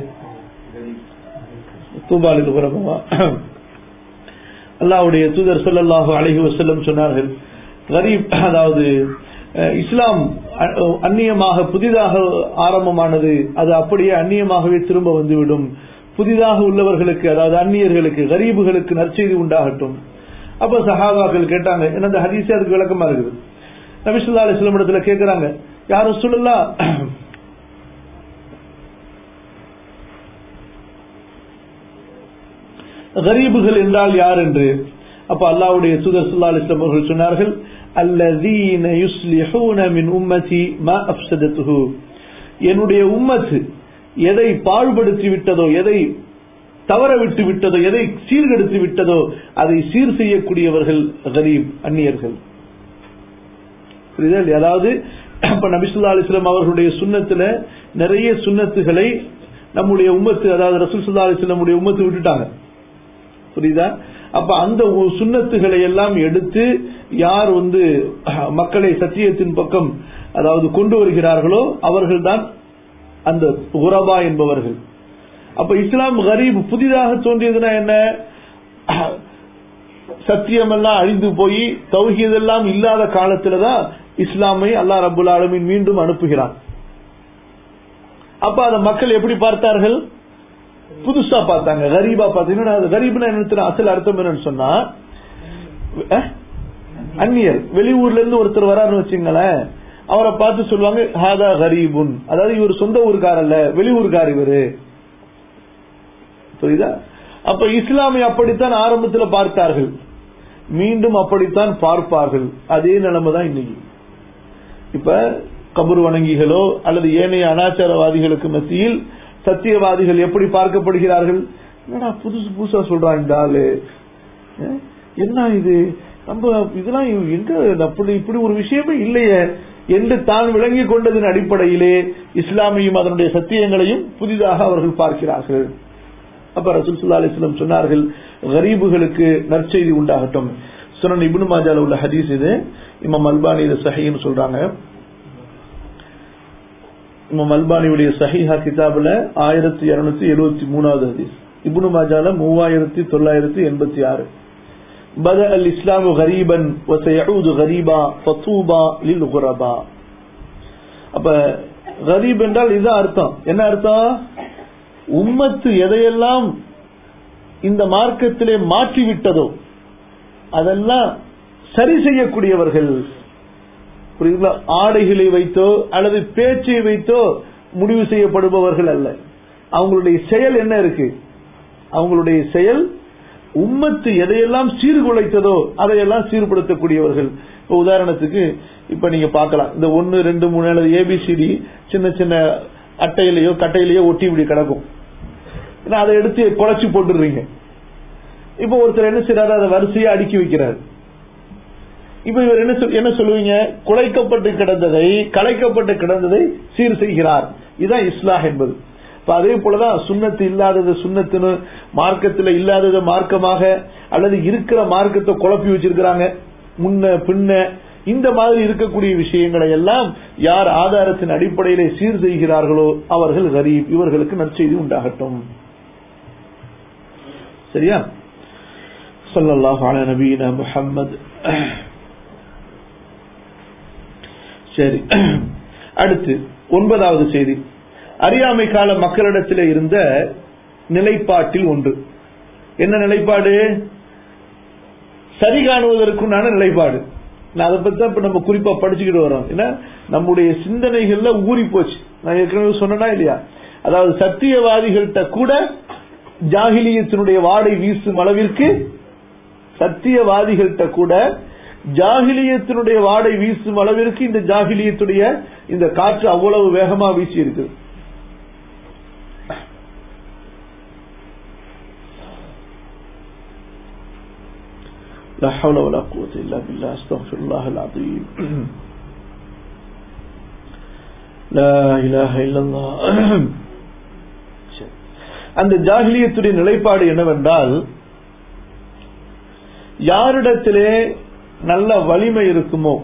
தூபாலில் உறவா அல்லாவுடைய தூதர் ஸல்லல்லாஹு அலைஹி வஸல்லம் சொன்னார்கள் கரீப் அதாவது அஹ், இஸ்லாம் அ- அந்நியமாக புதிதாக ஆரம்பமானது அது அப்படியே அந்நியமாகவே திரும்ப வந்துவிடும் புதிதாக உள்ளவர்களுக்கு அதாவது அந்நியர்களுக்கு கரீபுகளுக்கு நற்செய்தி உண்டாகட்டும் அப்ப சஹாபாக்கள் கேட்டாங்க என்ன அந்த ஹதீஸே அதுக்கு விளக்கமா இருக்குது நபிசுல்லா அலிஸ்லாம் இடத்துல கேட்கிறாங்க யாரும் சொல்லலாம் கரீபுகள் என்றால் யார் என்று அப்ப அல்லாஹ்வுடைய தூதர் ஸல்லல்லாஹு அலைஹி வஸல்லம் அவர்கள் சொன்னார்கள் அல்லதீன யுஸ்லிஹூன மின் உம்மதி மா அஃப்ஸதத்துஹு என்னுடைய உம்மத்து எதை பாழ்படுத்தி விட்டதோ எதை தவற விட்டு விட்டதோ எதை சீர்கெடுத்து விட்டதோ அதை சீர் செய்யக்கூடியவர்கள் கரீப் அந்நியர்கள் புரியுதா இல்லையா? அதாவது இப்ப நபிசுல்லா அலிஸ்லாம் அவர்களுடைய சுண்ணத்துல நிறைய சுண்ணத்துகளை நம்முடைய உம்மத்து அதாவது ரசூல் சுல்லா அலிஸ்லமுடைய உம்மத்து விட்டுட்டாங்க புரியுதா அப்ப அந்த ஒ- சுன்னத்துகளை எல்லாம் எடுத்து யார் வந்து அஹ், மக்களை சத்தியத்தின் பக்கம் அதாவது கொண்டு வருகிறார்களோ அவர்கள்தான் அந்த குரபா என்பவர்கள் அப்ப இஸ்லாம் கரீப் புதிதாக தோன்றியதுன்னா என்ன சத்தியமெல்லாம் அழிந்து போய் தௌஹீதெல்லாம் இல்லாத காலத்துலதான் இஸ்லாமை அல்லாஹ் ரபுல் ஆலமீன் மீண்டும் அனுப்புகிறான் அப்ப அதை மக்கள் எப்படி பார்த்தார்கள் புதுசா பார்த்தாங்க கரீபா பார்த்தீங்கன்னா அது கரீப்னா என்ன தெரியும்? அசல் அர்த்தம் என்னன்னு சொன்னா அஹ், அந்நியர் வெளியூர்ல இருந்து ஒருத்தர் வராருன்னு வச்சுங்களேன் அவரை பார்த்து சொல்லுவாங்க ஹாதா கரீபுன் அதாவது இவர் சொந்த ஊருக்கார் அல்ல வெளியூர்கார் இவரு புரியுதா அப்ப இஸ்லாமை அப்படித்தான் ஆரம்பத்துல பார்த்தார்கள் மீண்டும் அப்படித்தான் பார்ப்பார்கள் அதே நிலைமை தான் இன்னைக்கு இப்ப கபர் வணங்கிகளோ அல்லது ஏனைய அனாச்சாரவாதிகளுக்கு மத்தியில் சத்தியவாதிகள் எப்படி பார்க்கப்படுகிறார்கள் என்னடா புதுசு புதுசா சொல்றான் இந்த ஆளு அஹ், என்ன இது நம்ம இதெல்லாம் எங்க அப்படி இப்படி ஒரு விஷயமே இல்லையே என்று தான் விளங்கிக் கொண்டதன் அடிப்படையிலே இஸ்லாமையும் அதனுடைய சத்தியங்களையும் புதிதாக அவர்கள் பார்க்கிறார்கள் அப்ப ரசூல் ஸல்லல்லாஹு அலைஹி வஸல்லம் சொன்னார்கள் கரீபுகளுக்கு நற்செய்தி உண்டாகட்டும் சுனன் இப்னு மாஜால உள்ள ஹதீஸ் இது இமாம் அல்பானி இது சஹீன்னு சொல்றாங்க இமாம் அல்பானியுடைய சஹீஹா கிதாபுல ஆயிரத்தி இருநூத்தி எழுபத்தி மூணாவது ஹதீஸ் இப்னு மாஜால மூவாயிரத்தி தொள்ளாயிரத்தி எண்பத்தி ஆறு பத அல் இஸ்லாமு கரீபன் வசையூது கரீபா ஃபத்தூபா லில் குரபா அப்ப கரீப் என்றால் இதுதான் அர்த்தம் என்ன அர்த்தம் உம்மத்து எதையெல்லாம் இந்த மார்க்கத்திலே மாற்றி விட்டதோ அதெல்லாம் சரி செய்யக்கூடியவர்கள் புரியுதுங்களா ஆடைகளை வைத்தோ அல்லது பேச்சை வைத்தோ முடிவு செய்யப்படுபவர்கள் அல்ல அவங்களுடைய செயல் என்ன இருக்கு அவங்களுடைய செயல் உம்மத்து எதையெல்லாம் சீர்குலைத்ததோ அதையெல்லாம் சீர்படுத்தக்கூடியவர்கள் இப்ப உதாரணத்துக்கு இப்ப நீங்க பார்க்கலாம் இந்த ஒன்னு ரெண்டு மூணு அல்லது ஏபிசிடி சின்ன சின்ன அட்டையிலேயோ கட்டையிலேயோ ஒட்டி இப்படி கிடக்கும் ஏன்னா அதை எடுத்து குறைச்சி போட்டுடுறீங்க இப்ப ஒருத்தர் என்ன செய்யறாரு அதை வரிசையா அடுக்கி வைக்கிறார் இப்ப இவர் என்ன சொல்- என்ன சொல்லுவீங்க குலைக்கப்பட்டு கிடந்ததை கலைக்கப்பட்டு கிடந்ததை சீர் செய்கிறார் இதுதான் இஸ்லாஹ் என்பது இப்ப அதே போலதான் சுண்ணத்து இல்லாதது சுண்ணத்துன்னு மார்க்கத்துல இல்லாதது மார்க்கமாக அல்லது இருக்கிற மார்க்கத்தை குழப்பி வச்சிருக்கிறாங்க முன்ன பின்ன இந்த மாதிரி இருக்கக்கூடிய விஷயங்களை எல்லாம் யார் ஆதாரத்தின் அடிப்படையிலே சீர் செய்கிறார்களோ அவர்கள் கரீப் இவர்களுக்கு நற்செய்தி உண்டாகட்டும் சரியா ஸல்லல்லாஹு அலா நபியினா முஹம்மது சரி அடுத்து ஒன்பதாவது செய்தி அறியாமை கால மக்களிடத்தில் இருந்த நிலைப்பாட்டில் ஒன்று என்ன நிலைப்பாடு சரி காணுவதற்குண்டான நிலைப்பாடு நான் அதை பத்தி தான் இப்ப நம்ம குறிப்பா படிச்சுக்கிட்டு வரோம் ஏன்னா நம்முடைய சிந்தனைகள்ல ஊறி போச்சு நான் ஏற்கனவே சொன்னனா இல்லையா அதாவது சத்தியவாதிகள்கிட்ட கூட ஜாகிலியத்தினுடைய வாடை வீசும் அளவிற்கு சத்தியவாதிகள்கிட்ட கூட ஜாகிலியத்தினுடைய வாடை வீசும் அளவிற்கு இந்த ஜாகிலியத்துடைய இந்த காற்று அவ்வளவு வேகமா வீசி இருக்குது لا حول ولا قوة إلا بالله استغفر الله العظيم لا إله إلا الله சரி. அந்த ஜாகிலியத்துடைய நிலைப்பாடு என்னவென்றால் யாரிடத்திலே நல்ல வலிமை இருக்குமோ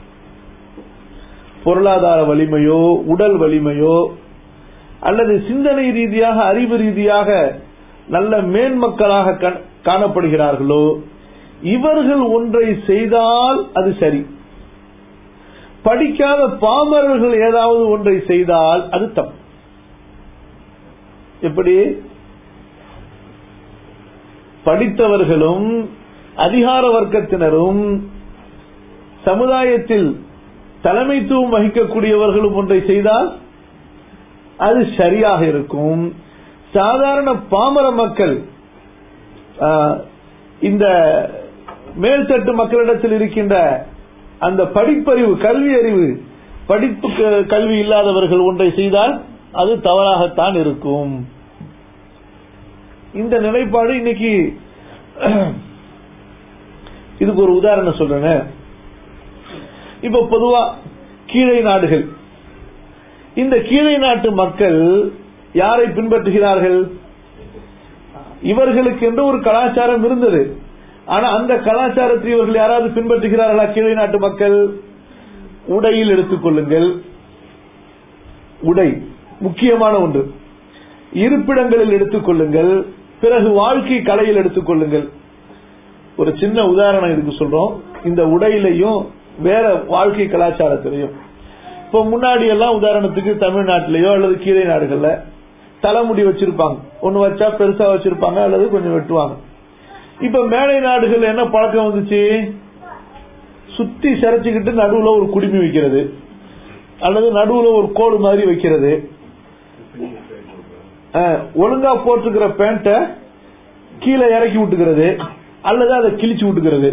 பொருளாதார வலிமையோ உடல் வலிமையோ அல்லது சிந்தனை ரீதியாக அறிவு ரீதியாக நல்ல மேன்மக்களாக கண்- காணப்படுகிறார்களோ இவர்கள் ஒன்றை செய்தால் அது சரி படிக்காத பாமரர்கள் ஏதாவது ஒன்றை செய்தால் அது தப்பு எப்படி படித்தவர்களும் அதிகார வர்க்கத்தினரும் சமுதாயத்தில் தலைமைத்துவம் வகிக்கக்கூடியவர்களும் ஒன்றை செய்தால் அது சரியாக இருக்கும் சாதாரண பாமர மக்கள் ஆ, இந்த மேல்தட்டு மக்களிடத்தில் இருக்கின்ற அந்த படிப்பறிவு கல்வி அறிவு படிப்பு க- கல்வி இல்லாதவர்கள் ஒன்றை செய்தால் அது தவறாகத்தான் இருக்கும் இந்த நிலைப்பாடு இன்னைக்கு இதுக்கு ஒரு உதாரணம் சொல்றேங்க இப்ப பொதுவா கீழை நாடுகள் இந்த கீழை நாட்டு மக்கள் யாரை பின்பற்றுகிறார்கள் இவர்களுக்கு என்று ஒரு கலாச்சாரம் இருந்தது ஆனா அந்த கலாச்சாரத்தை இவர்கள் யாராவது பின்பற்றுகிறார்களா கீழை நாட்டு மக்கள் உடையில் எடுத்துக்கொள்ளுங்கள் உடை முக்கியமான ஒன்று இருப்பிடங்களில் எடுத்துக்கொள்ளுங்கள் பிறகு வாழ்க்கை கலையில் எடுத்துக்கொள்ளுங்கள் ஒரு சின்ன உதாரணம் இதுக்கு சொல்றோம் இந்த உடையிலையும் வேற வாழ்க்கை கலாச்சாரத்திலையும் இப்ப முன்னாடி எல்லாம் உதாரணத்துக்கு தமிழ்நாட்டிலேயோ அல்லது கீழே நாடுகள்ல தலைமுடி வச்சிருப்பாங்க ஒண்ணு வச்சா பெருசா வச்சிருப்பாங்க அல்லது கொஞ்சம் வெட்டுவாங்க இப்ப மேலை நாடுகள் என்ன பழக்கம் வந்துச்சு சுத்தி சிரைச்சுக்கிட்டு நடுவுல ஒரு குடுமி வைக்கிறது அல்லது நடுவுல ஒரு கோடு மாதிரி வைக்கிறது அஹ், ஒழுங்கா போட்டுக்கிற பேண்ட கீழே இறக்கி விட்டுக்கிறது அல்லது அதை கிழிச்சு விட்டுக்கிறது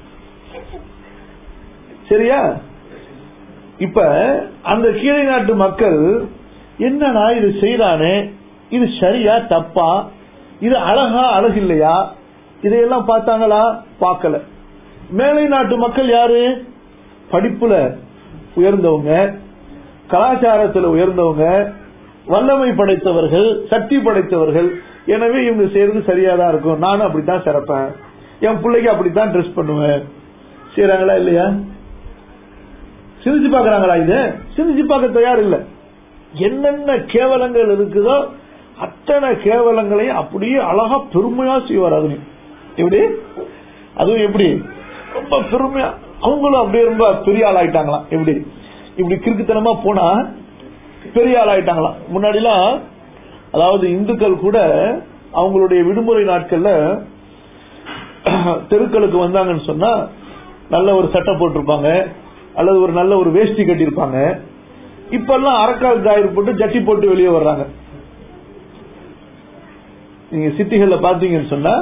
சரியா இப்ப அந்த கீழை நாட்டு மக்கள் என்னடா இது செய்யறானே இது சரியா தப்பா இது அழகா அழகு இல்லையா இதையெல்லாம் பார்த்தாங்களா பார்க்கல மேலை நாட்டு மக்கள் யாரு படிப்புல உயர்ந்தவங்க கலாச்சாரத்துல உயர்ந்தவங்க வல்லமை படைத்தவர்கள் சக்தி படைத்தவர்கள் எனவே இவங்க செய்யறது சரியா தான் இருக்கும் நானும் அப்படித்தான் சிறப்பேன் என் பிள்ளைக்கு அப்படித்தான் ட்ரெஸ் பண்ணுவேன் செய்யறாங்களா இல்லையா சிந்திச்சு பாக்குறாங்களா இது சிந்திச்சு பார்க்க தயார் இல்ல என்னென்ன கேவலங்கள் இருக்குதோ அத்தனை கேவலங்களையும் அப்படியே அழகா பெருமையா செய்வார் அதுலயும் எப்படி அதுவும் எப்படி ரொம்ப பெருமையா அவங்களும் அப்படியே ரொம்ப பெரிய ஆள் ஆயிட்டாங்களாம் எப்படி இப்படி கிறுக்குத்தனமா போனா பெரிய ஆள் ஆயிட்டாங்களாம் முன்னாடிலாம் அதாவது இந்துக்கள் கூட அவங்களுடைய விடுமுறை நாட்கள்ல தெருக்களுக்கு வந்தாங்கன்னு சொன்னா நல்ல ஒரு சட்டை போட்டிருப்பாங்க அல்லது ஒரு நல்ல ஒரு வேஷ்டி கட்டியிருப்பாங்க இப்பெல்லாம் அரக்கால் காயிறு போட்டு ஜட்டி போட்டு வெளியே வர்றாங்க நீங்க சிட்டிகள்ல பாத்தீங்கன்னு சொன்னா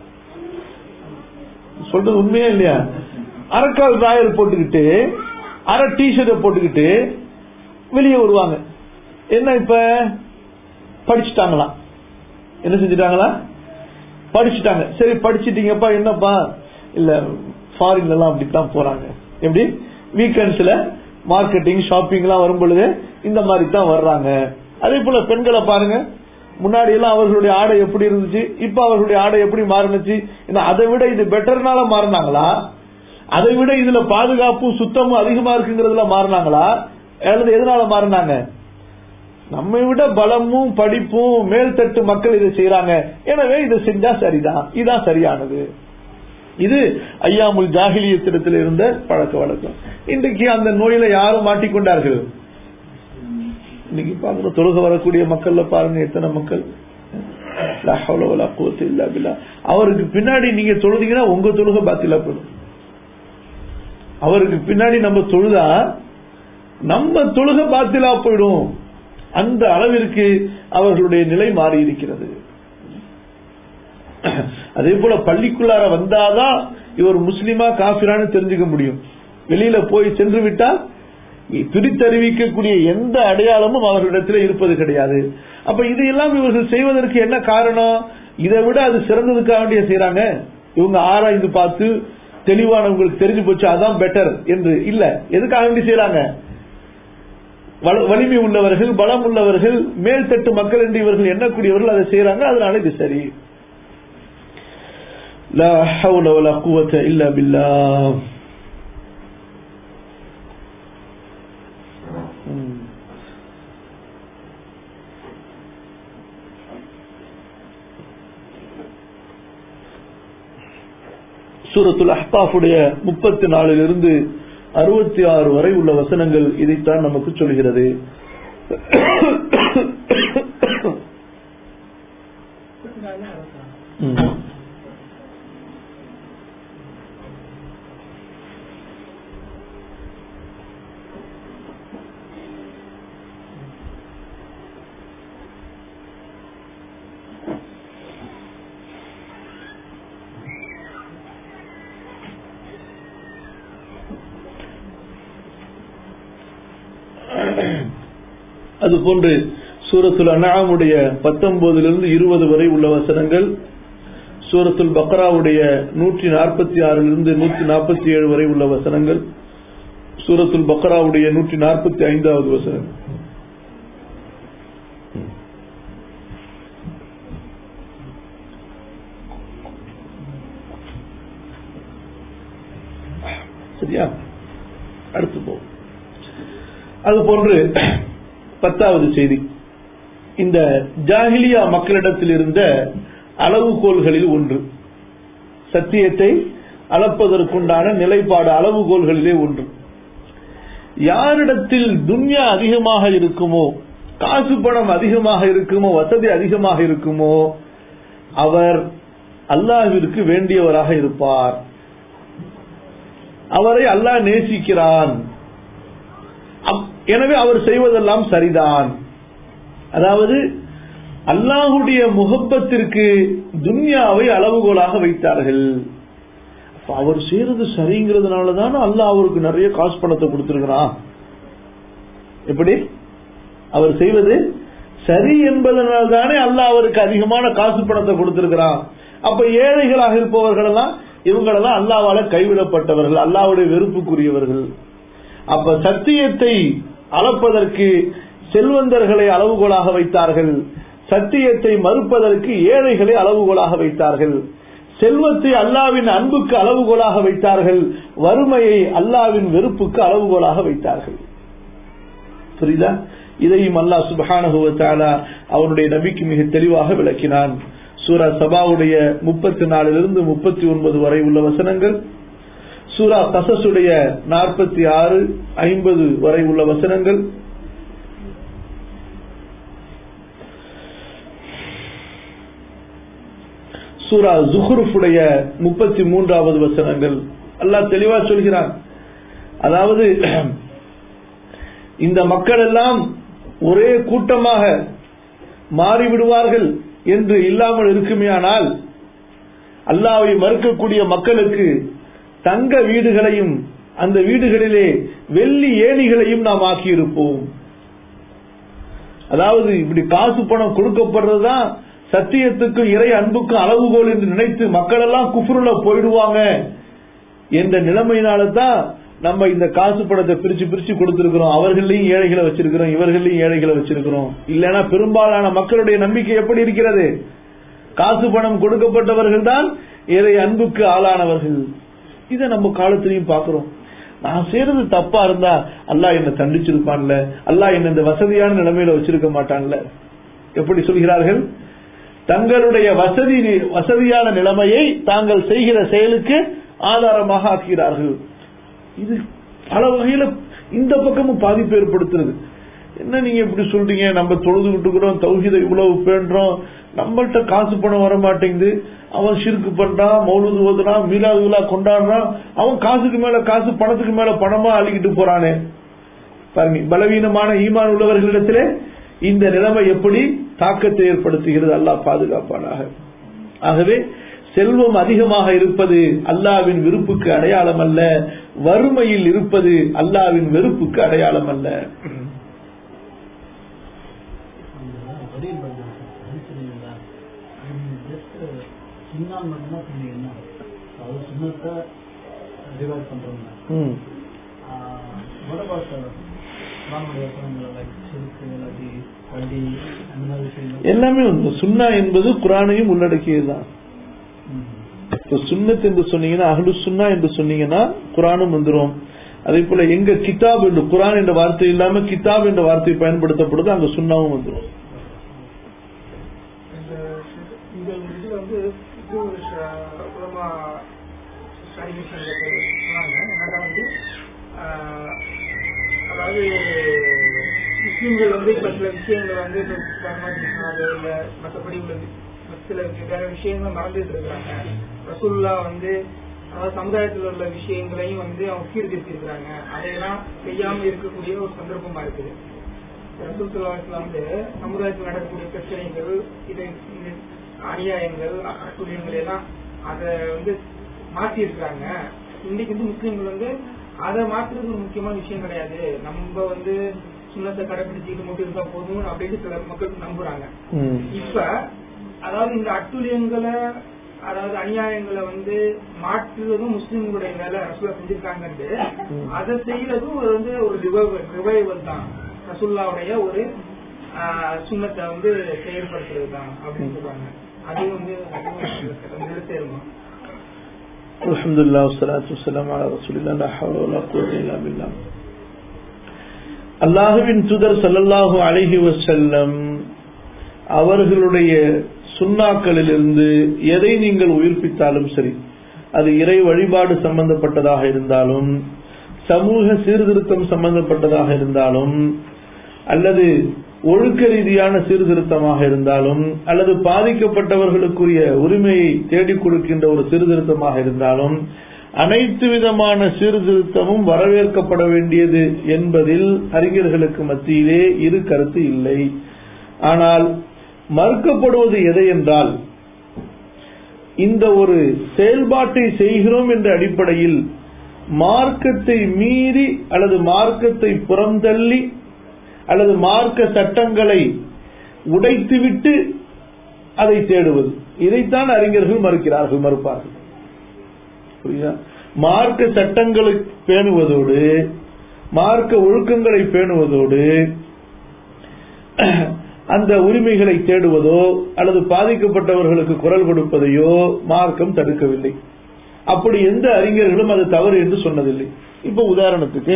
சொல்றது உண்மையா இல்லையா அரக்கால் ராயர் போட்டுக்கிட்டு அரை டிஷர்ட்டை போட்டுக்கிட்டு வெளியே வருவாங்க என்ன இப்ப படிச்சுட்டாங்களாம் என்ன செஞ்சுட்டாங்களா படிச்சுட்டாங்க சரி படிச்சிட்டீங்கப்பா என்னப்பா இல்ல ஃபாரின்ல எல்லாம் அப்படித்தான் போறாங்க எப்படி வீக்கெண்ட்ஸ்ல மார்க்கெட்டிங் ஷாப்பிங் எல்லாம் வரும் பொழுது இந்த மாதிரி தான் வர்றாங்க அதே போல பெண்களை பாருங்க முன்னாடி எல்லாம் அவர்களுடைய ஆடை எப்படி இருந்துச்சு இப்ப அவர்களுடைய ஆடை எப்படி மாறினுச்சு ஏன்னா அதை விட இது பெட்டர்னால மாறினாங்களா அதை விட இதுல பாதுகாப்பும் சுத்தமும் அதிகமா இருக்குங்கிறதுல மாறினாங்களா அல்லது எதனால மாறினாங்க நம்மை விட பலமும் படிப்பும் மேல்தட்டு மக்கள் இதை செய்யறாங்க எனவே இதை செஞ்சா சரிதான் இதுதான் சரியானது இது ஐயாமுல் ஜாகிலியத்திடத்தில் இருந்த பழக்க வழக்கம் இன்றைக்கு அந்த நோயில யாரும் மாட்டிக்கொண்டார்கள் இன்னைக்கு பாருங்க தொழுக வரக்கூடிய மக்கள்ல பாருங்க எத்தனை மக்கள் லா ஹவ்ல வலா குவத்த இல்லா பில்லா. அவருக்கு பின்னாடி நீங்க தொழுதீங்கன்னா உங்க தொழுக பாத்திலா போயிடும் அவருக்கு பின்னாடி நம்ம தொழுதா நம்ம தொழுக பாத்திலா போயிடும் அந்த அளவிற்கு அவர்களுடைய நிலை மாறி இருக்கிறது அதே போல பள்ளிக்குள்ளார வந்தாதான் இவர் முஸ்லிமா காபிரான்னு தெரிஞ்சுக்க முடியும் வெளியில போய் சென்று விட்டால் பிரித்தறிவிக்கக்கூடிய எந்த அடையாளமும் அவர்களிடத்தில் இருப்பது கிடையாது அப்ப இதையெல்லாம் இவர்கள் செய்வதற்கு என்ன காரணம் இதை விட அது சிறந்ததுக்காக வேண்டிய செய்யறாங்க இவங்க ஆராய்ந்து பார்த்து தெளிவான உங்களுக்கு தெரிஞ்சு போச்சு அதான் பெட்டர் என்று இல்ல எதுக்காக வேண்டி செய்யறாங்க வல- வலிமை உள்ளவர்கள் பலம் உள்ளவர்கள் மேல்தட்டு மக்கள் என்று இவர்கள் எண்ணக்கூடியவர்கள் அதை செய்யறாங்க அதனால இது சரி லா ஹவுல வலா குவத்த இல்லா பில்லாஹ் ம். சூரத்துல் அஹ்பாஃபுடைய முப்பத்தி நாலிலிருந்து அறுபத்தி ஆறு வரை உள்ள வசனங்கள் இதைத்தான் நமக்கு சொல்கிறது ம். அதுபோன்று சூரத்துல் அன்ஆமுடைய பத்தொன்பதிலிருந்து இருபது வரை உள்ள வசனங்கள் சூரத்துல் பக்ராவுடைய நூற்றி நாற்பத்தி ஆறிலிருந்து நூற்றி நாற்பத்தி ஏழு வரை உள்ள வசனங்கள் சூரத்துல் பக்ராவுடைய நூற்றி நாற்பத்தி ஐந்தாவது வசனம் சரியா அடுத்து போ அது போன்று பத்தாவது செய்தி இந்த ஜாகிலியா மக்களிடத்தில் இருந்த அளவுகோல்களில் ஒன்று சத்தியத்தை அளப்பதற்குண்டான நிலைப்பாடு அளவுகோல்களிலே ஒன்று யாரிடத்தில் துன்யா அதிகமாக இருக்குமோ காசு பணம் அதிகமாக இருக்குமோ வசதி அதிகமாக இருக்குமோ அவர் அல்லாஹ்விற்கு வேண்டியவராக இருப்பார் அவரை அல்லாஹ் நேசிக்கிறான் அப்- எனவே அவர் செய்வதெல்லாம் சரிதான் அதாவது அல்லாஹுடைய முகப்பத்திற்கு துன்யாவை அளவுகோலாக வைத்தார்கள் அப்ப அவர் செய்யறது சரிங்கிறதுனால தானே அல்லாஹ் அவருக்கு நிறைய காசு பணத்தை கொடுத்திருக்கிறான் எப்படி அவர் செய்வது சரி என்பதனால் தானே அல்லாஹ் அவருக்கு அதிகமான காசு பணத்தை கொடுத்திருக்கிறான் அப்ப ஏழைகளாக இருப்பவர்கள் எல்லாம் இவங்களெல்லாம் அல்லாவால கைவிடப்பட்டவர்கள் அல்லாவுடைய வெறுப்புக்குரியவர்கள் அப்ப சத்தியத்தை அளப்பதற்கு செல்வந்தர்களை அளவுகோலாக வைத்தார்கள் சத்தியத்தை மறுப்பதற்கு ஏழைகளை அளவுகோலாக வைத்தார்கள் செல்வத்தை அல்லாவின் அன்புக்கு அளவுகோலாக வைத்தார்கள் வறுமையை அல்லாவின் வெறுப்புக்கு அளவுகோலாக வைத்தார்கள் புரியுதா இதையும் அல்லாஹ் சுப்ஹானஹு வ தஆலா அவனுடைய நபிக்கு மிக தெளிவாக விளக்கினான் சூரா சபாவுடைய முப்பத்தி நாலிலிருந்து முப்பத்தி ஒன்பது வரை உள்ள வசனங்கள் சூரா கசசுடைய நாற்பத்தி ஆறு ஐம்பது வரை உள்ள வசனங்கள் சூரா ஜுஹ்ருஃபுடைய முப்பத்தி மூன்றாவது வசனங்கள் அல்லாஹ் தெளிவா சொல்கிறான் அதாவது இந்த மக்கள் எல்லாம் ஒரே கூட்டமாக மாறிவிடுவார்கள் என்று இல்லாமல் இருக்குமேயானால் அல்லாவை மறுக்கக்கூடிய மக்களுக்கு தங்க வீடுகளையும் அந்த வீடுகளிலே வெள்ளி ஏணிகளையும் நாம் ஆக்கியிருப்போம் அதாவது இப்படி காசு பணம் கொடுக்கப்படுறதுதான் சத்தியத்துக்கும் இறை அன்புக்கும் அளவுகோல் என்று நினைத்து மக்கள் எல்லாம் குஃபுருல போயிடுவாங்க என்ற நிலைமையினால தான் நம்ம இந்த காசு பணத்தை பிரிச்சு பிரிச்சு கொடுத்திருக்கிறோம் அவர்களையும் ஏழைகளை வச்சிருக்கிறோம் இவர்களையும் ஏழைகளை வச்சிருக்கிறோம் இல்லைன்னா பெரும்பாலான மக்களுடைய நம்பிக்கை எப்படி இருக்கிறது காசு பணம் கொடுக்கப்பட்டவர்கள் தான் இறை அன்புக்கு ஆளானவர்கள் இதை நம்ம காலத்திலையும் பார்க்கிறோம் நான் செய்யறது தப்பா இருந்தா அல்லாஹ் என்ன தண்டிச்சிருப்பான்ல அல்லாஹ் என்ன இந்த வசதியான நிலைமையில வச்சிருக்க மாட்டான்ல எப்படி சொல்கிறார்கள் தங்களுடைய வசதி வசதியான நிலைமையை தாங்கள் செய்கிற செயலுக்கு ஆதாரமாக ஆக்குகிறார்கள் இது பல வகையில இந்த பக்கமும் பாதிப்பு ஏற்படுத்துறது என்ன நீங்க இப்படி சொல்றீங்க நம்ம தொழுதுகிட்டு இருக்கிறோம் தௌஹீதை இவ்வளவு பேண்டுறோம் நம்மள்ட்ட காசு பணம் வர மாட்டேங்குது அவன் ஷிருக்கு பண்றான் மௌலுது ஓதுறான் மீலாது விழா கொண்டாடுறான் அவன் காசுக்கு மேல காசு பணத்துக்கு மேல பணமா அள்ளிக்கிட்டு போறானே பாருங்க பலவீனமான ஈமான் உள்ளவர்களிடத்திலே இந்த நிலைமை எப்படி தாக்கத்தை ஏற்படுத்துகிறது அல்லாஹ் பாதுகாப்பானாக ஆகவே செல்வம் அதிகமாக இருப்பது அல்லாவின் விருப்புக்கு அடையாளம் அல்ல வறுமையில் இருப்பது அல்லாவின் வெறுப்புக்கு அடையாளம் அல்ல அந்த வடிவில் பண்ண அது சொன்னீங்களா ஜஸ்ட் சின்னால் மட்டும்தான் சொன்னீங்கன்னா அது சுண்ணத்தை ரிவைவ் பண்றவங்க ம் what about uh, குரானுடைய வசனங்கள் லைக் சிறுக்கு இல்லாட்டி வண்டி அந்த மாதிரி விஷயங்கள் எல்லாமே உண்டு சுன்னா என்பது குரானையும் உள்ளடக்கியதுதான் ம். இப்போ சுன்னத் என்று சொன்னீங்கன்னா அஹ்லு சுன்னா என்று சொன்னீங்கன்னா குரானும் வந்துரும் அதே போல எங்க கிதாப் என்று குரான் என்ற வார்த்தை இல்லாம கிதாப் என்ற வார்த்தை பயன்படுத்தப்படுது அங்க சுன்னாவும் வந்துரும் இந்த இந்த இதுல வந்து இது ஒரு ச- உலமா ஸ்டடி மிஷன்ல சொன்னாங்க என்னன்னா வந்து ஆஹ், அதாவது முஸ்லீம்கள் வந்து இப்ப சில விஷயங்கள் வந்து இப்ப பரமாத்மா இல்ல மற்றபடி உள்ள வி- சில வேற விஷயங்கள் மறந்துட்டு இருக்காங்க ரசூல்லா வந்து அதாவது சமுதாயத்தில் உள்ள விஷயங்களையும் வந்து அவங்க சீர்திருத்திருக்கிறாங்க அதையெல்லாம் செய்யாம இருக்கக்கூடிய ஒரு சந்தர்ப்பமா இருக்குது ரசூல் ஸல்லல்லாஹு அலைஹி வஸல்லம் வந்து சமுதாயத்தில் நடக்கக்கூடிய பிரச்சனைகள் இது இது அநியாயங்கள் அட்டுழியங்கள் எல்லாம் அதை வந்து மாத்தி இருக்காங்க இன்னைக்கு வந்து முஸ்லீம்கள் வந்து அதை மாத்துறது ஒரு முக்கியமான விஷயம் கிடையாது நம்ம வந்து சுண்ணத்தை கடைபிடிச்சிட்டு மட்டும் இருந்தா போதும் அப்படின்னு சில மக்கள் நம்புறாங்க ம். இப்ப அதாவது இந்த அட்டுழியங்களை அதாவது அநியாயங்களை வந்து மாற்றுவதும் முஸ்லிம்களுடைய வேலை ரசூலா செஞ்சிருக்காங்கன்ட்டு அதை செய்யறதும் ஒரு வந்து ஒரு ரிவைவல் தான் ரசூல்லாவுடைய ஒரு ஆஹ், சுண்ணத்தை வந்து செயல்படுத்துறது தான் அப்படின்னு சொல்றாங்க அதுவும் வந்து அதுவும் வந்து சேருமா அல்ஹம்துலில்லாஹ் வஸ்ஸலாத்து வஸ்ஸலாமு அலா ரசூலில்லாஹ் லா ஹவ்ல வலா குவத்த இல்லா பில்லாஹ் அல்லாஹ்வின் தூதர் ஸல்லல்லாஹு அலைஹி வஸல்லம் அவர்களுடைய சுன்னாக்களிலிருந்து எதை நீங்கள் உயிர்ப்பித்தாலும் சரி அது இறை வழிபாடு சம்பந்தப்பட்டதாக இருந்தாலும் சமூக சீர்திருத்தம் சம்பந்தப்பட்டதாக இருந்தாலும் அல்லது ஒழுக்க ரீதியான சீர்திருத்தமாக இருந்தாலும் அல்லது பாதிக்கப்பட்டவர்களுக்குரிய உரிமையை தேடிக் கொடுக்கின்ற ஒரு சீர்திருத்தமாக இருந்தாலும் அனைத்து விதமான சீர்திருத்தமும் வரவேற்கப்பட வேண்டியது என்பதில் அறிஞர்களுக்கு மத்தியிலே இரு கருத்து இல்லை ஆனால் மறுக்கப்படுவது எதை என்றால் இந்த ஒரு செயல்பாட்டை செய்கிறோம் என்ற அடிப்படையில் மார்க்கத்தை மீறி அல்லது மார்க்கத்தை புறந்தள்ளி அல்லது மார்க்க சட்டங்களை உடைத்துவிட்டு அதை தேடுவது இதைத்தான் அறிஞர்கள் மறுக்கிறார்கள் மறுப்பார்கள் புரியுதா மார்க்க சட்டங்களை பேணுவதோடு மார்க்க ஒழுக்கங்களை பேணுவதோடு அந்த உரிமைகளை தேடுவதோ அல்லது பாதிக்கப்பட்டவர்களுக்கு குரல் கொடுப்பதையோ மார்க்கம் தடுக்கவில்லை அப்படி எந்த அறிஞர்களும் அது தவறு என்று சொன்னதில்லை இப்ப உதாரணத்துக்கு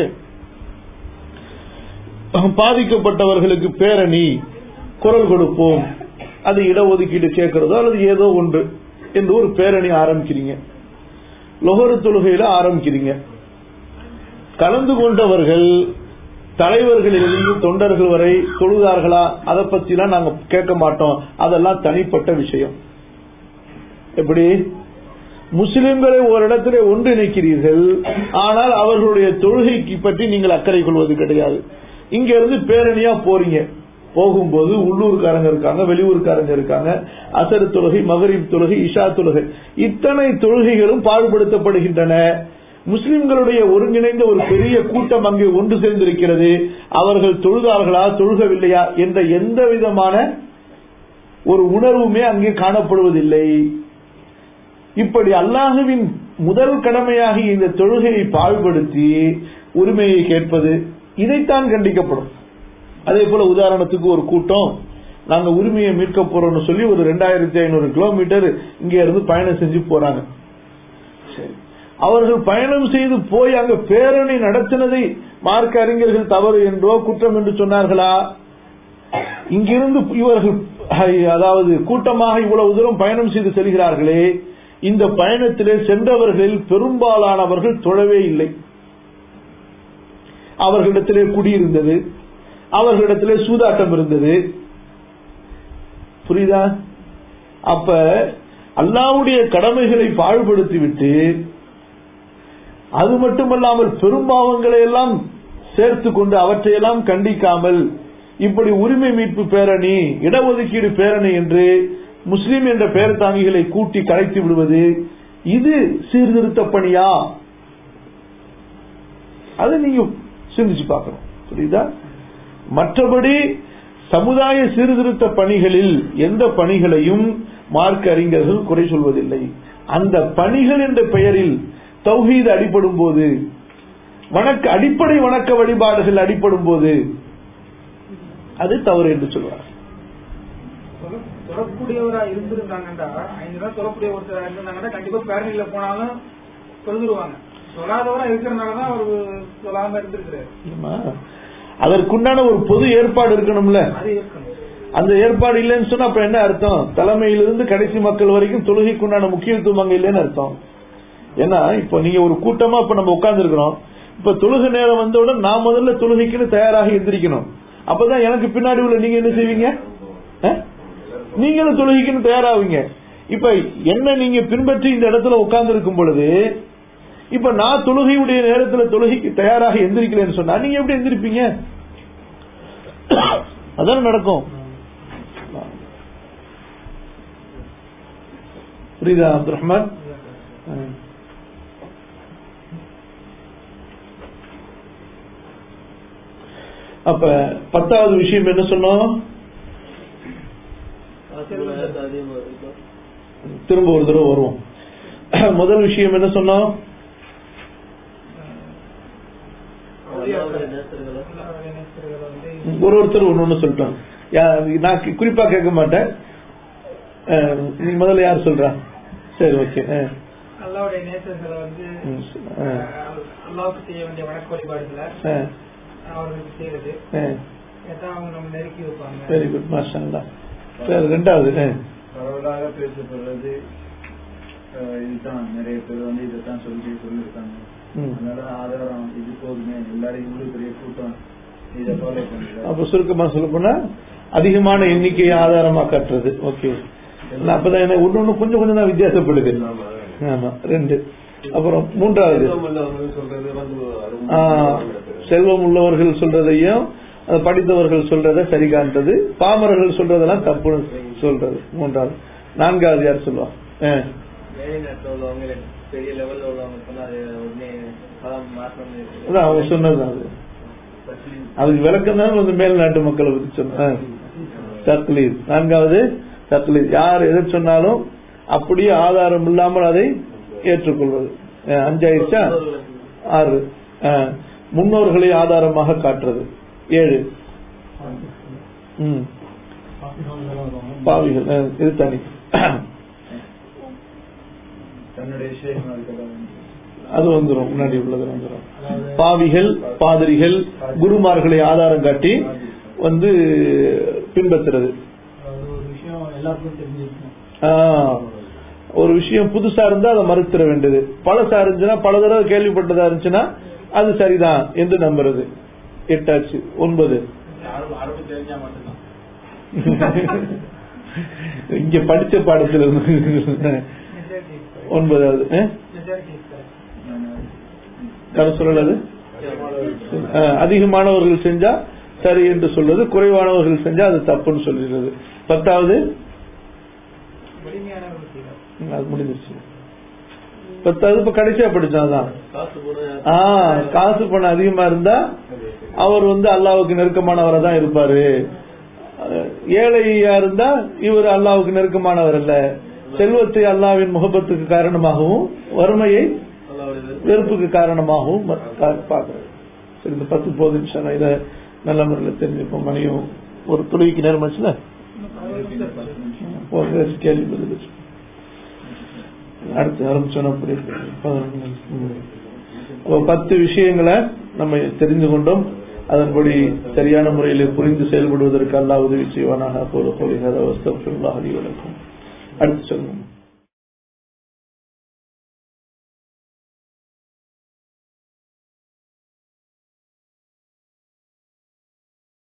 பாதிக்கப்பட்டவர்களுக்கு பேரணி குரல் கொடுப்போம் அது இடஒதுக்கீடு கேட்கிறதோ அல்லது ஏதோ ஒன்று என்று ஒரு பேரணி ஆரம்பிக்கிறீங்க லொஹரு தொழுகையில ஆரம்பிக்கிறீங்க கலந்து கொண்டவர்கள் தலைவர்களிலிருந்து தொண்டர்கள் வரை தொழுதார்களா அதை பத்திலாம் நாங்க கேட்க மாட்டோம் அதெல்லாம் தனிப்பட்ட விஷயம் எப்படி முஸ்லிம்களை ஒரு இடத்திலே ஒன்றிணைக்கிறீர்கள் ஆனால் அவர்களுடைய தொழுகைக்கு பற்றி நீங்கள் அக்கறை கொள்வது கிடையாது இங்க இருந்து பேரணியா போறீங்க போகும்போது உள்ளூர்காரங்க இருக்காங்க வெளியூர்காரங்க இருக்காங்க அசர் தொழுகை மகரிப் தொழுகை இஷா தொழுகை இத்தனை தொழுகைகளும் பாடுபடுத்தப்படுகின்றன முஸ்லிம்களுடைய ஒருங்கிணைந்த ஒரு பெரிய கூட்டம் அங்கே ஒன்று சேர்ந்திருக்கிறது அவர்கள் தொழுதார்களா தொழுகவில்லையா என்ற எந்த விதமான ஒரு உணர்வுமே அங்கே காணப்படுவதில்லை இப்படி அல்லாஹுவின் முதல் கடமையாகி இந்த தொழுகையை பாழ்படுத்தி உரிமையை கேட்பது இதைத்தான் கண்டிக்கப்படும் அதே போல உதாரணத்துக்கு ஒரு கூட்டம் நாங்க உரிமையை மீட்க போறோம்னு சொல்லி ஒரு ரெண்டாயிரத்தி ஐநூறு கிலோமீட்டர் இங்க இருந்து பயணம் செஞ்சு போறாங்க சரி. அவர்கள் பயணம் செய்து போய் அங்க பேரணி நடத்தினதை மார்க்க அறிஞர்கள் தவறு என்றோ குற்றம் என்று சொன்னார்களா இங்கிருந்து இவர்கள் அதாவது கூட்டமாக இவ்வளவு தூரம் பயணம் செய்து செல்கிறார்களே இந்த பயணத்திலே சென்றவர்களில் பெரும்பாலானவர்கள் தொழவே இல்லை அவர்களிடத்திலே குடியிருந்தது அவர்களிடத்திலே சூதாட்டம் இருந்தது புரியுதா அப்ப அல்லாவுடைய கடமைகளை பாழ்படுத்திவிட்டு அது மட்டுமல்லாமல் பெரும்பாவங்களை எல்லாம் சேர்த்து கொண்டு அவற்றையெல்லாம் கண்டிக்காமல் இப்படி உரிமை மீட்பு பேரணி இடஒதுக்கீடு பேரணி என்று முஸ்லிம் என்ற பெயர் தாங்கிகளை கூட்டி கலைத்து விடுவது இது சீர்திருத்த பணியா அதை நீங்க சிந்திச்சு பார்க்கணும் புரியுதா மற்றபடி சமுதாய சீர்திருத்த பணிகளில் எந்த பணிகளையும் மார்க்க அறிஞர்கள் குறை சொல்வதில்லை அந்த பணிகள் என்ற பெயரில் தௌஹீது அடிபடும் போது வணக்க அடிப்படை வணக்க வழிபாடுகள் அடிபடும் போது அது தவறு என்று சொல்வார் தொழ- தொழக்கூடியவரா இருந்திருந்தாங்கடா ஐந்து நாள் தொழக்கூடிய ஒருத்தரா இருந்தாங்கன்னா கண்டிப்பா பேரணியில போனாலும் தொழுதுருவாங்க தொழாதவரா இருக்கிறனாலதான் அவர் தொழாம இருந்திருக்கிறாரு ஆமா. அதற்குண்டான ஒரு பொது ஏற்பாடு இருக்கணும்ல அது இருக்கணும் அந்த ஏற்பாடு இல்லைன்னு சொன்னா அப்ப என்ன அர்த்தம் தலைமையிலிருந்து கடைசி மக்கள் வரைக்கும் தொழுகைக்குண்டான முக்கியத்துவம் அங்க இல்லைன்னு அர்த்தம் ஏன்னா இப்போ நீங்க ஒரு கூட்டமா இப்ப நம்ம உட்கார்ந்து இருக்கிறோம் இப்ப தொழுகை நேரம் வந்தவுடன் நான் முதல்ல தொழுகைக்குன்னு தயாராகி எந்திரிக்கணும் அப்பதான் எனக்கு பின்னாடி உள்ள நீங்க என்ன செய்வீங்க அஹ்? நீங்களும் தொழுகைக்குன்னு தயாராவீங்க இப்ப என்ன நீங்க பின்பற்றி இந்த இடத்துல உட்கார்ந்து இருக்கும் பொழுது இப்ப நான் தொழுகையுடைய நேரத்துல தொழுகைக்கு தயாராக எந்திரிக்கலன்னு சொன்னா நீங்க எப்படி எந்திரிப்பீங்க அதான நடக்கும் புரியுதா அப்துல் ரஹ்மான் ம். அப்ப பத்தாவது விஷயம் என்ன சொன்னோம் திரும்ப ஒரு தடவை வருவோம் முதல் விஷயம் என்ன சொன்னோம் அல்லாஹ்வுடைய நேசர்களை வந்து ஒரு ஒருத்தர் ஒன்னு ஒண்ணு சொல்லிட்டோம் யா- நான் கி- குறிப்பா கேட்க மாட்டேன் அஹ், நீ முதல்ல யார் சொல்றா சரி ஓகே அல்லாவுடைய நேசர்களை வந்து அஹ், அல்லாவுக்கு செய்ய வேண்டிய வணக்க வழிபாடுகளை அவர்களுக்கு செய்யறது கேட்டா அவங்க நம்ம நெருக்கி வைப்பாங்க வெரி குட் மாஷா சரி ரெண்டாவது அஹ். பரவலாக பேசப்படுறது அஹ், இதுதான் நிறைய பேர் வந்து இதைத்தான் சொல்லி சொல்லியிருக்காங்க ம். அதனால ஆதாரம் இது போதுமே எல்லாரும் இவ்வளவு பெரிய கூட்டம் இதை ஃபாலோ பண்ணுங்க அப்ப சுருக்கமா சொல்ல போனா அதிகமான எண்ணிக்கையை ஆதாரமா காட்டுறது ஓகே அப்பதான் என்ன ஒண்ணு ஒண்ணு கொஞ்சம் கொஞ்சம் தான் வித்தியாசப்படுது ஆமா ரெண்டு அப்புறம் மூன்றாவது சொல்றது வந்து ஆ, செல்வம் உள்ளவர்கள் சொல்றதையும் அது படித்தவர்கள் சொல்றதை சரி காண்றது பாமரர்கள் சொல்றதெல்லாம் தப்புன்னு சொல்றது மூன்றாவது நான்காவது யார் சொல்லுவா ஆ. வேலை நேரத்தில் உள்ளவங்க இல்ல பெரிய லெவல்ல உள்ளவங்க சொன்னா அது உடனே பலம் மாற்றம் அதான் அவங்க சொன்னது அது அதுக்கு விளக்கம் தான் வந்து மேல்நாட்டு மக்களை பத்தி சொன்ன தக்லீத் நான்காவது தக்லீத் யார் எதை சொன்னாலும் அப்படியே ஆதாரம் இல்லாமல் அதை ஏற்றுக்கொள்வது அஹ் அஞ்சாயிருச்சா ஆறு அஹ் முன்னோர்களை ஆதாரமாக காட்டுறது ஏழு ம் பாவிகள் அஹ் இது தனி தன்னுடைய விஷயமா இருக்கலாம் அது வந்துரும் முன்னாடி உள்ளது வந்துரும் பாவிகள் பாதிரிகள் குருமார்களை ஆதாரம் காட்டி வந்து பின்பற்றுறது அது ஒரு விஷயம் எல்லாருக்கும் தெரிஞ்சிருக்கும் ஆஹ், ஒரு விஷயம் புதுசா இருந்தா அதை மறுத்துற வேண்டியது பழசா இருந்துச்சுன்னா பல தடவை கேள்விப்பட்டதா இருந்துச்சுன்னா அது சரிதான் என்று நம்புறது எட்டாச்சு ஒன்பது அரபு தெரிஞ்சா மட்டும்தான் இங்க படிச்ச பாடத்துல இருந்து ஒன்பதாவது அஹ்? யார் சொல்லலது அதிகமானவர்கள் செஞ்சா சரி என்று சொல்வது குறைவானவர்கள் செஞ்சா அது தப்புன்னு சொல்லிடுறது பத்தாவது எளிமையானவர்கள் செய்வார் ம், அது முடிஞ்சிருச்சு பத்தாவது இப்ப கடைசியா படிச்சாதான் காசு போன ஆ காசு பணம் அதிகமா இருந்தா அவர் வந்து அல்லாவுக்கு நெருக்கமானவரா தான் இருப்பாரு அஹ், ஏழையா இருந்தா இவர் அல்லாவுக்கு நெருக்கமானவர் அல்ல செல்வத்தை அல்லாவின் முகப்பத்துக்கு காரணமாகவும் வறுமையை வெறுப்புக்கு காரணமாகவும் ம- பா- பார்க்கிறது சரி இந்த பத்து போது நிமிஷம் இதை நல்ல முறையில் தெரிஞ்சுப்போம் மணியும் ஒரு துளிக்கு நேரம் ஆச்சுல போக கேள்வி பதில் வச்சு. அடுத்து ஆரம்பிச்சோன்னா அப்படி பதினொன்று நிமிஷம். ம். அப்போ பத்து விஷயங்களை நம்ம தெரிந்து கொண்டோம் அதன்படி சரியான முறையில் புரிந்து செயல்படுவதற்கு அல்லாஹ் உதவி செய்வானாக போல போலி ஹதா வஸ்தஃபிருல்லாஹ் லி வலக்கும். அடுத்து சொல்லுங்க